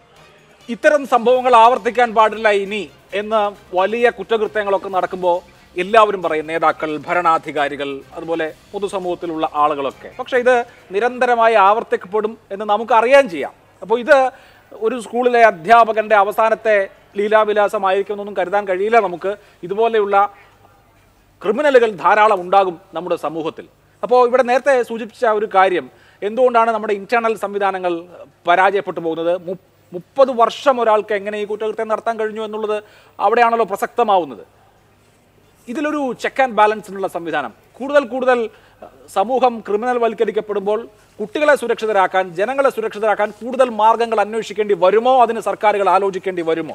ഇത്തരം സംഭവങ്ങൾ ആവർത്തിക്കാൻ പാടില്ല ഇനി എന്ന് വലിയ കുറ്റകൃത്യങ്ങളൊക്കെ നടക്കുമ്പോൾ എല്ലാവരും പറയും നേതാക്കൾ ഭരണാധികാരികൾ അതുപോലെ പൊതുസമൂഹത്തിലുള്ള ആളുകളൊക്കെ പക്ഷേ ഇത് നിരന്തരമായി ആവർത്തിക്കപ്പെടും എന്ന് നമുക്ക് അറിയാൻ ചെയ്യാം അപ്പോൾ ഇത് ഒരു സ്കൂളിലെ അധ്യാപകന്റെ അവസാനത്തെ ലീലാവിലാസമായിരിക്കുമെന്നൊന്നും കരുതാൻ കഴിയില്ല നമുക്ക് ഇതുപോലെയുള്ള ക്രിമിനലുകൾ ധാരാളം ഉണ്ടാകും നമ്മുടെ സമൂഹത്തിൽ അപ്പോൾ ഇവിടെ നേരത്തെ സൂചിപ്പിച്ച ഒരു കാര്യം എന്തുകൊണ്ടാണ് നമ്മുടെ ഇന്റേണൽ സംവിധാനങ്ങൾ പരാജയപ്പെട്ടു പോകുന്നത് മു- മുപ്പത് വർഷം ഒരാൾക്ക് എങ്ങനെ ഈ കുറ്റകൃത്യം നടത്താൻ കഴിഞ്ഞു എന്നുള്ളത് അവിടെയാണല്ലോ പ്രസക്തമാവുന്നത് ഇതിലൊരു ചെക്ക് ആൻഡ് ബാലൻസിനുള്ള സംവിധാനം കൂടുതൽ കൂടുതൽ അഹ്, സമൂഹം ക്രിമിനൽ വൽക്കരിക്കപ്പെടുമ്പോൾ കുട്ടികളെ സുരക്ഷിതരാക്കാൻ ജനങ്ങളെ സുരക്ഷിതരാക്കാൻ കൂടുതൽ മാർഗങ്ങൾ അന്വേഷിക്കേണ്ടി വരുമോ അതിന് സർക്കാരുകൾ ആലോചിക്കേണ്ടി വരുമോ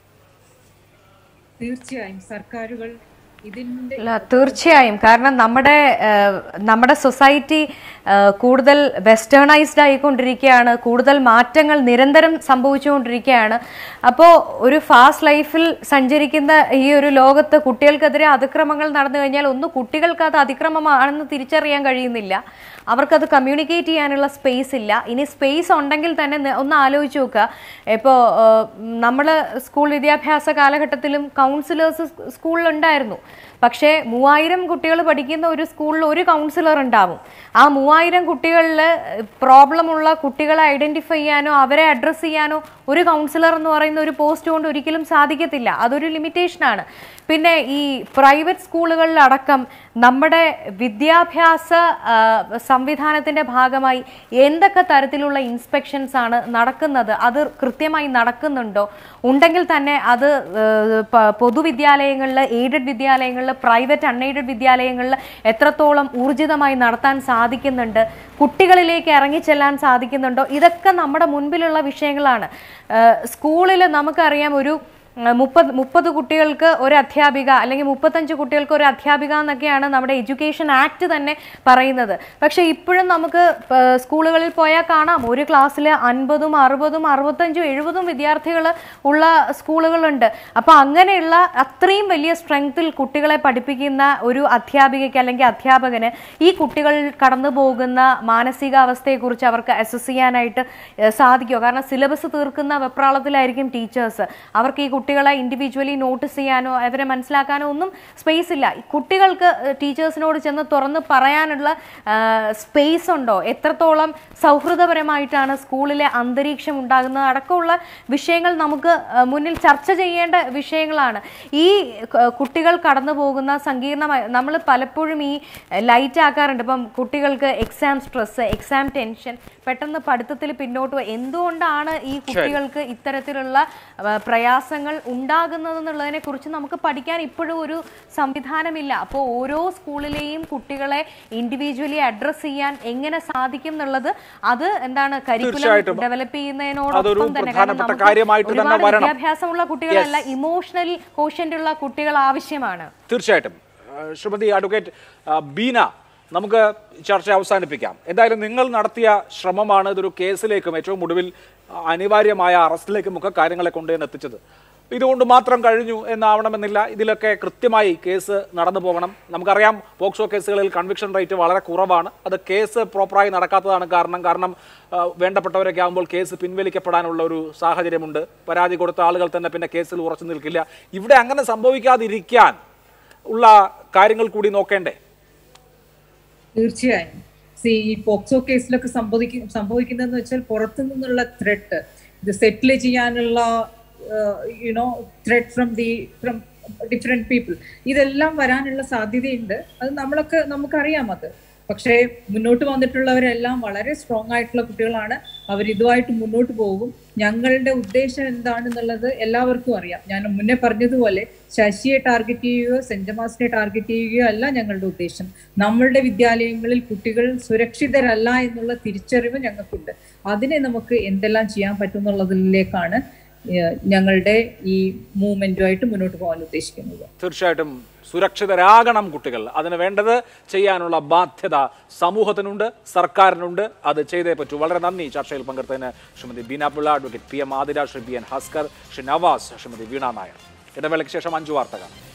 തീർച്ചയായും സർക്കാരുകൾ ഇതിന്റെ അല്ല തീർച്ചയായും കാരണം നമ്മുടെ ഏഹ്, നമ്മുടെ സൊസൈറ്റി ഏഹ്, കൂടുതൽ വെസ്റ്റേണൈസ്ഡ് ആയിക്കൊണ്ടിരിക്കുകയാണ് കൂടുതൽ മാറ്റങ്ങൾ നിരന്തരം സംഭവിച്ചുകൊണ്ടിരിക്കുകയാണ് അപ്പോൾ ഒരു ഫാസ്റ്റ് ലൈഫിൽ സഞ്ചരിക്കുന്ന ഈ ഒരു ലോകത്ത് കുട്ടികൾക്കെതിരെ അതിക്രമങ്ങൾ നടന്നു കഴിഞ്ഞാൽ ഒന്ന് കുട്ടികൾക്ക് അത് അതിക്രമമാണെന്ന് തിരിച്ചറിയാൻ കഴിയുന്നില്ല അവർക്കത് കമ്മ്യൂണിക്കേറ്റ് ചെയ്യാനുള്ള സ്പേസ് ഇല്ല ഇനി സ്പേസ് ഉണ്ടെങ്കിൽ തന്നെ ന- ഒന്ന് ആലോചിച്ച് നോക്കുക ഇപ്പോൾ നമ്മൾ സ്കൂൾ വിദ്യാഭ്യാസ കാലഘട്ടത്തിലും കൗൺസിലേഴ്സ് സ്കൂളിലുണ്ടായിരുന്നു പക്ഷേ മൂവായിരം കുട്ടികൾ പഠിക്കുന്ന ഒരു സ്കൂളിൽ ഒരു കൗൺസിലർ ഉണ്ടാവും ആ മൂവായിരം കുട്ടികളിൽ പ്രോബ്ലമുള്ള കുട്ടികളെ ഐഡന്റിഫൈ ചെയ്യാനോ അവരെ അഡ്രസ്സ് ചെയ്യാനോ ഒരു കൗൺസിലർ എന്ന് പറയുന്ന ഒരു പോസ്റ്റ് കൊണ്ട് ഒരിക്കലും സാധിക്കത്തില്ല അതൊരു ലിമിറ്റേഷനാണ് പിന്നെ ഈ പ്രൈവറ്റ് സ്കൂളുകളിലടക്കം നമ്മുടെ വിദ്യാഭ്യാസ ആ, സംവിധാനത്തിന്റെ ഭാഗമായി എന്തൊക്കെ തരത്തിലുള്ള ഇൻസ്പെക്ഷൻസ് ആണ് നടക്കുന്നത് അത് കൃത്യമായി നടക്കുന്നുണ്ടോ ഉണ്ടെങ്കിൽ തന്നെ അത് ഏഹ്, പ- പൊതുവിദ്യാലയങ്ങളിൽ എയ്ഡഡ് വിദ്യാലയങ്ങളിൽ പ്രൈവറ്റ് അൺഎയ്ഡഡ് വിദ്യാലയങ്ങളിൽ എത്രത്തോളം ഊർജിതമായി നടത്താൻ സാധിക്കുന്നുണ്ട് കുട്ടികളിലേക്ക് ഇറങ്ങിച്ചെല്ലാൻ സാധിക്കുന്നുണ്ടോ ഇതൊക്കെ നമ്മുടെ മുൻപിലുള്ള വിഷയങ്ങളാണ് സ്കൂളിൽ നമുക്കറിയാം ഒരു ഉം, മുപ്പത് മുപ്പത് കുട്ടികൾക്ക് ഒരു അധ്യാപിക അല്ലെങ്കിൽ മുപ്പത്തഞ്ച് കുട്ടികൾക്ക് ഒരു അധ്യാപിക എന്നൊക്കെയാണ് നമ്മുടെ എഡ്യൂക്കേഷൻ ആക്ട് തന്നെ പറയുന്നത് പക്ഷേ ഇപ്പോഴും നമുക്ക് പ- സ്കൂളുകളിൽ പോയാൽ കാണാം ഒരു ക്ലാസ്സിൽ അൻപതും അറുപതും അറുപത്തഞ്ചും എഴുപതും വിദ്യാർത്ഥികൾ ഉള്ള സ്കൂളുകളുണ്ട് അപ്പോൾ അങ്ങനെയുള്ള അത്രയും വലിയ സ്ട്രെങ്ത്തിൽ കുട്ടികളെ പഠിപ്പിക്കുന്ന ഒരു അധ്യാപികയ്ക്ക് അല്ലെങ്കിൽ അധ്യാപകന് ഈ കുട്ടികൾ കടന്നു പോകുന്ന മാനസികാവസ്ഥയെക്കുറിച്ച് അവർക്ക് അസസ് ചെയ്യാനായിട്ട് ഏഹ്, സാധിക്കുമോ കാരണം സിലബസ് തീർക്കുന്ന വെപ്രാളത്തിലായിരിക്കും ടീച്ചേഴ്സ് അവർക്ക് ഈ കുട്ടികളെ ഇൻഡിവിജ്വലി നോട്ടീസ് ചെയ്യാനോ അവരെ മനസ്സിലാക്കാനോ ഒന്നും സ്പേസ് ഇല്ല ഈ കുട്ടികൾക്ക് ടീച്ചേഴ്സിനോട് ചെന്ന് തുറന്ന് പറയാനുള്ള സ്പേസ് ഉണ്ടോ എത്രത്തോളം സൗഹൃദപരമായിട്ടാണ് സ്കൂളിലെ അന്തരീക്ഷം ഉണ്ടാകുന്നത് അടക്കമുള്ള വിഷയങ്ങൾ നമുക്ക് ആ, മുന്നിൽ ചർച്ച ചെയ്യേണ്ട വിഷയങ്ങളാണ് ഈ ക- കുട്ടികൾ കടന്നു പോകുന്ന സങ്കീർണമായ നമ്മൾ പലപ്പോഴും ഈ ലൈറ്റ് ആക്കാറുണ്ട് ഇപ്പം കുട്ടികൾക്ക് എക്സാം സ്ട്രെസ് എക്സാം ടെൻഷൻ പെട്ടെന്ന് പഠിത്തത്തിൽ പിന്നോട്ട് പോയി എന്തുകൊണ്ടാണ് ഈ കുട്ടികൾക്ക് ഇത്തരത്തിലുള്ള ആ, പ്രയാസങ്ങൾ ഉണ്ടാകുന്നതെന്നുള്ളതിനെ കുറിച്ച് നമുക്ക് പഠിക്കാൻ ഇപ്പോഴും ഒരു സംവിധാനമില്ല അപ്പോൾ ഓരോ സ്കൂളിലെയും കുട്ടികളെ ഇൻഡിവിജ്വലി അഡ്രസ്സ് ചെയ്യാൻ എങ്ങനെ സാധിക്കും എന്നുള്ളത് അത് എന്താണ് കരിക്കുലം തീർച്ചയായിട്ടും. ഡെവലപ്പ് അതൊരു ചെയ്യുന്നതിനോടൊപ്പം തന്നെ കാരണം പ്രധാനപ്പെട്ട നമുക്ക് കാര്യമായിട്ട് തന്നെ ഒരുപാട് വരണം. വിദ്യാഭ്യാസമുള്ള കുട്ടികളല്ല ഇമോഷണൽ കോഷ്യന്റ് ഉള്ള കുട്ടികൾ ആവശ്യമാണ് തീർച്ചയായിട്ടും ആ, ശ്രീമതി അഡ്വക്കേറ്റ് ആ, ബീന നമുക്ക് ചർച്ച അവസാനിപ്പിക്കാം എന്തായാലും നിങ്ങൾ നടത്തിയ ശ്രമമാണ് ഇതൊരു കേസിലേക്കും ഏറ്റവും ഒടുവിൽ ആ, അനിവാര്യമായ അറസ്റ്റിലേക്കും ഒക്കെ കാര്യങ്ങളെ കൊണ്ടുവന്ന് എത്തിച്ചത് ഇതുകൊണ്ട് മാത്രം കഴിഞ്ഞു എന്നാവണമെന്നില്ല ഇതിലൊക്കെ കൃത്യമായി കേസ് നടന്നു പോകണം നമുക്കറിയാം പോക്സോ കേസുകളിൽ കൺവിക്ഷൻ റേറ്റ് വളരെ കുറവാണ് അത് കേസ് പ്രോപ്പറായി നടക്കാത്തതാണ് കാരണം കാരണം ആ, വേണ്ടപ്പെട്ടവരൊക്കെ ആകുമ്പോൾ കേസ് പിൻവലിക്കപ്പെടാനുള്ള ഒരു സാഹചര്യമുണ്ട് പരാതി കൊടുത്ത ആളുകൾ തന്നെ പിന്നെ കേസിൽ ഉറച്ചു നിൽക്കില്ല ഇവിടെ അങ്ങനെ സംഭവിക്കാതിരിക്കാൻ ഉള്ള കാര്യങ്ങൾ കൂടി നോക്കേണ്ടേ തീർച്ചയായും സി ഈ പോക്സോ കേസിലൊക്കെ സംഭവിക്കും സംഭവിക്കുന്നതെന്ന് വെച്ചാൽ പുറത്തു നിന്നുള്ള ത്രെട്ട് ഇത് സെറ്റിൽ ചെയ്യാനുള്ള you know threat from the from different people ഇതെല്ലാം വരാനുള്ള സാധ്യതയുണ്ട് അത് നമ്മളൊക്കെ നമുക്കറിയാം അത് പക്ഷേ മുന്നോട്ട് വന്നിട്ടുള്ളവരെല്ലാം വളരെ സ്ട്രോങ് ആയിട്ടുള്ള കുട്ടികളാണ് അവർ ഇതുമായിട്ട് മുന്നോട്ട് പോകും ഞങ്ങളുടെ ഉദ്ദേശം എന്താണെന്നുള്ളത് എല്ലാവർക്കും അറിയാം ഞാൻ മുന്നേ പറഞ്ഞതുപോലെ ശശിയെ ടാർഗറ്റ് ചെയ്യുകയോ സെന്റ് ജമാസിനെ ടാർഗറ്റ് ചെയ്യുകയോ അല്ല ഞങ്ങളുടെ ഉദ്ദേശം നമ്മളുടെ വിദ്യാലയങ്ങളിൽ കുട്ടികൾ സുരക്ഷിതരല്ല എന്നുള്ള തിരിച്ചറിവ് ഞങ്ങൾക്കുണ്ട് അതിനെ നമുക്ക് എന്തെല്ലാം ചെയ്യാൻ പറ്റും എന്നുള്ളതിലേക്കാണ് ഏഹ്, ഞങ്ങളുടെ ഈ മൂവ്മെന്റുമായിട്ട് മുന്നോട്ട് പോകാൻ ഉദ്ദേശിക്കുന്നത് തീർച്ചയായിട്ടും സുരക്ഷിതരാകണം കുട്ടികൾ അതിന് വേണ്ടത് ചെയ്യാനുള്ള ബാധ്യത സമൂഹത്തിനുണ്ട് സർക്കാരിനുണ്ട് അത് ചെയ്തേ പറ്റൂ വളരെ നന്ദി ചർച്ചയിൽ പങ്കെടുത്തതിന് Srimathi Beena Pillai advocate P M Athira Shri B N Haskar Shri Navas Srimathi Veena Nair ഇടവേളയ്ക്ക് ശേഷം അഞ്ചു വാർത്തകൾ